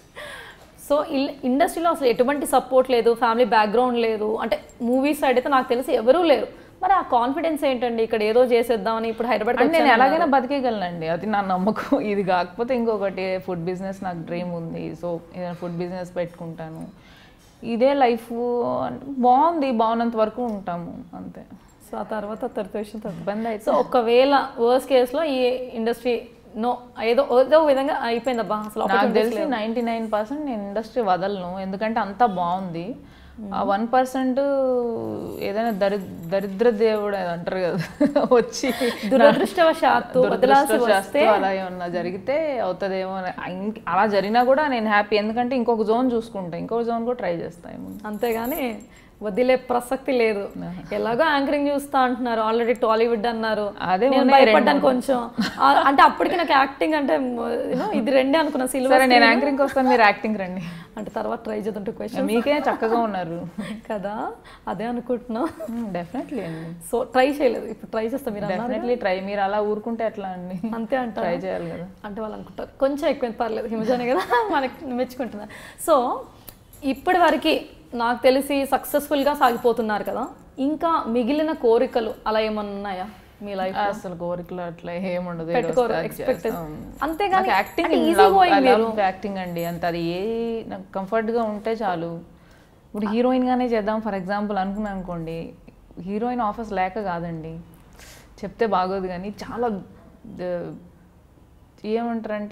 సో ఇండస్ట్రీలో అసలు ఎటువంటి సపోర్ట్ లేదు ఫ్యామిలీ బ్యాక్గ్రౌండ్ లేదు అంటే మూవీస్ సైడ్ అయితే నాకు తెలిసి ఎవరూ లేరు మరి ఆ కాన్ఫిడెన్స్ ఏంటండి ఇక్కడ ఏదో చేసేద్దామని ఇప్పుడు హైదరాబాద్
అంటే నేను ఎలాగైనా బతికేయగలనండి అది నా నమ్మకం ఇది కాకపోతే ఇంకొకటి ఫుడ్ బిజినెస్ నాకు డ్రీమ్ ఉంది సో ఏదైనా ఫుడ్ బిజినెస్ పెట్టుకుంటాను ఇదే లైఫ్ బాగుంది బాగున్నంత వరకు ఉంటాము అంతే
సో ఆ తర్వాత తర్వాత విషయం తర్వాత
ఇబ్బంది అయితే
సో ఒకవేళ వర్స్ కేసులో ఈ ఇండస్ట్రీ నో ఏదో ఏదో విధంగా అయిపోయిందబ్బా అసలు
నాకు
opportunities
తెలిసి నైంటీ నైన్ పర్సెంట్ నేను ఇండస్ట్రీ వదలను ఎందుకంటే అంతా బాగుంది ఆ వన్ పర్సెంట్ ఏదైనా దరి దరిద్ర దేవుడు అది అంటారు కదా వచ్చి
దురదృష్టవశాత్తు వదలాల్సి వస్తే
దురదృష్టవశాత్తు అలా ఏమన్నా జరిగితే అవుతుందేమో అని. ఇంక- అలా జరిగినా కూడా నేను హ్యాపీ ఎందుకంటే ఇంకొక జోన్ చూసుకుంటా ఇంకొక జోన్ కూడా ట్రై చేస్తాను
అంతేగాని వదిలే ప్రసక్తి లేదు ఎలాగో యాంకరింగ్ చూస్తా అంటున్నారు ఆల్రెడీ టాలీవుడ్ అన్నారు
అదే
నేను
ఉన్నాయి
భయపడ్డాను కొంచెం ఆ, అంటే అప్పటికి నాకు యాక్టింగ్ అంటే you know, ఇది రెండే అనుకున్నా
సరే
సిల్వర్
నేను యాంకరింగ్ వస్తాను మీరు యాక్టింగ్ రండి
అంటే తర్వాత ట్రై చేద్దాం క్వశ్చన్
మీకే చక్కగా ఉన్నారు
కదా అదే అనుకుంటున్నా
డెఫినెట్లీ అండి
సో ట్రై చేయలేదు ఇప్పుడు ట్రై చేస్తా మీరు అన్నారు
డెఫినెట్లీ ట్రై మీరు అలా ఊరుకుంటే ఎట్లా అండి
అంతే అంటారు
ట్రై చేయాలి కదా
అంటే వాళ్ళు అనుకుంటారు కొంచెం ఎక్కువ పర్లేదు హిమజానే కదా మనకి మెచ్చుకుంటున్నారు సో ఇప్పటి వరకు నాకు తెలిసి సక్సెస్ఫుల్గా సాగిపోతున్నారు కదా ఇంకా మిగిలిన కోరికలు అలా ఏమన్నా ఉన్నాయా మీ లైఫ్
అసలు కోరికలు అట్లా ఏముండదు
పెట్టుకోరు, expected. అంతేగాని
యాక్టింగ్
అంటే easy going మీరు.
యాక్టింగ్ అండి అంత అది ఏ నాకు comfort గా ఉంటే చాలు ఇప్పుడు హీరోయిన్ గానే చేద్దాం ఫర్ ఎగ్జాంపుల్ అనుకున్నాను అనుకోండి హీరోయిన్ ఆఫర్స్ లేక కాదండి చెప్తే బాగోదు కానీ చాలా ద- ఏమంటారంటే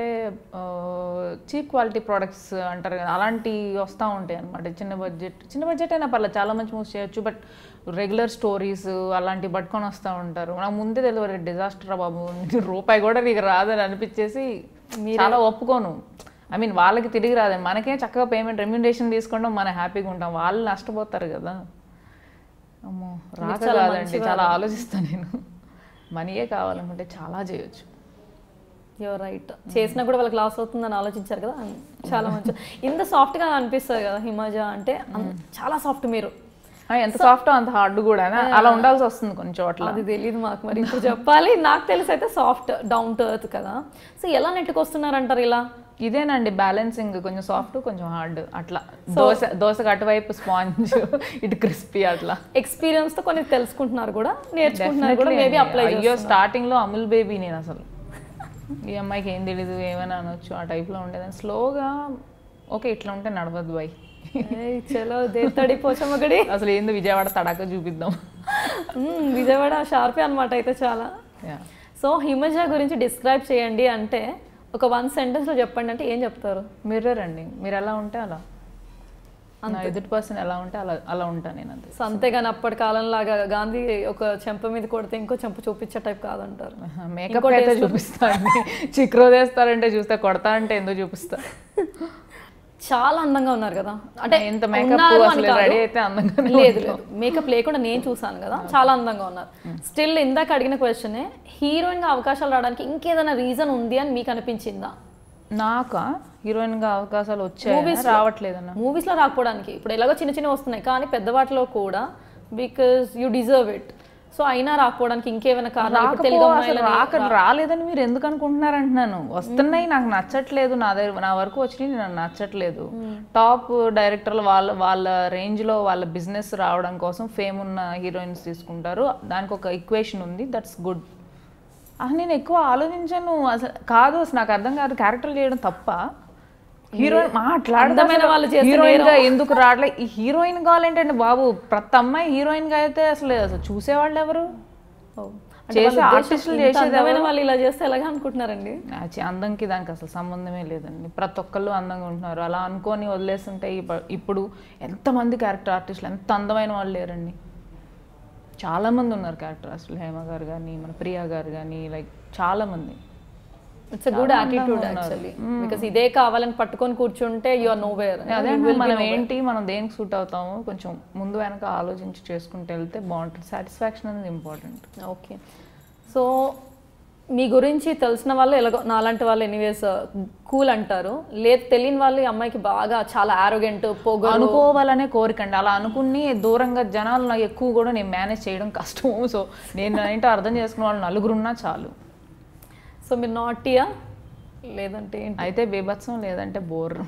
చీప్ క్వాలిటీ ప్రొడక్ట్స్ అంటారు కదా అలాంటివి వస్తూ ఉంటాయి అనమాట చిన్న బడ్జెట్ చిన్న బడ్జెట్ అయినా పర్లేదు చాలా మంచి మూవ్స్ చేయొచ్చు బట్ రెగ్యులర్ స్టోరీస్ అలాంటివి పట్టుకొని వస్తూ ఉంటారు నాకు ముందే తెలియదు డిజాస్టర్ బాబు రూపాయి కూడా నీకు రాదని అనిపించేసి చాలా ఒప్పుకోను ఐ మీన్ వాళ్ళకి తిరిగి రాదని మనకే చక్కగా పేమెంట్ రెమ్యునరేషన్ తీసుకోవడం మనం హ్యాపీగా ఉంటాం వాళ్ళు నష్టపోతారు కదా అమ్మో రాక కాదండి చాలా ఆలోచిస్తాను నేను మనీయే కావాలనుకుంటే చాలా చేయొచ్చు
యువర్ రైట్ చేసినా కూడా వాళ్ళకి లాస్ అవుతుందని ఆలోచించారు కదా చాలా మంచి ఇంత సాఫ్ట్గా అనిపిస్తుంది కదా హిమాజ అంటే అన్- చాలా సాఫ్ట్ మీరు
ఆ, ఎంత సాఫ్ట్ అంత హార్డ్ కూడా అలా ఉండాల్సి వస్తుంది కొన్ని చోట్ల
అది తెలియదు మాకు మరి ఇప్పుడు చెప్పాలి నాకు తెలిసి అయితే సాఫ్ట్ డౌన్ టు ఎర్త్ కదా సో ఎలా నెట్టుకొస్తున్నారంటారు ఇలా
ఇదేనండి బ్యాలెన్సింగ్ కొంచెం సాఫ్ట్ కొంచెం హార్డ్ అట్లా దోశ దోశకు అటువైపు స్పాంజ్ ఇటు క్రిస్పీ అట్లా
ఎక్స్పీరియన్స్ తో కొన్ని తెలుసుకుంటున్నారు కూడా నేర్చుకుంటున్నారు కూడా
Definitely
మేబీ
అండి.
అప్లై
అయ్యో స్టార్టింగ్ లో అమూల్ బేబీ నేను అసలు ఈ అమ్మాయికి ఏం తెలియదు ఏమైనా అనొచ్చు ఆ type లో ఉండేదాన్ని స్లోగా ఓకే ఇట్లా ఉంటే నడవద్దు బాయ్
చలో దేత్తడి పోచమ్మగడి
అసలు ఏంది విజయవాడ తడాక చూపిద్దాం
మ్మ్, విజయవాడ షార్పే అనమాట అయితే చాలా
Yeah.
సో హిమజ గురించి డిస్క్రైబ్ చేయండి అంటే ఒక వన్ సెంటెన్స్ లో చెప్పండి అంటే ఏం చెప్తారు
మిర్రర్ అండి మీరు ఎలా ఉంటే అలా నా ఎదుటి పర్సన్ ఎలా ఉంటే అలా అలా ఉంటా నేను అంతే
సో అంతేగాని అప్పటి కాలం లాగా గాంధీ ఒక చెంప మీద కొడితే ఇంకో చెంప చూపించే టైప్ కాదంటారు
మేకప్ అయితే చూపిస్తా అండి చిక్రో వేస్తారంటే చూస్తే కొడతా అంటే ఎందుకు చూపిస్తా
చాలా అందంగా ఉన్నారు కదా అంటే
ఎంత మేకప్
ఉన్నారు అని
అసలు
కాదు.
రెడీ అయితే అందంగానే
లేదు లేదు మేకప్ లేకుండా నేను చూసాను కదా చాలా అందంగా ఉన్నారు స్టిల్ ఇందాక అడిగిన క్వశ్చనే హీరోయిన్ గా అవకాశాలు రావడానికి ఇంకేదైనా రీజన్ ఉంది అని మీకు అనిపించిందా
నాకా హీరోయిన్ గా అవకాశాలు వచ్చాయి రావట్లేదన్న
మూవీస్ లో రాకపోవడానికి ఇప్పుడు ఎలాగో చిన్న చిన్న వస్తున్నాయి కానీ పెద్ద వాటిలో కూడా because you deserve it so అయినా రాకపోవడానికి ఇంకేమైనా కారణాలు ఇప్పుడు తెలుగు
రాకపో- అసలు
అమ్మాయిలని
రాక రాలేదని మీరు ఎందుకు అనుకుంటున్నారు అంటున్నాను వస్తున్నాయి నాకు నచ్చట్లేదు నా దగ్గర నా వరకు వచ్చినాయి నాకు నచ్చట్లేదు టాప్ డైరెక్టర్లు వాళ్ళ వాళ్ళ రేంజ్ లో వాళ్ళ బిజినెస్ రావడం కోసం ఫేమ్ ఉన్న హీరోయిన్స్ తీసుకుంటారు దానికి ఒక ఈక్వేషన్ ఉంది దట్స్ గుడ్ అసలు నేను ఎక్కువ ఆలోచించాను అసలు కాదు అసలు నాకు అర్థం కాదు క్యారెక్టర్ చేయడం తప్ప హీరోయిన్
అందమైన వాళ్ళు చేసే
హీరోయిన్ గా ఎందుకు రావట్లే ఈ హీరోయిన్ కావాలంటే బాబు ప్రతి అమ్మాయి హీరోయిన్ గా అయితే అసలు అసలు చూసేవాళ్ళు ఎవరు
ఓ. అంటే
చేసే
వాళ్ళ ఉద్దేశం
artist లు
ఇంత
చేసేది
అందమైన వాళ్ళు ఇలా చేస్తే ఎలాగా అనుకుంటున్నారండి
చి- అందంకి దానికి అసలు సంబంధమే లేదండి ప్రతి ఒక్కళ్ళు అందంగా ఉంటున్నారు అలా అనుకొని వదిలేస్తుంటే ఇప్ప- ఇప్పుడు ఎంతమంది క్యారెక్టర్ ఆర్టిస్టులు ఎంత అందమైన వాళ్ళు లేరండి చాలా మంది ఉన్నారు క్యారెక్టర్ ఆర్టిస్టులు హేమ గారు కానీ మన ప్రియా గారు కానీ లైక్ చాలా మంది
it's good attitude actually because ఇదే కావాలని పట్టుకొని కూర్చుంటే యు ఆర్ నో వేర్
అదే మనం ఏంటి మనం దేనికి సూట్ అవుతాము కొంచెం ముందు వెనక ఆలోచించి చేసుకుంటూ వెళ్తే బాగుంటుంది సాటిస్ఫాక్షన్ అనేది ఇంపార్టెంట్
ఓకే సో మీ గురించి తెలిసిన వాళ్ళు ఎలాగో నాలాంటి వాళ్ళు ఎనీవేస్ కూల్ అంటారు లేదు తెలియని వాళ్ళు ఈ అమ్మాయికి బాగా చాలా ఆరోగెంట్ పొగరు
అనుకోవాలనే కోరిక అండి అలా అనుకుని దూరంగా జనాలు నాకు ఎక్కువ కూడా నేను మేనేజ్ చేయడం కష్టం సో నేను ఏంటో అర్థం చేసుకున్న వాళ్ళు నలుగురున్నా చాలు
సో మీరు నాటియా లేదంటే ఏంటి
అయితే బీభత్సం లేదంటే బోర్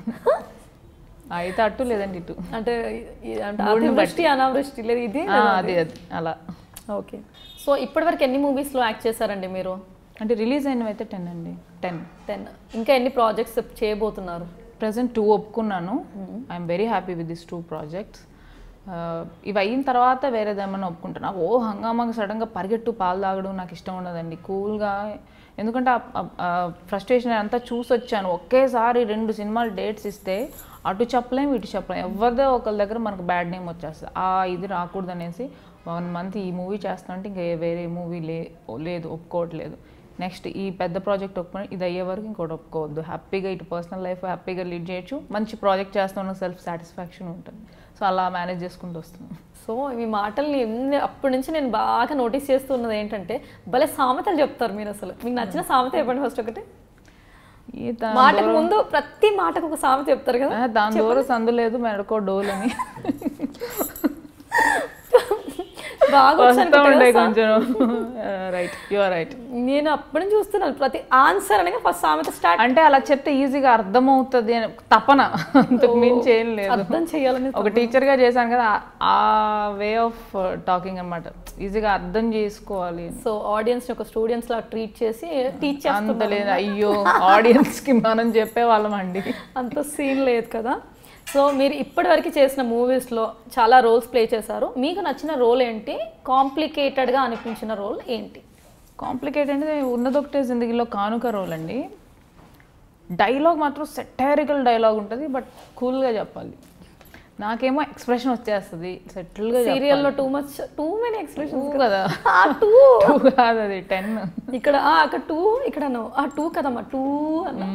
అయితే అటు లేదంటే ఇటు
అంటే ఈ- అంటే అతివృష్టి అనావృష్టి లేదు ఇది
ఆ, అది అది అలా
ఓకే సో ఇప్పటివరకు ఎన్ని మూవీస్లో యాక్ట్ చేశారండి మీరు
అంటే రిలీజ్ అయినవి అయితే టెన్ అండి టెన్
టెన్ ఇంకా ఎన్ని ప్రాజెక్ట్స్ చేయబోతున్నారు
ప్రజెంట్ టూ ఒప్పుకున్నాను I'm very happy with this two projects ఇవి అయిన తర్వాత వేరేదేమన్నా ఒప్పుకుంటాను నాకు ఓ హంగామాగా సడన్గా పరిగెట్టు పాలు తాగడం నాకు ఇష్టం ఉండదండి కూల్గా ఎందుకంటే ఫ్రస్ట్రేషన్ అంతా చూసి వచ్చాను ఒకేసారి రెండు సినిమాలు డేట్స్ ఇస్తే అటు చెప్పలేం ఇటు చెప్పలేం ఎవరిదో ఒకరి దగ్గర మనకు బ్యాడ్ నేమ్ వచ్చేస్తుంది ఆ ఇది రాకూడదు అనేసి వన్ మంత్ ఈ మూవీ చేస్తానంటే ఇంకా ఏ వేరే మూవీ లే లేదు ఒప్పుకోవట్లేదు నెక్స్ట్ ఈ పెద్ద ప్రాజెక్ట్ ఒప్పుకొని ఇది అయ్యే వరకు ఇంకోటి ఒప్పుకోవద్దు హ్యాపీగా ఇటు పర్సనల్ లైఫ్ హ్యాపీగా లీడ్ చేయొచ్చు మంచి ప్రాజెక్ట్ చేస్తున్న సెల్ఫ్ సాటిస్ఫాక్షన్ ఉంటుంది సో అలా మేనేజ్ చేసుకుంటూ వస్తున్నాం
సో మీ మాటల్ని ఎన్ని అప్పటి నుంచి నేను బాగా నోటీస్ చేస్తున్నది ఏంటంటే భలే సామెతలు చెప్తారు మీరు అసలు మీకు నచ్చిన సామెత చెప్పండి ఫస్ట్ ఒకటి
ఈ దా-
మాటకు ముందు ప్రతి మాటకు ఒక సామెత చెప్తారు కదా
ఆ, దాని దూరం సందు లేదు మెడకో డోల్ అని
బాగా వచ్చు
వస్తూ
అనుకుంటా
ఉండే
కదా
కొంచెం రైట్ యు ఆర్ రైట్
నేను అప్పటి నుంచి చూస్తున్నాను ప్రతి ఆన్సర్ అనగా ఫస్ట్ సామెత స్టార్ట్
అంటే అలా చెప్తే ఈజీగా అర్థమవుతుంది అని తపన అంతకు మించి ఏం లేదు
అర్థం చేయాలని
ఒక టీచర్ గా చేశాను కదా ఆ- ఆ వే ఆఫ్ టాకింగ్ అన్నమాట ఈజీగా అర్థం చేసుకోవాలి
సో ఆడియన్స్ ఒక స్టూడెంట్స్ లా ట్రీట్ చేసి టీచ్
అంత
చేస్తున్నారు
లేదు అయ్యో ఆడియన్స్ కి మనం చెప్పే వాళ్ళం అండి
అంత సీన్ లేదు కదా సో మీరు ఇప్పటివరకు చేసిన మూవీస్లో చాలా రోల్స్ ప్లే చేశారు మీకు నచ్చిన రోల్ ఏంటి కాంప్లికేటెడ్గా అనిపించిన రోల్ ఏంటి
కాంప్లికేట్ అంటే ఉన్నదొకటే జిందగీలో కానుక రోల్ అండి డైలాగ్ మాత్రం సెటారికల్ డైలాగ్ ఉంటుంది బట్ కూల్గా చెప్పాలి నాకేమో ఎక్స్ప్రెషన్ వచ్చేస్తుంది సెటిల్గా
సీరియల్లో too much too many expressions
కదా
టూ
టూ కాదు అది టెన్
ఇక్కడ ఆ, అక్కడ టూ ఇక్కడ no. ఆ టూ కదమ్మా టూ అన్న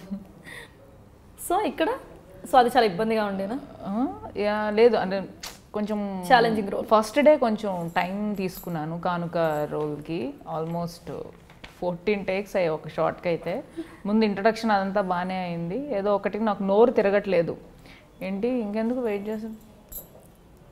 సో ఇక్కడ సో అది చాలా ఇబ్బందిగా ఉండేనా
యా లేదు అంటే కొంచెం
ఛాలెంజింగ్ రోల్
ఫస్ట్ డే కొంచెం టైం తీసుకున్నాను కానుక రోల్కి ఆల్మోస్ట్ ఫోర్టీన్ టేక్స్ అయ్యాయి ఒక షార్ట్కి అయితే ముందు ఇంట్రడక్షన్ అదంతా బాగానే అయింది ఏదో ఒకటి నాకు నోరు తిరగట్లేదు ఏంటి ఇంకెందుకు వెయిట్ చేసాను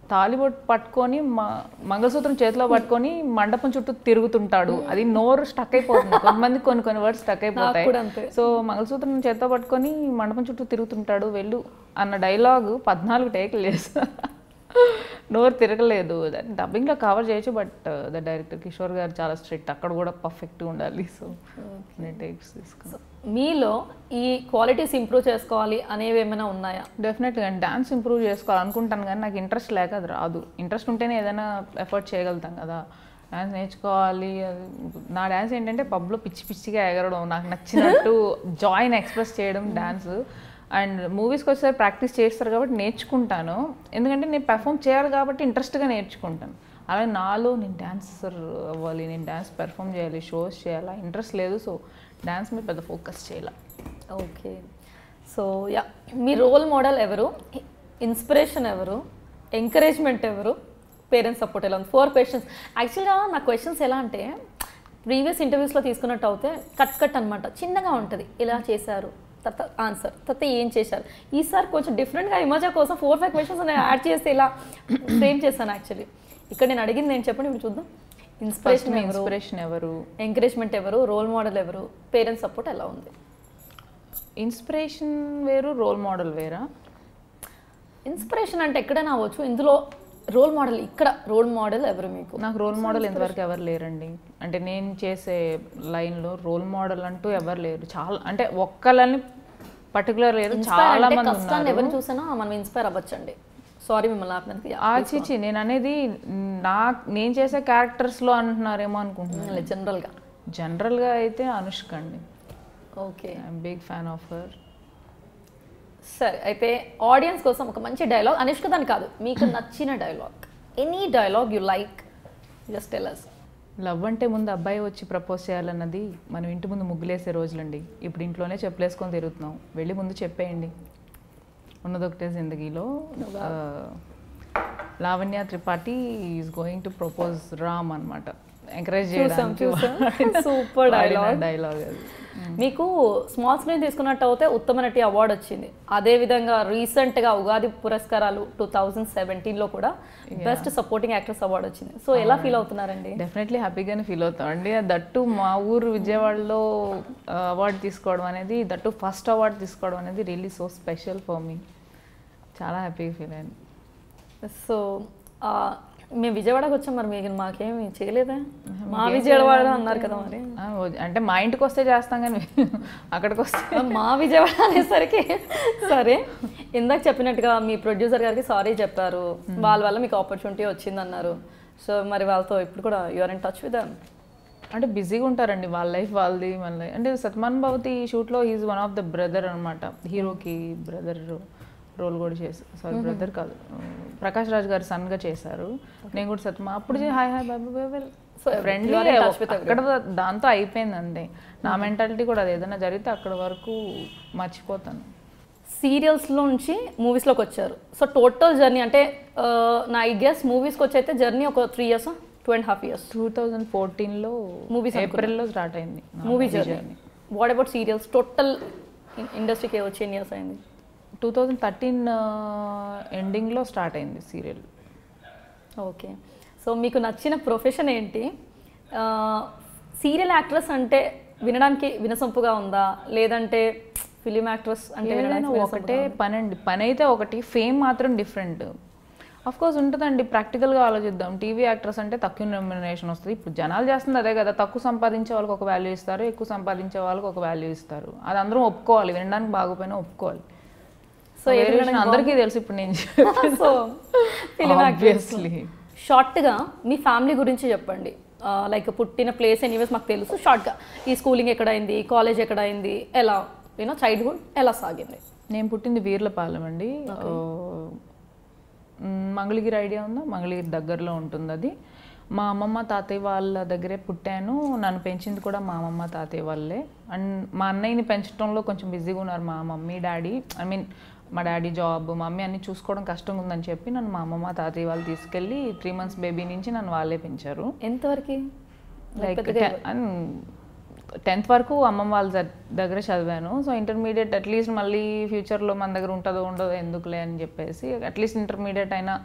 తాలిబొట్టు పట్టుకొని మ- మంగళసూత్రం చేతిలో పట్టుకొని మండపం చుట్టూ తిరుగుతుంటాడు అది నోరు స్టక్ అయిపోతుంది కొంతమంది కొన్ని కొన్ని వర్డ్స్ స్టక్ అయిపోతాయి
కూడా అంతే.
సో మంగళసూత్రం చేతితో పట్టుకొని మండపం చుట్టూ తిరుగుతుంటాడు వెళ్ళు అన్న డైలాగ్ పద్నాలుగు టేకులు చేస్తా నోరు తిరగలేదు డబ్బింగ్లో కవర్ చేయొచ్చు but the director Kishore garu చాలా స్ట్రిక్ట్ అక్కడ కూడా పర్ఫెక్ట్గా ఉండాలి సో నేను టేక్స్ తీసుకున్నాను
మీలో ఈ క్వాలిటీస్ ఇంప్రూవ్ చేసుకోవాలి అనేవి ఏమైనా ఉన్నాయా
డెఫినెట్గా డాన్స్ ఇంప్రూవ్ చేసుకోవాలనుకుంటాను కానీ నాకు ఇంట్రెస్ట్ లేక అది రాదు ఇంట్రెస్ట్ ఉంటేనే ఏదైనా ఎఫర్ట్ చేయగలుగుతాం కదా డ్యాన్స్ నేర్చుకోవాలి అది నా డ్యాన్స్ ఏంటంటే పబ్లో పిచ్చి పిచ్చిగా ఎగరడం నాకు నచ్చినట్టు జాయిన్ ఎక్స్ప్రెస్ చేయడం డ్యాన్స్ అండ్ మూవీస్కి వచ్చేసరికి ప్రాక్టీస్ చేస్తారు కాబట్టి నేర్చుకుంటాను ఎందుకంటే నేను పెర్ఫామ్ చేయాలి కాబట్టి ఇంట్రెస్ట్గా నేర్చుకుంటాను అలాగే నాలో నేను డాన్సర్ అవ్వాలి నేను డ్యాన్స్ పెర్ఫామ్ చేయాలి షోస్ చేయాలి ఇంట్రెస్ట్ లేదు సో డ్యాన్స్ మీద పెద్ద ఫోకస్ చేయాలి
ఓకే సో యా మీ రోల్ మోడల్ ఎవరు ఇన్స్పిరేషన్ ఎవరు ఎంకరేజ్మెంట్ ఎవరు పేరెంట్స్ సపోర్ట్ ఎలా ఉంది ఫోర్ క్వశ్చన్స్ యాక్చువల్గా నా క్వశ్చన్స్ ఎలా అంటే ప్రీవియస్ ఇంటర్వ్యూస్లో తీసుకున్నట్టు అయితే కట్ కట్ అనమాట చిన్నగా ఉంటుంది ఇలా చేశారు తర్వాత ఆన్సర్ తర్వాత ఏం చేశారు ఈసారి కొంచెం డిఫరెంట్గా ఇమేజా కోసం ఫోర్ ఫైవ్ క్వశ్చన్స్ నేను యాడ్ చేసి ఇలా ఫ్రేమ్ చేశాను యాక్చువల్లీ ఇక్కడ నేను అడిగింది నేను చెప్పండి ఇప్పుడు చూద్దాం
ఫస్ట్
ఇన్స్పిరేషన్ ఎవరు
ఇన్స్పిరేషన్ ఎవరు
ఎంకరేజ్మెంట్ ఎవరు రోల్ మోడల్ ఎవరు పేరెంట్స్ సపోర్ట్ ఎలా ఉంది
ఇన్స్పిరేషన్ వేరు రోల్ మోడల్ వేరా
ఇన్స్పిరేషన్ అంటే ఎక్కడైనా అవ్వచ్చు ఇందులో రోల్ మోడల్ ఇక్కడ రోల్ మోడల్ ఎవరు మీకు
నాకు రోల్ మోడల్ ఇంతవరకు ఎవరు లేరండి అంటే నేను చేసే లైన్లో రోల్ మోడల్ అంటూ ఎవరు లేరు చాలా అంటే ఒక్కళ్ళని పర్టికులర్ లేరు
Inspire
చాలా
అంటే
మంది
కష్టాన్ని
ఉన్నారు
ఎవరిని చూసినా మనం ఇన్స్పైర్ అవ్వచ్చండి సారీ మిమ్మల్ని ఆపినందుకు Yeah,
ఆచిచి నేను అనేది నా నేను చేసే క్యారెక్టర్స్లో అంటున్నారేమో అనుకుంటున్నాను
లేదు, జనరల్గా
జనరల్గా అయితే అనుష్క అండి
okay
I'm big fan of her
సరే అయితే ఆడియన్స్ కోసం ఒక మంచి డైలాగ్ అనుష్క దాని కాదు మీకు నచ్చిన dialogue any dialogue you like just tell us
love అంటే ముందు అబ్బాయి వచ్చి ప్రపోజ్ చేయాలన్నది మనం ఇంటి ముందు ముగ్గులేసే రోజులండి ఇప్పుడు ఇంట్లోనే చెప్పులేసుకొని తిరుగుతున్నాం వెళ్ళి ముందు చెప్పేయండి ఉన్నదొకటే జిందగీలో ఆ, Lavanya Tripathi is going to propose Ram అనమాట ఎంకరేజ్
చూసాం చూసాం సూపర్ డైలాగ్
డైలాగ్ అది
మీకు స్మాల్ స్క్రీన్ తీసుకున్నట్టు అయితే ఉత్తమ నటి అవార్డు వచ్చింది అదే విధంగా రీసెంట్ గా ఉగాది పురస్కారాలు టూ థౌజండ్ సెవెంటీన్ లో కూడా బెస్ట్ సపోర్టింగ్ యాక్ట్రెస్ అవార్డు వచ్చింది సో ఎలా ఫీల్ అవుతున్నారండి
డెఫినెట్లీ హ్యాపీగానే ఫీల్ అవుతాం అండి దట్టు మా ఊరు విజయవాడలో అవార్డు తీసుకోవడం అనేది దట్టు ఫస్ట్ అవార్డు తీసుకోవడం అనేది really so special for me చాలా హ్యాపీగా ఫీల్ అయ్యాను
సో ఆ, మేము విజయవాడకి వచ్చాం మరి మీకు మాకేమి చేయలేదా మా విజయవాడ అన్నారు కదా మరి
ఆ, ఓ- అంటే మా ఇంటికి వస్తే చేస్తాం కానీ అక్కడికి వస్తే
మా విజయవాడ అనేసరికి సరే ఇందాక చెప్పినట్టుగా మీ ప్రొడ్యూసర్ గారికి సారీ చెప్పారు వాళ్ళ వల్ల మీకు ఆపర్చునిటీ వచ్చింది అన్నారు సో మరి వాళ్ళతో ఇప్పుడు కూడా యూఆర్ ఇన్ టచ్ విత్
అంటే బిజీగా ఉంటారండి వాళ్ళ లైఫ్ వాళ్ళది మన లైఫ్ అంటే సత్మాన్ భవతి షూట్లో he is one of the brother అనమాట హీరోకి బ్రదర్ రోల్ కూడా చేసి సారీ బ్రదర్ కాదు ప్రకాష్ రాజ్ గారు సన్గా చేశారు నేను కూడా సత్మా అప్పుడు చే- హాయ్ హాయ్ బాబు బాబు
So,
friendly
you are in touch with
అక్కడ దాంతో అయిపోయింది అంతే నా మెంటాలిటీ కూడా అది ఏదైనా జరిగితే అక్కడ వరకు మర్చిపోతాను
సీరియల్స్లో నుంచి మూవీస్లోకి వచ్చారు సో టోటల్ జర్నీ అంటే ఆ, నా ఐ గెస్ మూవీస్కి వచ్చి అయితే జర్నీ ఒక three years two and half years
two thousand ఫోర్టీన్లో
Movies
ఏప్రిల్లో స్టార్ట్ అయింది నా
movie
movie
journey what about serials total ఇండస్ట్రీకి వచ్చి ఎన్ని ఇయర్స్ అయింది
టూ థౌజండ్ థర్టీన్ ఎండింగ్లో స్టార్ట్ అయింది సీరియల్
ఓకే సో మీకు నచ్చిన ప్రొఫెషన్ ఏంటి సీరియల్ యాక్ట్రెస్ అంటే వినడానికి వినసొంపుగా ఉందా లేదంటే ఫిలిం యాక్ట్రెస్ అంటే
ఏదైనా
వినడానికి
ఒకటే పని అండి పని అయితే ఒకటి ఫేమ్ మాత్రం డిఫరెంట్ అఫ్ కోర్స్ ఉంటుందండి ప్రాక్టికల్గా ఆలోచిద్దాం టీవీ యాక్టర్స్ అంటే తక్కువ రెమ్యునరేషన్ వస్తుంది ఇప్పుడు జనాలు చేస్తుంది అదే కదా తక్కువ సంపాదించే వాళ్ళకి ఒక వాల్యూ ఇస్తారు ఎక్కువ సంపాదించే వాళ్ళకి ఒక వాల్యూ ఇస్తారు అది అందరం ఒప్పుకోవాలి వినడానికి బాగోపోయినా ఒప్పుకోవాలి
సో
సో
ఏది
అందరికీ తెలుసు ఇప్పుడు నేను
సో ఫిలిం యాక్ట్రెస్
ఆబ్వియస్లీ
షార్ట్గా మీ ఫ్యామిలీ గురించి చెప్పండి లైక్ పుట్టిన ప్లేస్ ఎనీవేస్ మాకు తెలుసు షార్ట్గా ఈ స్కూలింగ్ ఎక్కడ అయింది కాలేజ్ ఎక్కడ అయింది ఎలా యూనో చైల్డ్హుడ్ ఎలా సాగింది
నేను పుట్టింది వీర్లపాలెం అండి ఆ, మ్, మంగళగిరి ఐడియా ఉందా మంగళగిరి దగ్గరలో ఉంటుంది అది మా అమ్మమ్మ తాతయ్య వాళ్ళ దగ్గరే పుట్టాను నన్ను పెంచింది కూడా మా అమ్మమ్మ తాతయ్య వాళ్ళే అండ్ మా అన్నయ్యని పెంచడంలో కొంచెం బిజీగా ఉన్నారు మా మమ్మీ డాడీ ఐ మీన్ మా డాడీ జాబ్ మా మమ్మీ అన్ని చూసుకోవడం కష్టంగా ఉందని చెప్పి నన్ను మా అమ్మమ్మ తాతయ్య వాళ్ళు తీసుకెళ్ళి త్రీ మంత్స్ బేబీ నుంచి నన్ను వాళ్ళే పెంచారు
ఎంతవరకు
లైక్ టెన్త్ వరకు అమ్మమ్మ వాళ్ళ దగ్- దగ్గర చదివాను సో ఇంటర్మీడియట్ అట్లీస్ట్ మళ్ళీ ఫ్యూచర్లో మన దగ్గర ఉంటుందో ఉండదో ఎందుకులే అని చెప్పేసి అట్లీస్ట్ ఇంటర్మీడియట్ అయినా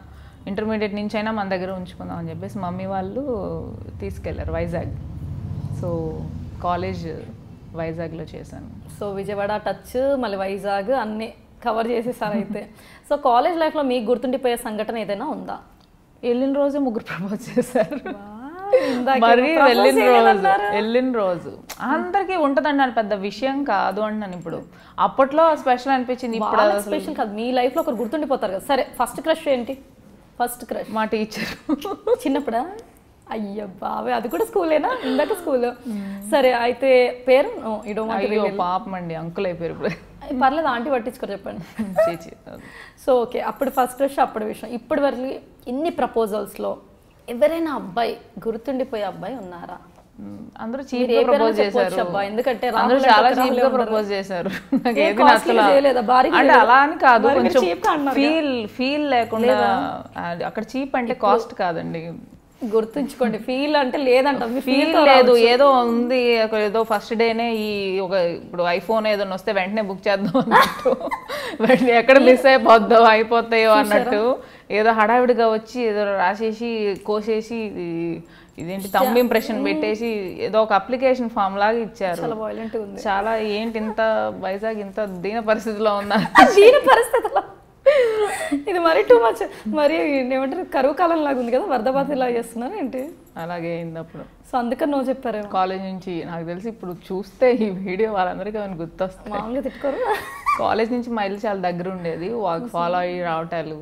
ఇంటర్మీడియట్ నుంచి అయినా మన దగ్గర ఉంచుకుందాం అని చెప్పేసి మమ్మీ వాళ్ళు తీసుకెళ్లారు వైజాగ్ సో కాలేజ్ వైజాగ్లో చేశాను
సో విజయవాడ టచ్ మళ్ళీ వైజాగ్ అన్ని కవర్ చేసేసారు అయితే సో కాలేజ్ లైఫ్లో మీకు గుర్తుండిపోయే సంఘటన ఏదైనా ఉందా
వెళ్ళిన రోజే ముగ్గురు ప్రపోజ్ చేశారు
ఇందాక
మరి
ఏమో propose
వెళ్ళిన రోజు
చేయాలన్నారు.
వెళ్ళిన రోజు అందరికీ ఉంటదండి అని పెద్ద విషయం కాదు అంటున్నాను ఇప్పుడు అప్పట్లో స్పెషల్ అనిపించింది ఇప్పుడు
వాళ్ళకి
అసలు
స్పెషల్ కాదు మీ లైఫ్లో ఒకరు గుర్తుండిపోతారు కదా సరే ఫస్ట్ క్రష్ ఏంటి ఫస్ట్ క్రష్
మా టీచర్
చిన్నప్పుడా అయ్యో బావే అది కూడా స్కూలేనా ఇందాక స్కూల్ సరే అయితే పేరు ఇడో
అయ్యో పాపం అండి అంకుల్ అయిపోయారు ఇప్పుడు
పర్లేదు ఆంటీ పట్టించుకో చెప్పండి
చీచి.
సో ఓకే అప్పుడు ఫస్ట్ క్రష్ అప్పుడు విషయం ఇప్పటి వరకు ఇన్ని ప్రపోజల్స్లో ఎవరైనా అబ్బాయి గుర్తుండిపోయే అబ్బాయి ఉన్నారా
మ్, అందరూ
మీరు
చీప్
ఏ
గా
పేరైనా
ప్రపోజ్
చెప్పొచ్చు
చేశారు
అబ్బా, ఎందుకంటే
అందరూ
రాహుల్
చాలా
అంటే
చీప్
రాహులే
గా
ఉండరు.
ప్రపోజ్ చేశారు నాకు
ఏ
ఏది
costly
నచ్చలా
చేయలేదా? భారీగా
అంటే
చేయలేదా?
అలా అని కాదు
మరి మీరు
కొంచెం
cheap గా అన్నారు
ఫీల్ ఫీల్ లేకుండా అది అక్కడ చీప్ అంటే కాస్ట్ కాదండి
గుర్తుంచుకోండి ఫీల్ అంటే లేదంట మీ
ఫీల్
feel
లేదు ఏదో ఉంది ఒక ఏదో ఫస్ట్ డేనే ఈ ఒక ఇప్పుడు ఐఫోన్ ఏదైనా వస్తే వెంటనే బుక్ చేద్దాం అన్నట్టు వెంటనే ఎక్కడ మిస్ అయిపోద్దో అయిపోతాయో అన్నట్టు ఏదో హడావిడిగా వచ్చి ఏదో రాసేసి కోసేసి ఇది- ఇదేంటి తమ్ ఇంప్రెషన్ పెట్టేసి ఏదో ఒక అప్లికేషన్ ఫామ్ లాగా ఇచ్చారు
చాలా వైలెంట్ ఉంది
చాలా ఏంటి ఇంత వైజాగ్ ఇంత దీన పరిస్థితిలో ఉందా
దీని పరిస్థితిలో ఇది మరీ టూ మచ్ మరి ఏమంటారు కరువు కాలం లాగా ఉంది కదా వరద బాధ ఇలా చేస్తున్నారు ఏంటి
అలాగే అయింది అప్పుడు
సో అందుకని నువ్వు చెప్పారేమో
కాలేజ్ నుంచి నాకు తెలిసి ఇప్పుడు చూస్తే ఈ వీడియో వాళ్ళందరికీ ఏమైనా గుర్తొస్తాయి
మామూలుగా తిట్టుకోరు
కాలేజ్ నుంచి మా ఇల్లు చాలా దగ్గర ఉండేది వాక్ ఫాలో అయ్యి రావటాలు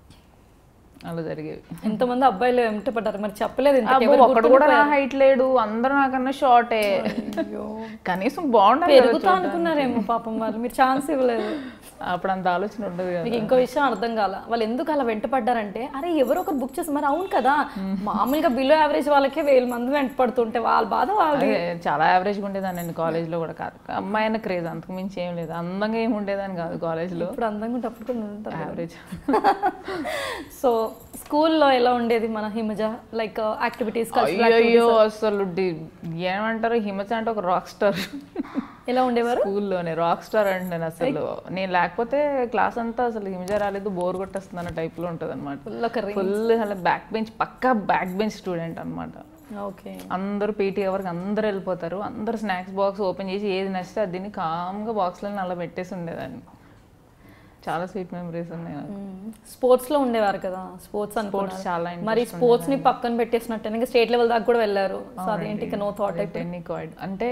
అలా జరిగేవి
ఎంతమంది అబ్బాయిలు వెంట పడ్డారు మరి చెప్పలేదు ఇంతకీ
అబ్బో,
ఎవరు
ఒక్కడు కూడా నా హైట్ లేడు అందరూ నాకన్నా షార్టే
అయ్యో.
కనీసం బాగుండాలి కదా
పెరుగుతా అనుకున్నారేమో పాపం వాళ్ళు మీరు ఛాన్స్ ఇవ్వలేదు
అప్పుడు అంత ఆలోచన ఉండదు కదా
మీకు ఇంకో విషయం అర్థం కాల వాళ్ళు ఎందుకు అలా వెంట పడ్డారంటే అరే ఎవరో ఒకరు బుక్ చేసి మరి అవును కదా మామూలుగా బిలో యావరేజ్ వాళ్ళకే వేల మంది వెంట పడుతుంటే వాళ్ళ బాధ వాళ్ళది
అదే, చాలా యావరేజ్గా ఉండేదాన్ని నేను కాలేజ్లో కూడా కాదు అమ్మాయి అయిన క్రేజ్ అంతకు మించి ఏం లేదు అందంగా ఏమి ఉండేదాన్ని కాదు కాలేజ్లో
ఇప్పుడు అందంగా ఉంటే అప్పుడు కూడా ఉంటారు
యావరేజ్
సో స్కూల్లో ఎలా ఉండేది మన హిమజ లైక్ యాక్టివిటీస్
అయ్యో అసలు డి- ఏమంటారు హిమచ అంటే ఒక రాక్ స్టార్
ఎలా ఉండేవారు
స్కూల్లోనే రాక్ స్టార్ అంటే నేను అసలు నేను లేకపోతే క్లాస్ అంతా అసలు హిమజ రాలేదు బోర్ కొట్టేస్తుంది అన్న టైప్లో ఉంటుంది అనమాట
ఫుల్ ఒక
ఫుల్ అసలు బ్యాక్ బెంచ్ పక్కా బ్యాక్ బెంచ్ స్టూడెంట్ అనమాట
ఓకే
అందరూ పీటీ అవర్కి అందరూ వెళ్ళిపోతారు అందరు స్నాక్స్ బాక్స్ ఓపెన్ చేసి ఏది నచ్చితే అది తిని కామ్గా బాక్స్లో అలా పెట్టేసి ఉండేదాన్ని చాలా స్వీట్ మెమరీస్ ఉన్నాయి నాకు
స్పోర్ట్స్ లో ఉండేవారు కదా స్పోర్ట్స్
స్పోర్ట్స్ చాలా
మరి స్పోర్ట్స్ ని పక్కన పెట్టేసినట్టు ఇంకా స్టేట్ లెవెల్ దాకా కూడా వెళ్ళారు సో అదేంటి ఇక నో థాట్
టెన్నికాయిడ్ అంటే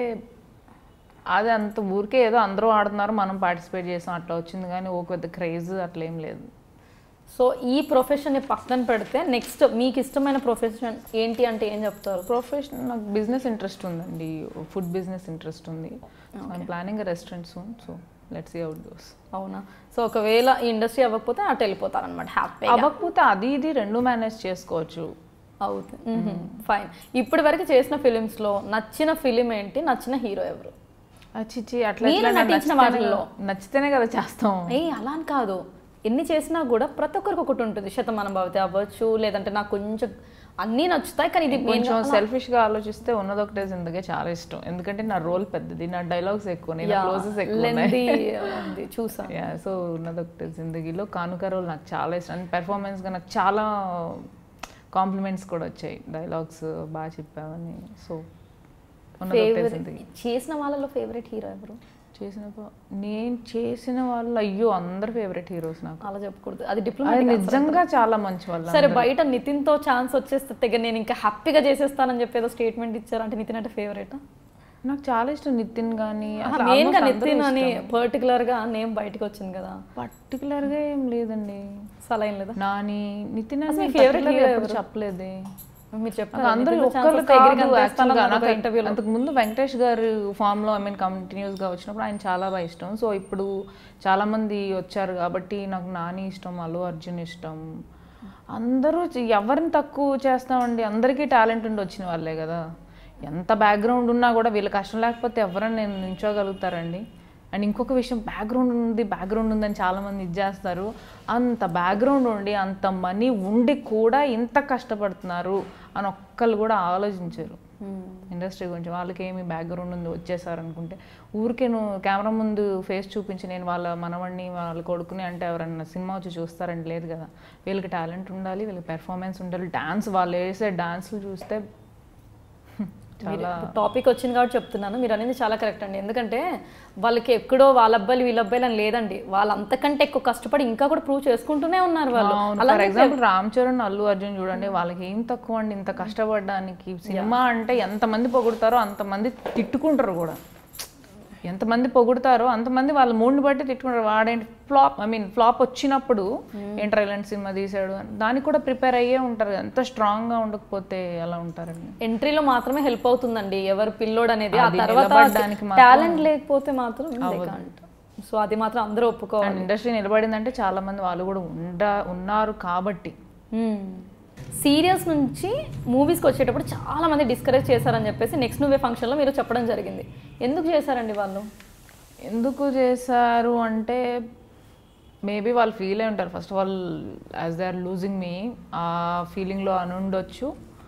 అది అంత ఊరికే ఏదో అందరూ ఆడుతున్నారు మనం పార్టిసిపేట్ చేసాం అట్లా వచ్చింది కానీ ఓ పెద్ద క్రేజ్ అట్లా ఏం లేదు
సో ఈ ప్రొఫెషన్ ని పక్కన పెడితే నెక్స్ట్ మీకు ఇష్టమైన ప్రొఫెషన్ ఏంటి అంటే ఏం చెప్తారు
ప్రొఫెషన్ నాకు బిజినెస్ ఇంట్రెస్ట్ ఉందండి ఫుడ్ బిజినెస్ ఇంట్రెస్ట్ ఉంది I'm planning restaurant soon so let's see out goes
అవునా సో ఒకవేళ ఈ ఇండస్ట్రీ అవ్వకపోతే అటు వెళ్ళిపోతారు అనమాట హ్యాపీ
అవ్వకపోతే అది ఇది రెండు మేనేజ్ చేసుకోవచ్చు
అవుతుంది ఫైన్ ఇప్పటి వరకు చేసిన ఫిలిమ్స్ లో నచ్చిన ఫిలిం ఏంటి నచ్చిన హీరో ఎవరు
అచ్చిచ్చి అట్లా
మీరు
ఇట్లా నాకు
నటించిన
నచ్చితేనే
వాటిల్లో.
కదా- నచ్చితేనే కదా చేస్తాం
ఏ అలా అని కాదు ఎన్ని చేసినా కూడా ప్రతి ఒక్కరికి ఒకటి ఉంటుంది శతమానం భవతి అవ్వచ్చు లేదంటే నాకు కొంచెం అన్నీ నచ్చుతాయి కానీ ఇది main
కొంచెం
గా-
సెల్ఫిష్ గా ఆలోచిస్తే ఉన్నదొకటే జిందగే చాలా ఇష్టం ఎందుకంటే నా రోల్ పెద్దది నా డైలాగ్స్ ఎక్కువ నా
Yeah,
క్లోజెస్ ఎక్కువ
lengthy ఉంది చూసా
యా సో ఉన్నదొకటే జిందగీలో కానుక రోల్ నాకు చాలా ఇష్టం అండ్ పెర్ఫార్మెన్స్గా నాకు చాలా కాంప్లిమెంట్స్ కూడా వచ్చాయి డైలాగ్స్ బాగా చెప్పావని సో ఉన్నదొకటే
ఫేవరెట్
జిందగీ
చేసిన వాళ్ళలో ఫేవరెట్ హీరో ఎవరు
చేసిన ప- నేను చేసిన వాళ్ళు అయ్యో అందరు ఫేవరెట్ హీరోస్ నాకు
అలా చెప్పకూడదు అది
అది
డిప్లొమాటిక్
నిజంగా చాలా మంచి వాళ్ళు
సరే బయట నితిన్ తో ఛాన్స్ వచ్చేస్తే తెగ నేను ఇంకా హ్యాపీగా చేసేస్తానని చెప్పి ఏదో స్టేట్మెంట్ ఇచ్చారు అంటే నితిన్ అంటే ఫేవరెట్
నాకు చాలా ఇష్టం నితిన్ కానీ
మెయిన్ గా నితిన్ అని పర్టికులర్ గా నేమ్ బయటకు వచ్చింది కదా
పర్టికులర్గా ఏం లేదండి
సలైన్ లేదా
నాని నితిన్
అసలు
అని
మీ favourite
particular గా
hero
ఎప్పుడు చెప్పలేదే
మీరు చెప్పారు
నాకు అందరూ ఒక్కరు కాదు ఇంటర్వ్యూలో అంతకు ముందు వెంకటేష్ గారు ఫామ్ లో ఐ మీన్ కంటిన్యూస్ గా వచ్చినప్పుడు ఆయన చాలా బాగా ఇష్టం సో ఇప్పుడు చాలా మంది వచ్చారు కాబట్టి నాకు నాని ఇష్టం అల్లు అర్జున్ ఇష్టం అందరూ చ- ఎవరిని తక్కువ చేస్తామండి అందరికీ టాలెంట్ ఉండి వచ్చిన వాళ్ళే కదా ఎంత బ్యాక్గ్రౌండ్ ఉన్నా కూడా వీళ్ళ కష్టం లేకపోతే ఎవరైనా నేను నించోగలుగుతారండి అండ్ ఇంకొక విషయం బ్యాక్గ్రౌండ్ ఉంది బ్యాక్గ్రౌండ్ ఉందని చాలామంది ఇది చేస్తారు అంత బ్యాక్గ్రౌండ్ ఉండి అంత మనీ ఉండి కూడా ఇంత కష్టపడుతున్నారు అని ఒక్కళ్ళు కూడా ఆలోచించారు ఇండస్ట్రీ గురించి వాళ్ళకి ఏమి బ్యాక్గ్రౌండ్ ఉంది వచ్చేసారు అనుకుంటే ఊరికే నువ్వు కెమెరా ముందు ఫేస్ చూపించి నేను వాళ్ళ మనవడిని వాళ్ళ కొడుకుని అంటే ఎవరన్నా సినిమా వచ్చి చూస్తారంటే లేదు కదా వీళ్ళకి టాలెంట్ ఉండాలి వీళ్ళకి పెర్ఫార్మెన్స్ ఉండాలి డాన్స్ వాళ్ళు వేసే డాన్స్లు చూస్తే చాలా
టాపిక్ వచ్చింది కాబట్టి చెప్తున్నాను మీరు అనేది చాలా కరెక్ట్ అండి ఎందుకంటే వాళ్ళకి ఎక్కడో వాళ్ళ అబ్బాయిలు వీళ్ళ అబ్బాయిలు అని లేదండి వాళ్ళు అంతకంటే ఎక్కువ కష్టపడి ఇంకా కూడా ప్రూవ్ చేసుకుంటూనే ఉన్నారు వాళ్ళు
ఫర్ ఎగ్జాంపుల్ రామ్ చరణ్ అల్లు అర్జున్ చూడండి వాళ్ళకి ఏం తక్కువ అండి ఇంత కష్టపడడానికి సినిమా అంటే ఎంతమంది పొగుడతారో అంతమంది తిట్టుకుంటారు కూడా ఎంతమంది పొగుడతారో అంతమంది వాళ్ళ మూడ్ని బట్టి తిట్టుకుంటారు వాడేంటి ఫ్లాప్ ఐ మీన్ ఫ్లాప్ వచ్చినప్పుడు ఏంటర్ ఇలాంటి సినిమా తీసాడు అని దానికి కూడా ప్రిపేర్ అయ్యే ఉంటారు ఎంత స్ట్రాంగ్గా ఉండకపోతే ఎలా ఉంటారండి
ఎంట్రీలో మాత్రమే హెల్ప్ అవుతుందండి ఎవరు పిల్లోడు అనేది ఆ
అది
తర్వాత
నిలబడడానికి
టాలెంట్ లేకపోతే మాత్రం సో అది మాత్రం అందరూ ఒప్పుకోవాలి
అండ్ ఇండస్ట్రీ నిలబడిందంటే చాలా మంది వాళ్ళు కూడా ఉండ ఉన్నారు కాబట్టి
సీరియల్స్ నుంచి మూవీస్కి వచ్చేటప్పుడు చాలా మంది డిస్కరేజ్ చేశారని చెప్పేసి నెక్స్ట్ నువ్వే ఫంక్షన్లో మీరు చెప్పడం జరిగింది ఎందుకు చేశారండి వాళ్ళు
ఎందుకు చేశారు అంటే మేబీ వాళ్ళు ఫీల్ అయి ఉంటారు first of all as they are losing me ఆ ఫీలింగ్లో అని ఉండొచ్చు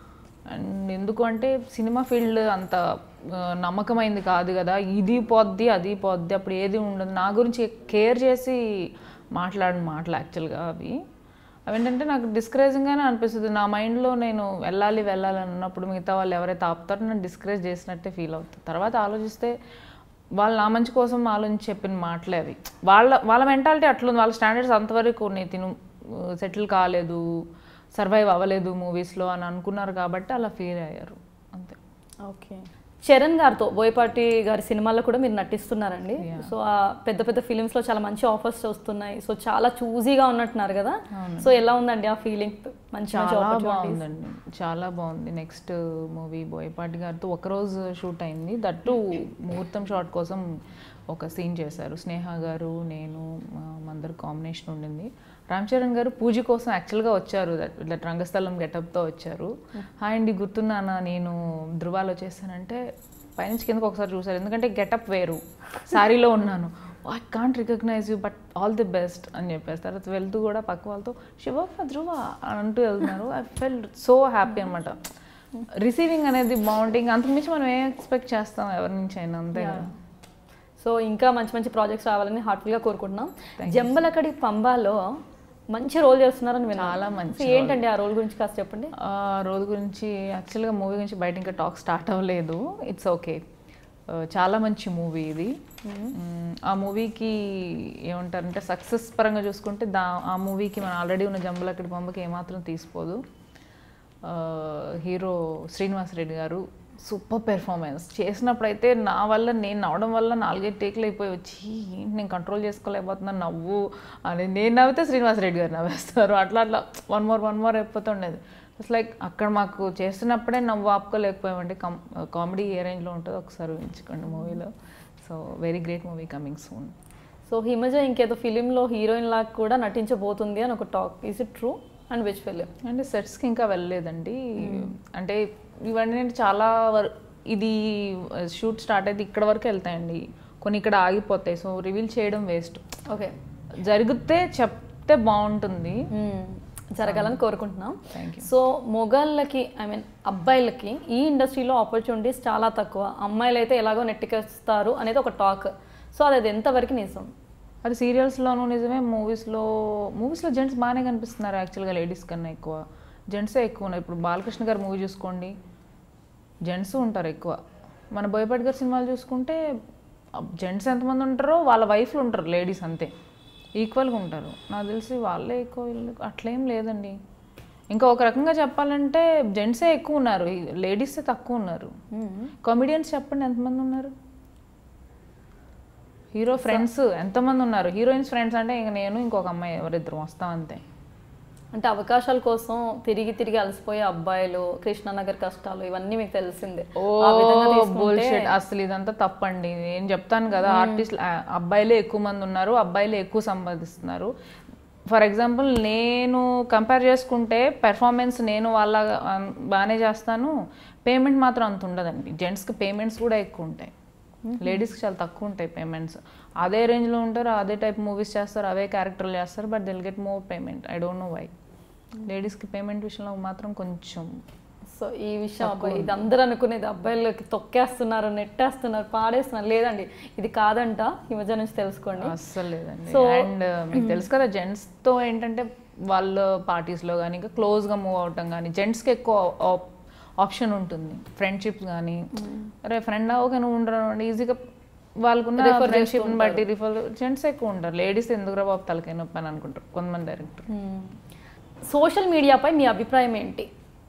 అండ్ ఎందుకు అంటే సినిమా ఫీల్డ్ అంత ఆ, నమ్మకమైంది కాదు కదా ఇది పోద్ది అది పోద్ది అప్పుడు ఏది ఉండదు నా గురించి కేర్ చేసి మాట్లాడిన మాటలు యాక్చువల్గా అవి అవేంటంటే నాకు డిస్కరేజింగ్గానే అనిపిస్తుంది నా మైండ్లో నేను వెళ్ళాలి వెళ్ళాలి అని అన్నప్పుడు మిగతా వాళ్ళు ఎవరైతే ఆపుతారో నన్ను డిస్కరేజ్ చేసినట్టే ఫీల్ అవుతుంది తర్వాత ఆలోచిస్తే వాళ్ళు నా మంచి కోసం ఆలోచించి చెప్పిన మాటలే అవి వాళ్ళ వాళ్ళ మెంటాలిటీ అట్లుంది వాళ్ళ స్టాండర్డ్స్ అంతవరకు ఉన్నాయి తిను సెటిల్ కాలేదు సర్వైవ్ అవ్వలేదు మూవీస్లో అని అనుకున్నారు కాబట్టి అలా ఫీల్ అయ్యారు అంతే
ఓకే చరణ్ గారితో బోయపాటి గారి సినిమాల్లో కూడా మీరు నటిస్తున్నారండి సో ఆ పెద్ద పెద్ద ఫిలిమ్స్ లో చాలా మంచి ఆఫర్స్ వస్తున్నాయి సో చాలా చూజీగా ఉన్నట్టున్నారు కదా సో ఎలా ఉందండి ఆ ఫీలింగ్ మంచి మంచి
చాలా
opportunities.
బాగుందండి చాలా బాగుంది నెక్స్ట్ మూవీ బోయపాటి గారితో ఒకరోజు షూట్ అయింది దట్టు ముహూర్తం షాట్ కోసం ఒక సీన్ చేశారు స్నేహ గారు నేను మా అందరు కాంబినేషన్ ఉండింది రామ్ చరణ్ గారు పూజ కోసం యాక్చువల్గా వచ్చారు దట్ దట్ రంగస్థలం గెటప్తో వచ్చారు హాయ్ అండి గుర్తున్నానా నేను ధృవాలో చేశానంటే పైనుంచి కిందకు ఒకసారి చూసారు ఎందుకంటే గెటప్ వేరు శారీలో ఉన్నాను I can't recognize you but all the best అని చెప్పేసి తర్వాత వెళ్తూ కూడా పక్క వాళ్ళతో శివ ధ్రువ అని అంటూ వెళ్తున్నారు ఐ ఫెల్ సో హ్యాపీ అనమాట రిసీవింగ్ అనేది బాగుంటుంది అంతకుమించి మనం ఏం ఎక్స్పెక్ట్ చేస్తాం ఎవరి నుంచి అయినా అంతే కదా
సో ఇంకా మంచి మంచి ప్రాజెక్ట్స్ రావాలని హార్ట్ఫుల్ గా కోరుకుంటున్నాం జంబలకడి పంబాలో మంచి రోల్ చేస్తున్నారని విన్నాను
చాలా మంచి
సో ఏంటండి ఆ రోల్ గురించి కాస్త చెప్పండి
ఆ రోజు గురించి యాక్చువల్గా మూవీ గురించి బయట ఇంకా టాక్ స్టార్ట్ అవ్వలేదు ఇట్స్ ఓకే చాలా మంచి మూవీ ఇది మ్మ్, ఆ మూవీకి ఏమంటారంటే సక్సెస్ పరంగా చూసుకుంటే దా ఆ మూవీకి మన ఆల్రెడీ ఉన్న జంబలక్కడి బొమ్మకి ఏమాత్రం తీసిపోదు ఆ, హీరో శ్రీనివాస్ రెడ్డి గారు సూపర్ పెర్ఫార్మెన్స్ చేసినప్పుడైతే నా వల్ల నేను నవ్వడం వల్ల నాలుగైదు టేకులు అయిపోయి వచ్చి ఏంటి నేను కంట్రోల్ చేసుకోలేకపోతున్నాను నవ్వు అని నేను నవ్వితే శ్రీనివాస్ రెడ్డి గారు నవ్వేస్తారు అట్లా అట్లా వన్ మోర్ వన్ మోర్ అయిపోతుండేది ఇట్స్ లైక్ అక్కడ మాకు చేస్తున్నప్పుడే నవ్వు ఆపుకోలేకపోయామండి కం కామెడీ ఏ రేంజ్లో ఉంటుందో ఒకసారి ఊహించుకోండి మూవీలో so very great movie coming soon
so Himaja ఇంకేదో ఫిలింలో హీరోయిన్ లాగా కూడా నటించబోతుంది అని ఒక talk is it true and which film
అంటే సెట్స్కి ఇంకా వెళ్ళలేదండి అంటే ఇవన్నీ చాలా వర ఇది షూట్ స్టార్ట్ అయితే ఇక్కడ వరకు వెళ్తాయండి కొన్ని ఇక్కడ ఆగిపోతాయి సో రివీల్ చేయడం వేస్ట్
ఓకే
జరిగితే చెప్తే బాగుంటుంది
జరగాలని కోరుకుంటున్నాం
Thank
సో మొగాళ్ళకి ఐ మీన్ అబ్బాయిలకి ఈ ఇండస్ట్రీలో ఆపర్చునిటీస్ చాలా తక్కువ అమ్మాయిలు అయితే ఎలాగో నెట్టికేస్తారు అనేది ఒక టాక్ సో అది అది ఎంతవరకు నిజం
అది సీరియల్స్లోనూ నిజమే మూవీస్లో మూవీస్లో జెంట్స్ బాగానే కనిపిస్తున్నారు యాక్చువల్గా లేడీస్ కన్నా ఎక్కువ జెంట్సే ఎక్కువ ఉన్నారు ఇప్పుడు బాలకృష్ణ గారు మూవీ చూసుకోండి జెంట్స్ ఉంటారు ఎక్కువ మన బోయపాటి గారి సినిమాలు చూసుకుంటే జెంట్స్ ఎంతమంది ఉంటారో వాళ్ళ వైఫ్లు ఉంటారు లేడీస్ అంతే ఈక్వల్గా ఉంటారు నాకు తెలిసి వాళ్ళే ఎక్కువ వీళ్ళు అట్లేం లేదండి ఇంకా ఒక రకంగా చెప్పాలంటే జెంట్సే ఎక్కువ ఉన్నారు లేడీసే తక్కువ ఉన్నారు కామెడియన్స్ చెప్పండి ఎంతమంది ఉన్నారు హీరో ఫ్రెండ్స్ ఎంతమంది ఉన్నారు హీరోయిన్స్ ఫ్రెండ్స్ అంటే ఇంక నేను ఇంకొక అమ్మాయి ఎవరిద్దరు వస్తాం అంతే
అంటే అవకాశాల కోసం తిరిగి తిరిగి అలసిపోయే అబ్బాయిలు కృష్ణానగర్ కష్టాలు ఇవన్నీ మీకు తెలిసిందే ఆ విధంగా తీసుకుంటే
బుల్షిట్ అసలు ఇదంతా తప్పండి నేను చెప్తాను కదా ఆర్టిస్ట్ అబ్బాయిలే ఎక్కువ మంది ఉన్నారు అబ్బాయిలే ఎక్కువ సంపాదిస్తున్నారు ఫర్ ఎగ్జాంపుల్ నేను కంపేర్ చేసుకుంటే పెర్ఫార్మెన్స్ నేను వాళ్ళ ఆ, బాగానే చేస్తాను పేమెంట్ మాత్రం అంత ఉండదండి జెంట్స్కి పేమెంట్స్ కూడా ఎక్కువ ఉంటాయి లేడీస్కి చాలా తక్కువ ఉంటాయి పేమెంట్స్ అదే రేంజ్లో ఉంటారు అదే టైప్ మూవీస్ చేస్తారు అవే క్యారెక్టర్లు చేస్తారు but they'll get more payment I don't know why లేడీస్కి పేమెంట్ విషయంలో మాత్రం కొంచెం
సో ఈ విషయం అబ్బాయి ఇది అందరూ అనుకునేది అబ్బాయిలకి తొక్కేస్తున్నారు నెట్టేస్తున్నారు పాడేస్తున్నారు లేదండి ఇది కాదంట ఈ మధ్య నుంచి తెలుసుకోండి
అస్సలు లేదండి
So-
అండ్ మీకు తెలుసు కదా gents తో ఏంటంటే వాళ్ళ parties లో కానీ ఇంకా close గా మూవ్ అవటం కానీ కి ఎక్కువ ఆప్షన్ ఉంటుంది ఫ్రెండ్షిప్స్ కానీ అరే ఫ్రెండ్ ఓకే నువ్వు ఉండరు ఈజీగా వాళ్ళకున్న
Refer
ఫ్రెండ్షిప్ బట్టి రిఫర్ జెంట్స్ ఎక్కువ ఉంటారు లేడీస్ ఎందుకురా బాబు తలకాయ నొప్పి అని అనుకుంటారు కొంతమంది డైరెక్టర్
సోషల్ మీడియాపై మీ అభిప్రాయం ఏంటి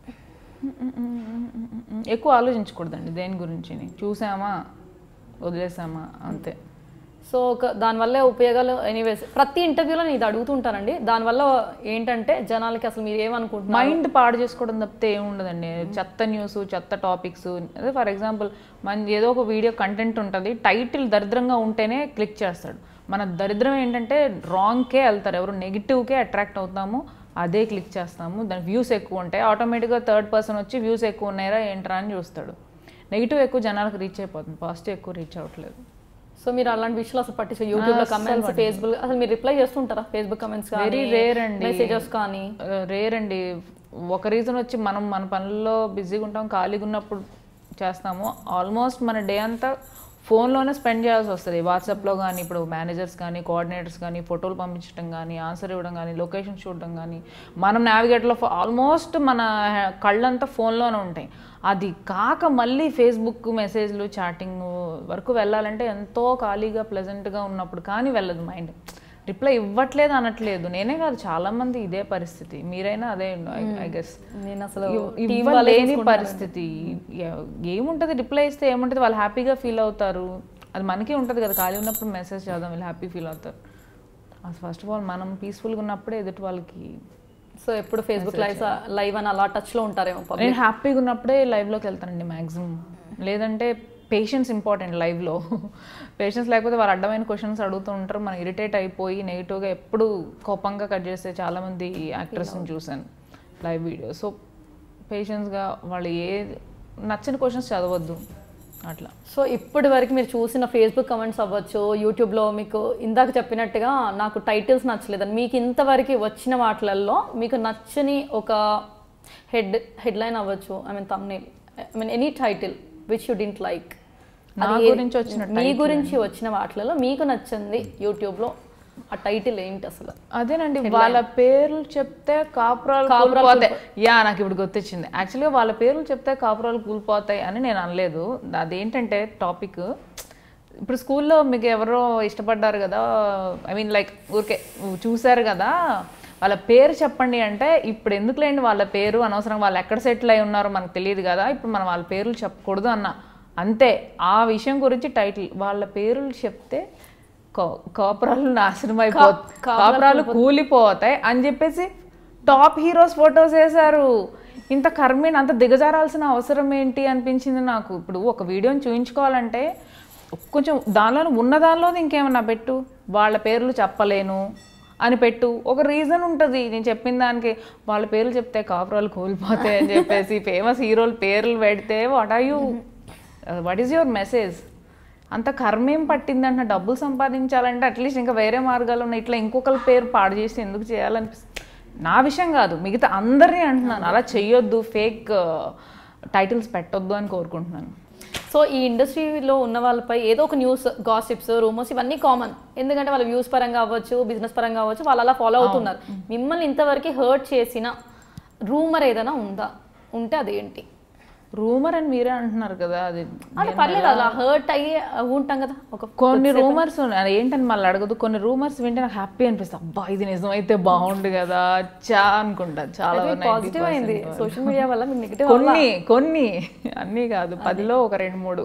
ఎక్కువ ఆలోచించకూడదండి దేని గురించి చూసామా వదిలేసామా అంతే
సో ఒక దానివల్ల ఉపయోగాలు ఎనీవేస్ ప్రతి ఇంటర్వ్యూలో నేను ఇది అడుగుతుంటానండి దానివల్ల ఏంటంటే జనాలకి అసలు మీరు ఏమనుకుంటున్నారు
మైండ్ పాడు చేసుకోవడం తప్పితే ఏమి ఉండదండి చెత్త న్యూస్ చెత్త టాపిక్స్ అదే ఫర్ ఎగ్జాంపుల్ మన ఏదో ఒక వీడియో కంటెంట్ ఉంటుంది టైటిల్ దరిద్రంగా ఉంటేనే క్లిక్ చేస్తాడు మన దరిద్రం ఏంటంటే రాంగ్కే వెళ్తారు ఎవరు నెగిటివ్కే అట్రాక్ట్ అవుతాము అదే క్లిక్ చేస్తాము దాని వ్యూస్ ఎక్కువ ఉంటాయి ఆటోమేటిక్గా థర్డ్ పర్సన్ వచ్చి వ్యూస్ ఎక్కువ ఉన్నాయరా ఏంట్రా అని చూస్తాడు నెగిటివ్ ఎక్కువ జనాలకు రీచ్ అయిపోతుంది పాజిటివ్ ఎక్కువ రీచ్ అవ్వట్లేదు
సో మీరు అలాంటి విషయాలు అసలు పట్టించు యూట్యూబ్ లో కమెంట్స్ ఫేస్బుక్ అసలు మీరు రిప్లై చేస్తుంటారా ఫేస్బుక్ కమెంట్స్ కానీ
వెరీ రేర్ అండి
మెసేజెస్ కానీ
రేర్ అండి ఒక రీజన్ వచ్చి మనం మన పనుల్లో బిజీగా ఉంటాం ఖాళీగా ఉన్నప్పుడు చేస్తాము ఆల్మోస్ట్ మన డే అంతా ఫోన్లోనే స్పెండ్ చేయాల్సి వస్తుంది వాట్సాప్లో కానీ ఇప్పుడు మేనేజర్స్ కానీ కోఆర్డినేటర్స్ కానీ ఫోటోలు పంపించడం కానీ ఆన్సర్ ఇవ్వడం కానీ లొకేషన్ చూడడం కానీ మనం నావిగేటర్లో ఆల్మోస్ట్ మన హె- కళ్ళంతా ఫోన్లోనే ఉంటాయి అది కాక మళ్ళీ ఫేస్బుక్ మెసేజ్లు చాటింగ్ వరకు వెళ్ళాలంటే ఎంతో ఖాళీగా ప్లెజెంట్గా ఉన్నప్పుడు కానీ వెళ్ళదు మైండ్ రిప్లై ఇవ్వట్లేదు అనట్లేదు నేనే కాదు చాలా మంది ఇదే పరిస్థితి మీరైనా అదే ఐ గెస్
నేను అసలు
ఇవ్వలేని పరిస్థితి ఎ- ఏముంటది రిప్లై ఇస్తే ఏముంటది వాళ్ళు హ్యాపీగా ఫీల్ అవుతారు అది మనకే ఉంటుంది కదా ఖాళీ ఉన్నప్పుడు మెసేజ్ చేద్దాం వీళ్ళు హ్యాపీ ఫీల్ అవుతారు అసలు ఫస్ట్ ఆఫ్ ఆల్ మనం పీస్ఫుల్గా ఉన్నప్పుడే ఎదుటి వాళ్ళకి
సో ఎప్పుడు ఫేస్బుక్ లైవ్ లైవ్ అని అలా టచ్ లో ఉంటారేమో public.
నేను హ్యాపీగా ఉన్నప్పుడే లైవ్లోకి వెళ్తానండి మ్యాక్సిమం లేదంటే పేషెన్స్ ఇంపార్టెంట్ లైవ్లో పేషెన్స్ లేకపోతే వాళ్ళు అడ్డమైన క్వశ్చన్స్ అడుగుతూ ఉంటారు మనం ఇరిటేట్ అయిపోయి నెగిటివ్గా ఎప్పుడు కోపంగా కట్ చేసే చాలామంది యాక్టర్స్ని చూశాను లైవ్ వీడియో సో పేషెన్స్గా వాళ్ళు ఏ నచ్చిన క్వశ్చన్స్ చదవద్దు అట్లా
సో ఇప్పటి వరకు మీరు చూసిన ఫేస్బుక్ కమెంట్స్ అవ్వచ్చు యూట్యూబ్లో మీకు ఇందాక చెప్పినట్టుగా నాకు టైటిల్స్ నచ్చలేదని మీకు ఇంతవరకు వచ్చిన వాటిలలో మీకు నచ్చని ఒక హెడ్ హెడ్లైన్ అవ్వచ్చు I mean thumbnail I mean any title which you didn't like
నా గురించి వచ్చిన
మీ గురించి వచ్చిన వాటిలలో మీకు నచ్చింది యూట్యూబ్లో ఆ టైటిల్ ఏంటి అసలు
అదేనండి వాళ్ళ పేర్లు చెప్తే కాపురాలు కూలిపోతాయి యా నాకు ఇప్పుడు గుర్తొచ్చింది యాక్చువల్గా వాళ్ళ పేర్లు చెప్తే కాపురాలు కూలిపోతాయి అని నేను అనలేదు అదేంటంటే టాపిక్ ఇప్పుడు స్కూల్లో మీకు ఎవరో ఇష్టపడ్డారు కదా ఐ మీన్ లైక్ ఊరికే చూశారు కదా వాళ్ళ పేరు చెప్పండి అంటే ఇప్పుడు ఎందుకులేండి వాళ్ళ పేరు అనవసరం వాళ్ళు ఎక్కడ సెటిల్ అయి ఉన్నారో మనకు తెలియదు కదా ఇప్పుడు మనం వాళ్ళ పేర్లు చెప్పకూడదు అన్న అంతే ఆ విషయం గురించి టైటిల్ వాళ్ళ పేర్లు చెప్తే కా- కాపురాలు నాశనం అయిపోతాయి కాపురాలు కూలిపోతాయి అని చెప్పేసి టాప్ హీరోస్ ఫొటోస్ వేశారు ఇంత కర్మీని అంత దిగజారాల్సిన అవసరం ఏంటి అనిపించింది నాకు ఇప్పుడు ఒక వీడియోని చూయించుకోవాలంటే కొంచెం దానిలో ఉన్న దానిలో ఇంకేమన్నా పెట్టు వాళ్ళ పేర్లు చెప్పలేను అని పెట్టు ఒక రీజన్ ఉంటుంది నేను చెప్పిన దానికి వాళ్ళ పేర్లు చెప్తే కాపురాలు కూలిపోతాయి అని చెప్పేసి ఫేమస్ హీరోల పేర్లు పెడితే what are you what is your message అంత కర్మేం పట్టిందంట డబ్బులు సంపాదించాలంటే అట్లీస్ట్ ఇంకా వేరే మార్గాలు ఉన్నాయి ఇట్లా ఇంకొకరి పేరు పాడు చేసి ఎందుకు చేయాలనిపిస్తుంది నా విషయం కాదు మిగతా అందరినీ అంటున్నాను అలా చెయ్యొద్దు ఫేక్ టైటిల్స్ పెట్టొద్దు అని కోరుకుంటున్నాను
సో ఈ ఇండస్ట్రీలో ఉన్న వాళ్ళపై ఏదో ఒక న్యూస్ గాసిప్స్ రూమర్స్ ఇవన్నీ కామన్ ఎందుకంటే వాళ్ళ వ్యూస్ పరంగా అవ్వచ్చు బిజినెస్ పరంగా అవ్వచ్చు వాళ్ళు అలా ఫాలో అవుతున్నారు మిమ్మల్ని ఇంతవరకు హర్ట్ చేసిన రూమర్ ఏదైనా ఉందా ఉంటే అదేంటి
రూమర్ అని మీరే అంటున్నారు కదా అది
అంటే పర్లేదు అలా హర్ట్ అయ్యి ఉంటాం కదా ఒక
కొన్ని రూమర్స్ ఉన్నాయి ఏంటని మళ్ళీ అడగదు కొన్ని రూమర్స్ వింటే నాకు హ్యాపీ అనిపిస్తుంది అబ్బా ఇది నిజమైతే బాగుండు కదా చా అనుకుంటా చాలా
పాజిటివ్ అయింది సోషల్ మీడియా వల్ల మీకు నెగిటివ్
కొన్ని కొన్ని అన్నీ కాదు పదిలో ఒక రెండు మూడు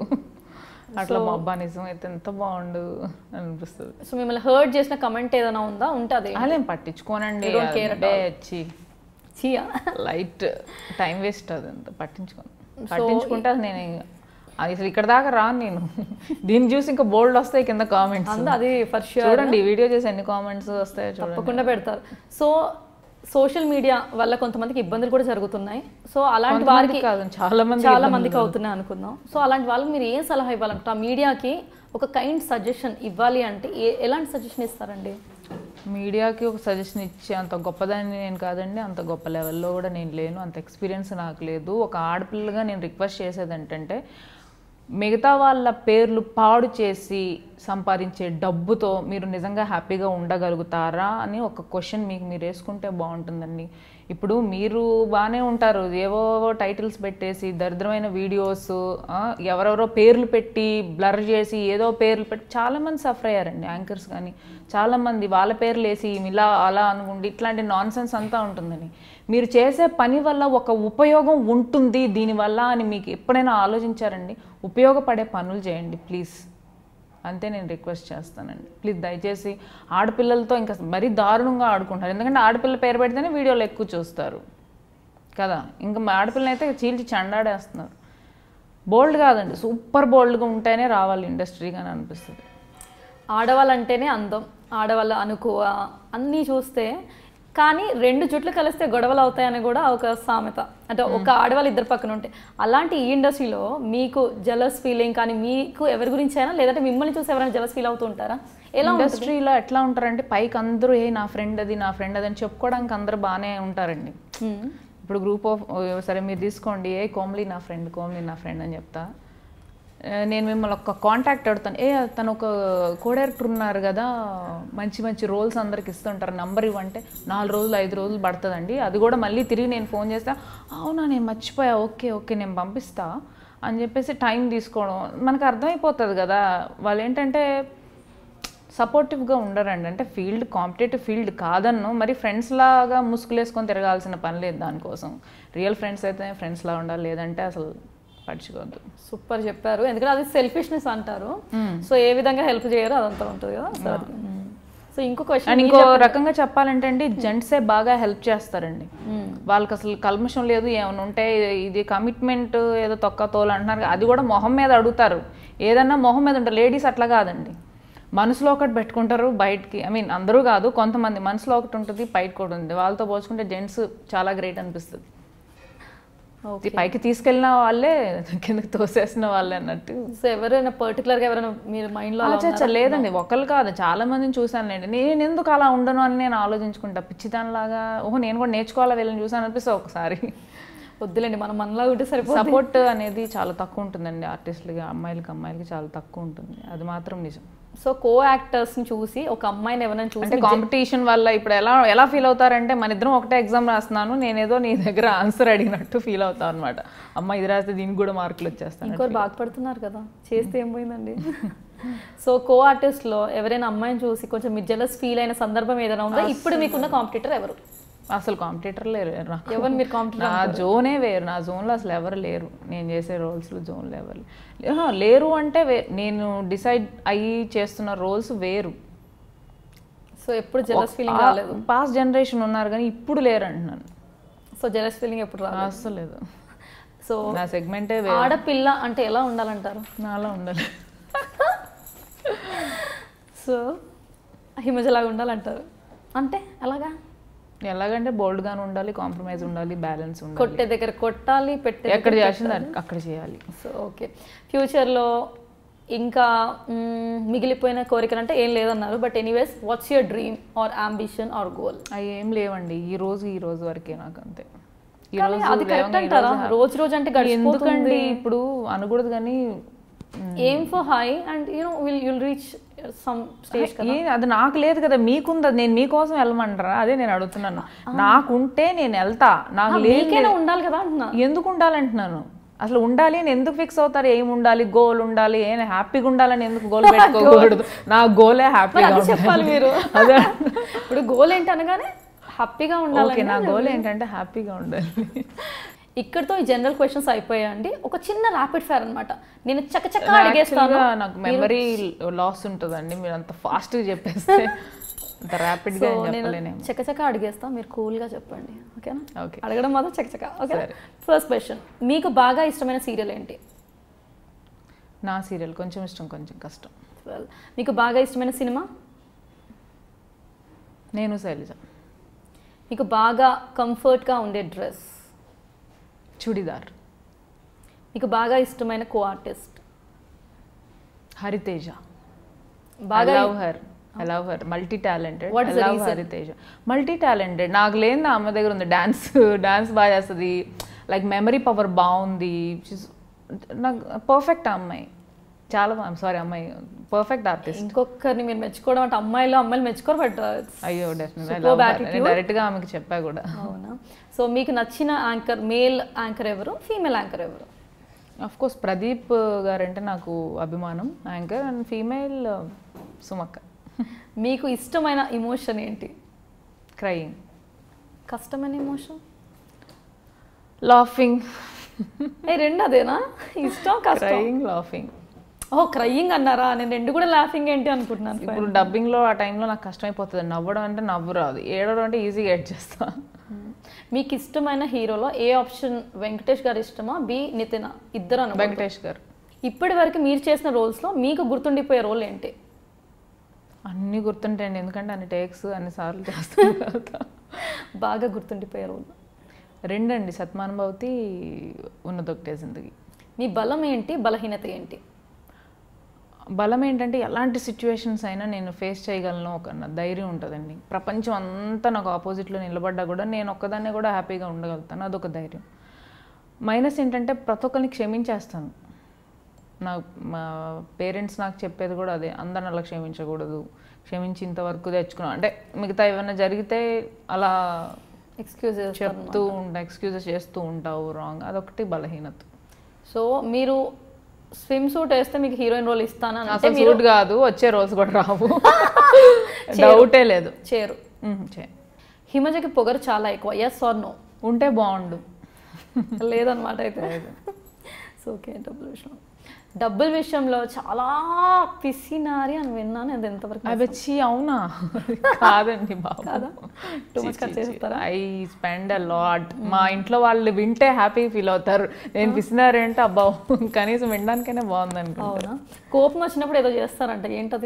అట్లా మా అబ్బా నిజం అయితే ఎంత బాగుండు అనిపిస్తుంది
సో మిమ్మల్ని హర్ట్ చేసిన కమెంట్ ఏదైనా ఉందా ఉంటే అదే
అదేం పట్టించుకోనండి
You don't care at
అదే వచ్చి
చీయా
లైట్ టైం వేస్ట్ అది అంత పట్టించుకోను పట్టించుకుంటే అది నేను అది అసలు ఇక్కడ దాకా రాను నేను దీన్ని చూసి ఇంకా బోల్డ్ వస్తాయి కింద కామెంట్స్
అందు అది ఫర్ షూర్
చూడండి ఈ వీడియో చేసి ఎన్ని కామెంట్స్ వస్తాయో చూడండి
తప్పకుండా పెడతారు సో సోషల్ మీడియా వల్ల కొంతమందికి ఇబ్బందులు కూడా జరుగుతున్నాయి సో అలాంటి వారికి
కొంతమందికి కాదు చాలా మంది
చాలా మందికి అవుతున్నాయి అనుకుందాం సో అలాంటి వాళ్ళకి మీరు ఏం సలహా ఇవ్వాలంటే ఆ మీడియాకి ఒక కైండ్ సజెషన్ ఇవ్వాలి అంటే ఏ ఎలాంటి సజెషన్ ఇస్తారండి
మీడియాకి ఒక సజెషన్ ఇచ్చే అంత గొప్పదాన్ని నేను కాదండి అంత గొప్ప లెవెల్లో కూడా నేను లేను అంత ఎక్స్పీరియన్స్ నాకు లేదు ఒక ఆడపిల్లగా నేను రిక్వెస్ట్ చేసేది ఏంటంటే మిగతా వాళ్ళ పేర్లు పాడు చేసి సంపాదించే డబ్బుతో మీరు నిజంగా హ్యాపీగా ఉండగలుగుతారా అని ఒక క్వశ్చన్ మీకు మీరు వేసుకుంటే బాగుంటుందండి ఇప్పుడు మీరు బాగానే ఉంటారు ఏవో టైటిల్స్ పెట్టేసి దరిద్రమైన వీడియోస్ ఎవరెవరో పేర్లు పెట్టి బ్లర్ చేసి ఏదో పేర్లు పెట్టి చాలామంది సఫర్ అయ్యారండి యాంకర్స్ కానీ చాలామంది వాళ్ళ పేర్లు వేసి ఇలా అలా అనుకుండి ఇట్లాంటి నాన్ సెన్స్ అంతా ఉంటుందని మీరు చేసే పని వల్ల ఒక ఉపయోగం ఉంటుంది దీనివల్ల అని మీకు ఎప్పుడైనా ఆలోచించారండి ఉపయోగపడే పనులు చేయండి ప్లీజ్ అంతే నేను రిక్వెస్ట్ చేస్తానండి ప్లీజ్ దయచేసి ఆడపిల్లలతో ఇంకా మరీ దారుణంగా ఆడుకుంటారు ఎందుకంటే ఆడపిల్ల పేరు పెడితేనే వీడియోలు ఎక్కువ చూస్తారు కదా ఇంకా మా ఆడపిల్లని అయితే చీల్చి చండాడేస్తున్నారు బోల్డ్ కాదండి సూపర్ బోల్డ్గా ఉంటేనే రావాలి ఇండస్ట్రీగా అని అనిపిస్తుంది
ఆడవాళ్ళంటేనే అందం ఆడవాళ్ళ అనుకువ అన్నీ చూస్తే కానీ రెండు జుట్లు కలిస్తే గొడవలు అవుతాయని కూడా ఒక సామెత అంటే ఒక ఆడవాళ్ళు ఇద్దరు పక్కన ఉంటే అలాంటి ఈ ఇండస్ట్రీలో మీకు జలస్ ఫీలింగ్ కానీ మీకు ఎవరి గురించి అయినా లేదంటే మిమ్మల్ని చూసి ఎవరైనా జలస్ ఫీల్ అవుతూ ఉంటారా ఎలా ఉంటుంది?
ఇండస్ట్రీలో ఎట్లా ఉంటారంటే పైకి అందరూ ఏ నా ఫ్రెండ్ అది నా ఫ్రెండ్ అది అని చెప్పుకోవడానికి అందరూ బాగానే ఉంటారండి
Hmm.
ఇప్పుడు గ్రూప్ ఆఫ్ సరే మీరు తీసుకోండి ఏ కోమ్లీ నా ఫ్రెండ్ కోమ్లీ నా ఫ్రెండ్ అని చెప్తా ఆ, నేను మిమ్మల్ని ఒక కాంటాక్ట్ అడుగుతాను ఏ తను ఒక కోడైరెక్టర్ ఉన్నారు కదా మంచి మంచి రోల్స్ అందరికి ఇస్తుంటారు నంబర్ ఇవ్వంటే నాలుగు రోజులు ఐదు రోజులు పడుతుందండి అది కూడా మళ్ళీ తిరిగి నేను ఫోన్ చేస్తా అవునా నేను మర్చిపోయా ఓకే ఓకే నేను పంపిస్తా అని చెప్పేసి టైం తీసుకోవడం మనకు అర్థమైపోతుంది కదా వాళ్ళు ఏంటంటే సపోర్టివ్గా ఉండరండి అంటే ఫీల్డ్ కాంపిటేటివ్ ఫీల్డ్ కాదన్ను మరి ఫ్రెండ్స్ లాగా ముసుగులేసుకొని తిరగాల్సిన పని లేదు దానికోసం రియల్ ఫ్రెండ్స్ అయితే ఫ్రెండ్స్ లా ఉండాలి లేదంటే అసలు పడుచుకోవద్దు
సూపర్ చెప్పారు ఎందుకంటే అది సెల్ఫిష్నెస్ అంటారు సో ఏ విధంగా హెల్ప్ చేయరో అదంతా ఉంటుంది కదా సో అది సో ఇంకో
అండ్
క్వశ్చన్
ఇంకో రకంగా చెప్పాలంటే అండి జెంట్సే బాగా హెల్ప్ చేస్తారండి వాళ్ళకి అసలు కల్మషం లేదు ఏమైనా ఉంటే ఇది కమిట్మెంట్ ఏదో తొక్క తోలు అంటున్నారు అది కూడా మొహం మీద అడుగుతారు ఏదన్నా మొహం మీద ఉంటారు లేడీస్ అట్లా కాదండి మనసులో ఒకటి పెట్టుకుంటారు బయటికి ఐ మీన్ అందరూ కాదు కొంతమంది మనసులో ఒకటి ఉంటుంది బయట కూడా ఉంది వాళ్ళతో పోల్చుకుంటే జెంట్స్ చాలా గ్రేట్ అనిపిస్తుంది ఇది పైకి తీసుకెళ్ళిన వాళ్ళే కిందకి తోసేసిన వాళ్ళే అన్నట్టు
సో ఎవరైనా పర్టికులర్గా ఎవరైనా మీరు మైండ్లో
అచ్చా లేదండి ఒకళ్ళు కాదు చాలా మందిని చూశానులేండి నేను ఎందుకు అలా ఉండను అని నేను ఆలోచించుకుంటా పిచ్చిదానిలాగా ఓహో నేను కూడా నేర్చుకోవాలా వీళ్ళని చూసాను అనిపిస్తే ఒకసారి
వద్దులేండి మనం మనలా ఉంటే సరిపోతుంది
సపోర్ట్ అనేది చాలా తక్కువ ఉంటుందండి ఆర్టిస్టులకి అమ్మాయిలకి అమ్మాయిలకి చాలా తక్కువ ఉంటుంది అది మాత్రం నిజం
సో కో యాక్టర్స్ని చూసి ఒక అమ్మాయిని ఎవరైనా చూసి
అంటే కాంపిటీషన్ వల్ల ఇప్పుడు ఎలా ఎలా ఫీల్ అవుతారంటే మన ఇద్దరం ఒకటే ఎగ్జామ్ రాస్తున్నాను నేనేదో నీ దగ్గర ఆన్సర్ అడిగినట్టు ఫీల్ అవుతాను అనమాట అమ్మ ఇది రాస్తే దీనికి కూడా మార్కులు వచ్చేస్తాను
ఇంకోరు బాధపడుతున్నారు కదా చేస్తే ఏం పోయిందండి సో కో ఆర్టిస్ట్లో ఎవరైనా అమ్మాయిని చూసి కొంచెం మీరు జలస్ ఫీల్ అయిన సందర్భం ఏదైనా ఉందా ఇప్పుడు మీకున్న కాంపిటీటర్ ఎవరు
అసలు కాంపిటీటర్ లేరు నాకు
ఎవరు మీరు కాంపిటీటర్
నా జోనే వేరు నా జోన్లో అసలు ఎవరు లేరు నేను చేసే రోల్స్లో జోన్లో ఎవరు లేరు. ఆహా, లేరు అంటే వే- నేను డిసైడ్ అయ్యి చేస్తున్న రోల్స్ వేరు
సో ఎప్పుడు జలస్ ఫీలింగ్ రాలేదు
పాస్ట్ జనరేషన్ ఉన్నారు కానీ ఇప్పుడు లేరు అంటున్నాను
సో జలస్ ఫీలింగ్ ఎప్పుడు రాలేదు
అసలు లేదు
సో
నా సెగ్మెంటే వేరు
ఆడపిల్ల అంటే ఎలా ఉండాలంటారు
నాలా ఉండాలి
సో హిమజలాగా ఉండాలంటారు అంటే ఎలాగా
ఎలాగంటే బోల్డ్గానే ఉండాలి కాంప్రమైజ్ ఉండాలి బ్యాలెన్స్ ఉండాలి
కొట్టే దగ్గర కొట్టాలి పెట్టే
ఎక్కడ చేసింది అక్కడ- అక్కడ చేయాలి
సో ఓకే ఫ్యూచర్లో ఇంకా మ్మ్, మిగిలిపోయిన కోరికలు అంటే ఏం లేదన్నారు but anyways what's your dream or ambition or goal
అవి ఏం లేవండి ఈ రోజు ఈ రోజు వరకే నాకు అంతే ఈ
కానీ
రోజు
అది కరెక్ట్
లేవంగా ఈ
అంటారా
రోజు
రోజు రోజు అంటే
ఎందుకండి
గడిచిపోతుంది
ఇప్పుడు అనకూడదు కానీ
aim for high and you know will you'll reach some stage
ఏ అది నాకు లేదు కదా మీకుంది అది నేను మీకోసం వెళ్ళమంటారా అదే నేను అడుగుతున్నాను నాకుంటే నేను వెళ్తా నాకు లేదు
మీకైనా ఉండాలి కదా అంటున్నా
ఎందుకు ఉండాలంటున్నాను అసలు ఉండాలి అని ఎందుకు ఫిక్స్ అవుతారు ఏం ఉండాలి గోల్ ఉండాలి ఏం హ్యాపీగా ఉండాలని ఎందుకు గోల్ పెట్టుకోకూడదు నా గోలే హ్యాపీగా
అది చెప్పాలి మీరు
అదే
ఇప్పుడు గోల్ ఏంటి అనగానే హ్యాపీగా ఉండాలి
ఓకే నా గోల్ ఏంటంటే హ్యాపీగా ఉండాలి
ఇక్కడతో ఈ జనరల్ క్వశ్చన్స్ అయిపోయాయండి ఒక చిన్న ర్యాపిడ్ ఫైర్ అన్నమాట నేను చకచక అడిగేస్తాను
Actually గా నాకు మెమరీ లాస్ ఉంటుందండి మీరు అంత ఫాస్ట్గా చెప్పేస్తే అంత ర్యాపిడ్గా
సో నేను
చెప్పలేనేమో
చకచక అడిగేస్తా మీరు కూల్గా చెప్పండి ఓకేనా
ఓకే
అడగడం మాత్రం చకచక ఓకే
సరే.
ఫస్ట్ క్వశ్చన్ మీకు బాగా ఇష్టమైన సీరియల్ ఏంటి
నా సీరియల్ కొంచెం ఇష్టం కొంచెం కష్టం
Well, మీకు బాగా ఇష్టమైన సినిమా
నేను శైలజ
మీకు బాగా కంఫర్ట్గా ఉండే డ్రెస్
చుడిదార్
మీకు బాగా ఇష్టమైన కో ఆర్టిస్ట్
హరితేజ
బాగా
love her I love her multi talented
What is the
love
reason?
Hariteja multi talented నాకు లేని అమ్మ దగ్గర ఉంది డాన్స్ డాన్స్ బాగా చేస్తుంది లైక్ మెమరీ పవర్ బాగుంది She's- నాకు పర్ఫెక్ట్ అమ్మాయి చాలా సారీ అమ్మాయి పర్ఫెక్ట్ ఆర్టిస్ట్
ఇంకొకరిని మీరు మెచ్చుకోవడం అంటే అమ్మాయిలు అమ్మాయిలు మెచ్చుకోరు బట్
అయ్యో డెఫినెట్
Superb attitude.
డైరెక్ట్ గా ఆమెకి చెప్పా కూడా
అవునా సో మీకు నచ్చిన యాంకర్ మేల్ యాంకర్ ఎవరు ఫీమేల్ యాంకర్ ఎవరు
అఫ్ కోర్స్ ప్రదీప్ గారంటే నాకు అభిమానం యాంకర్ అండ్ ఫీమేల్ సుమక్క
మీకు ఇష్టమైన ఇమోషన్ ఏంటి
క్రయింగ్
కష్టమైన ఇమోషన్
లాఫింగ్
ఏ రెండు అదేనా ఇష్టం కష్టం
క్రయింగ్ లాఫింగ్
ఓ క్రయింగ్ అన్నారా నేను రెండు కూడా లాఫింగ్ ఏంటి అనుకుంటున్నాను
ఇప్పుడు డబ్బింగ్ లో ఆ టైంలో నాకు కష్టమైపోతుంది నవ్వడం అంటే నవ్వు రాదు ఏడవడం అంటే ఈజీగా ఎడ్ చేస్తా
మీకు ఇష్టమైన హీరోలో ఏ ఆప్షన్ వెంకటేష్ గారు ఇష్టమా బి నితిన్ ఇద్దరు అను
వెంకటేష్ గారు
ఇప్పటి వరకు మీరు చేసిన రోల్స్లో మీకు గుర్తుండిపోయే రోల్ ఏంటి
అన్ని గుర్తుంటాయండి ఎందుకంటే అన్ని టేక్స్ అన్ని సార్లు చేస్తాను తర్వాత
బాగా గుర్తుండిపోయే రోల్
రెండండి సత్మానుభవతి ఉన్నదొకటే జిందగీ
మీ బలం ఏంటి బలహీనత ఏంటి
బలం ఏంటంటే ఎలాంటి సిచ్యువేషన్స్ అయినా నేను ఫేస్ చేయగలను ఒక నా ధైర్యం ఉంటుందండి ప్రపంచం అంతా నాకు ఆపోజిట్లో నిలబడ్డా కూడా నేను ఒక్కదాన్నే కూడా హ్యాపీగా ఉండగలుగుతాను అదొక ధైర్యం మైనస్ ఏంటంటే ప్రతి ఒక్కరిని క్షమించేస్తాను నా మా పేరెంట్స్ నాకు చెప్పేది కూడా అదే అందరిని అలా క్షమించకూడదు క్షమించి ఇంతవరకు తెచ్చుకున్నాను అంటే మిగతా ఏమైనా జరిగితే అలా
ఎక్స్క్యూజ్
చెప్తూ ఉంటా ఎక్స్క్యూజెస్ చేస్తూ ఉంటావు రాంగ్ అదొకటి బలహీనత
సో మీరు స్విమ్ సూట్ వేస్తే మీకు హీరోయిన్ రోల్ ఇస్తాను అంటే
అసలు
మీరు
సూట్ కాదు వచ్చే రోజు కూడా రావు డౌటే లేదు
చేరు
ఉమ్, చే
హిమజకి పొగరు చాలా ఎక్కువ ఎస్ ఆర్ నో
ఉంటే బాగుండు
లేదనమాట అయితే సో ఓకే డబ్బుల విషయం డబ్బుల విషయంలో చాలా పిసినారి అని విన్నాను అది ఎంతవరకు
అబచ్చి అవునా కాదండి బాబు
కాదా? Too much ఖర్చు చేస్తారా?
ఐ స్పెండ్ అ లాట్ మా ఇంట్లో వాళ్ళు వింటే హ్యాపీ ఫీల్ అవుతారు నేను పిసినారంటే అబ్బా కనీసం వినడానికైనా బాగుంది అనుకో
అవునా కోపం వచ్చినప్పుడు ఏదో చేస్తారంట ఏంటది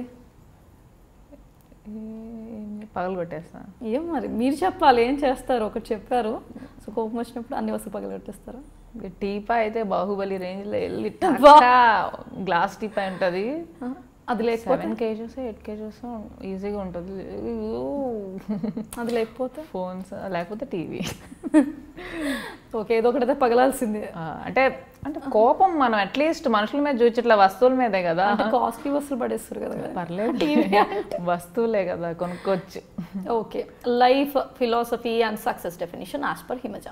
పగలు కొట్టేస్తా
ఏం మరి మీరు చెప్పాలి ఏం చేస్తారు ఒకటి చెప్పారు సో కోపం వచ్చినప్పుడు అన్ని వస్తువులు పగలగొట్టేస్తారా
టీపా అయితే బాహుబలి రేంజ్ లో వెళ్ళి
అబ్బా.
గ్లాస్ టీపా ఉంటుంది
ఆ, అది లేకపోతే
సెవెన్ కేజెస్ ఎయిట్ కేజెస్ ఈజీగా ఉంటుంది
అది లేకపోతే
ఫోన్స్ లేకపోతే టీవీ
ఓకే ఏదో ఒకటి అయితే పగలాల్సిందే
అంటే అంటే కోపం మనం అట్లీస్ట్ మనుషుల మీద చూచట్ల వస్తువుల మీదే కదా
అంటే కాస్ట్లీ వస్తువులు పడేస్తారు కదా
పర్లేదు వస్తువులే కదా కొనుక్కోవచ్చు
okay life philosophy and success definition as per Himaja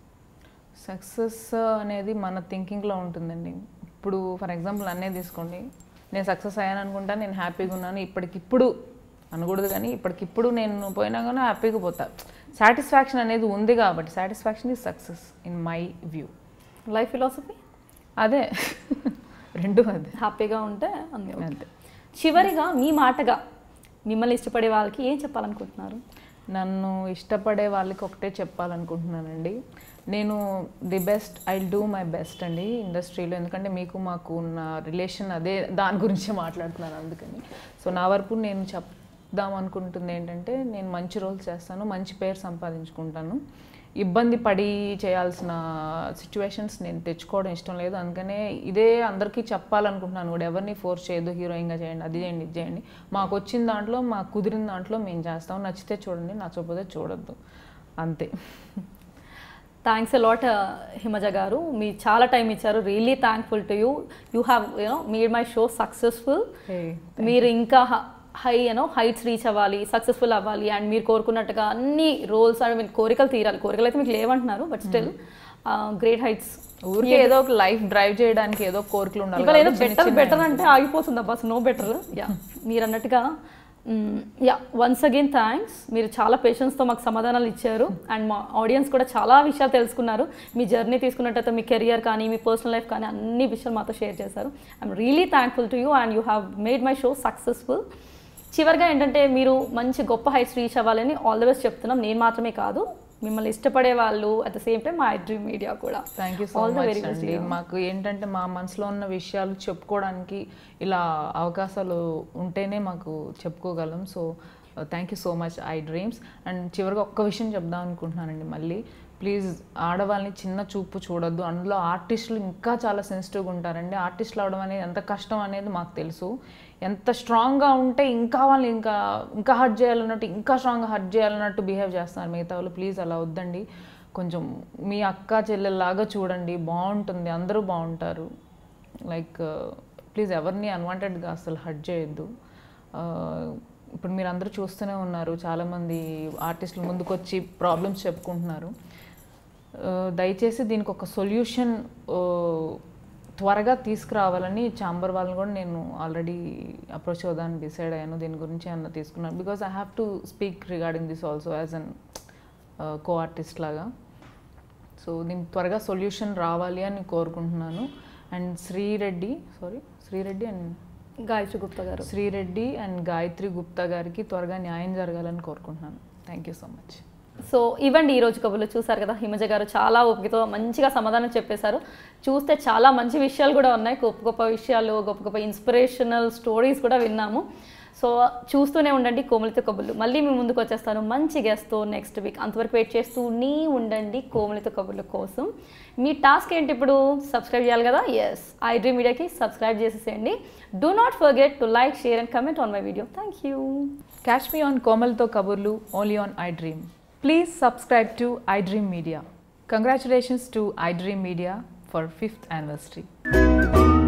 success అనేది మన థింకింగ్లో ఉంటుందండి ఇప్పుడు ఫర్ ఎగ్జాంపుల్ అన్నే తీసుకోండి నేను సక్సెస్ అయ్యాను అనుకుంటా నేను హ్యాపీగా ఉన్నాను ఇప్పటికిప్పుడు అనకూడదు కానీ ఇప్పటికిప్పుడు నేను పోయినా కానీ హ్యాపీగా పోతా సాటిస్ఫాక్షన్ అనేది ఉంది కాబట్టి satisfaction is success in my view
life philosophy
అదే రెండు అదే
హ్యాపీగా ఉంటే అన్నీ okay.
అంతే
చివరిగా మీ మాటగా మిమ్మల్ని ఇష్టపడే వాళ్ళకి ఏం చెప్పాలనుకుంటున్నారు
నన్ను ఇష్టపడే వాళ్ళకి ఒకటే చెప్పాలనుకుంటున్నానండి నేను the best I do my best అండి ఇండస్ట్రీలో ఎందుకంటే మీకు మాకు ఉన్న రిలేషన్ అదే దాని గురించి మాట్లాడుతున్నాను అందుకని సో నా వరకు నేను చెప్దాం అనుకుంటుంది ఏంటంటే నేను మంచి రోల్స్ చేస్తాను మంచి పేరు సంపాదించుకుంటాను ఇబ్బంది పడి చేయాల్సిన సిచ్యువేషన్స్ నేను తెచ్చుకోవడం ఇష్టం లేదు అందుకనే ఇదే అందరికీ చెప్పాలనుకుంటున్నాను కూడా ఎవరిని ఫోర్స్ చేయదు హీరోయిన్గా చేయండి అది చేయండి ఇది చేయండి మాకు వచ్చిన దాంట్లో మాకు కుదిరిన దాంట్లో మేము చేస్తాం నచ్చితే చూడండి నచ్చకపోతే చూడొద్దు అంతే
థ్యాంక్స్ అలాట్ హిమజ గారు మీ చాలా టైం ఇచ్చారు really thankful to you you have you know made my show successful మీరు ఇంకా హై యూనో హైట్స్ రీచ్ అవ్వాలి సక్సెస్ఫుల్ అవ్వాలి అండ్ మీరు కోరుకున్నట్టుగా అన్ని రోల్స్ అండ్ మీరు కోరికలు తీరాలి కోరికలు అయితే మీకు లేవంటున్నారు బట్ స్టిల్ గ్రేట్ హైట్స్
ఊరికే ఏదో ఒక లైఫ్ డ్రైవ్ చేయడానికి ఏదో కోరికలు ఉండాలి
ఇవాళ ఏదో
కాబట్టి చిన్న
బెటర్
చిన్న-
బెటర్ అంటే ఆగిపోతుంది బస్ నో బెటర్ యా మీరు అన్నట్టుగా యా వన్స్ అగైన్ థ్యాంక్స్ మీరు చాలా పేషెన్స్తో మాకు సమాధానాలు ఇచ్చారు అండ్ మా ఆడియన్స్ కూడా చాలా విషయాలు తెలుసుకున్నారు మీ జర్నీ తీసుకున్నట్టయితే మీ కెరియర్ కానీ మీ పర్సనల్ లైఫ్ కానీ అన్ని విషయాలు మాతో షేర్ చేశారు I'm really thankful to you and you have made my show successful చివరిగా ఏంటంటే మీరు మంచి గొప్ప హైట్స్ రీచ్ అవ్వాలని ఆల్ ద బెస్ట్ చెప్తున్నాం నేను మాత్రమే కాదు మిమ్మల్ని ఇష్టపడే వాళ్ళు అట్ ద సేమ్ టైం మా డ్రీమ్ మీడియా కూడా
thank you so
All the
much
very best,
అండి మాకు ఏంటంటే మా మనసులో ఉన్న విషయాలు చెప్పుకోవడానికి ఇలా అవకాశాలు ఉంటేనే మాకు చెప్పుకోగలం so thank you so much I dreams and చివరిగా ఒక్క విషయం చెప్దాం అనుకుంటున్నానండి మళ్ళీ ప్లీజ్ ఆడవాళ్ళని చిన్న చూపు చూడొద్దు అందులో ఆర్టిస్టులు ఇంకా చాలా సెన్సిటివ్గా ఉంటారండి ఆర్టిస్టులు అవడం అనేది ఎంత కష్టం అనేది మాకు తెలుసు ఎంత స్ట్రాంగ్గా ఉంటే ఇంకా వాళ్ళు ఇంకా ఇంకా హర్ట్ చేయాలన్నట్టు ఇంకా స్ట్రాంగ్గా హర్ట్ చేయాలన్నట్టు బిహేవ్ చేస్తున్నారు మిగతా వాళ్ళు ప్లీజ్ అలా వద్దండి కొంచెం మీ అక్క చెల్లెల్లాగా చూడండి బాగుంటుంది అందరూ బాగుంటారు లైక్ ప్లీజ్ ఎవరిని అన్వాంటెడ్గా అసలు హర్ట్ చేయొద్దు ఆ, ఇప్పుడు మీరు అందరూ చూస్తూనే ఉన్నారు చాలామంది ఆర్టిస్టులు ముందుకొచ్చి ప్రాబ్లమ్స్ చెప్పుకుంటున్నారు ఆ, దయచేసి దీనికి ఒక సొల్యూషన్ త్వరగా తీసుకురావాలని చాంబర్ వాళ్ళని కూడా నేను ఆల్రెడీ అప్రోచ్ అవుదాన్ని డిసైడ్ అయ్యాను దీని గురించి అన్న తీసుకున్నాను because I have to speak regarding this also as an co artist లాగా సో దీనికి త్వరగా సొల్యూషన్ రావాలి అని కోరుకుంటున్నాను and Sri Reddy sorry Sri Reddy and
Gayatri Gupta గారు
శ్రీరెడ్డి అండ్ గాయత్రి గుప్తా గారికి త్వరగా న్యాయం జరగాలని కోరుకుంటున్నాను thank you so much
so ఇవ్వండి ఈ రోజు కబుర్లు చూసారు కదా హిమజ గారు చాలా ఓపికతో మంచిగా సమాధానం చెప్పేశారు చూస్తే చాలా మంచి విషయాలు కూడా ఉన్నాయి గొప్ప గొప్ప విషయాలు గొప్ప గొప్ప ఇన్స్పిరేషనల్ స్టోరీస్ కూడా విన్నాము సో చూస్తూనే ఉండండి కోమలిత కబుర్లు మళ్ళీ మీ ముందుకు వచ్చేస్తాను మంచి గెస్ట్తో నెక్స్ట్ వీక్ అంతవరకు వెయిట్ చేస్తూ నీ ఉండండి కోమలిత కబుర్ల కోసం మీ టాస్క్ ఏంటి ఇప్పుడు సబ్స్క్రైబ్ చేయాలి కదా ఎస్ ఐ డ్రీమ్ మీడియాకి సబ్స్క్రైబ్ చేసేసేయండి do not forget to like share and comment on my video thank you
catch me on కోమల్తో కబుర్లు only on I dream please subscribe to I dream media congratulations to I dream media for fifth anniversary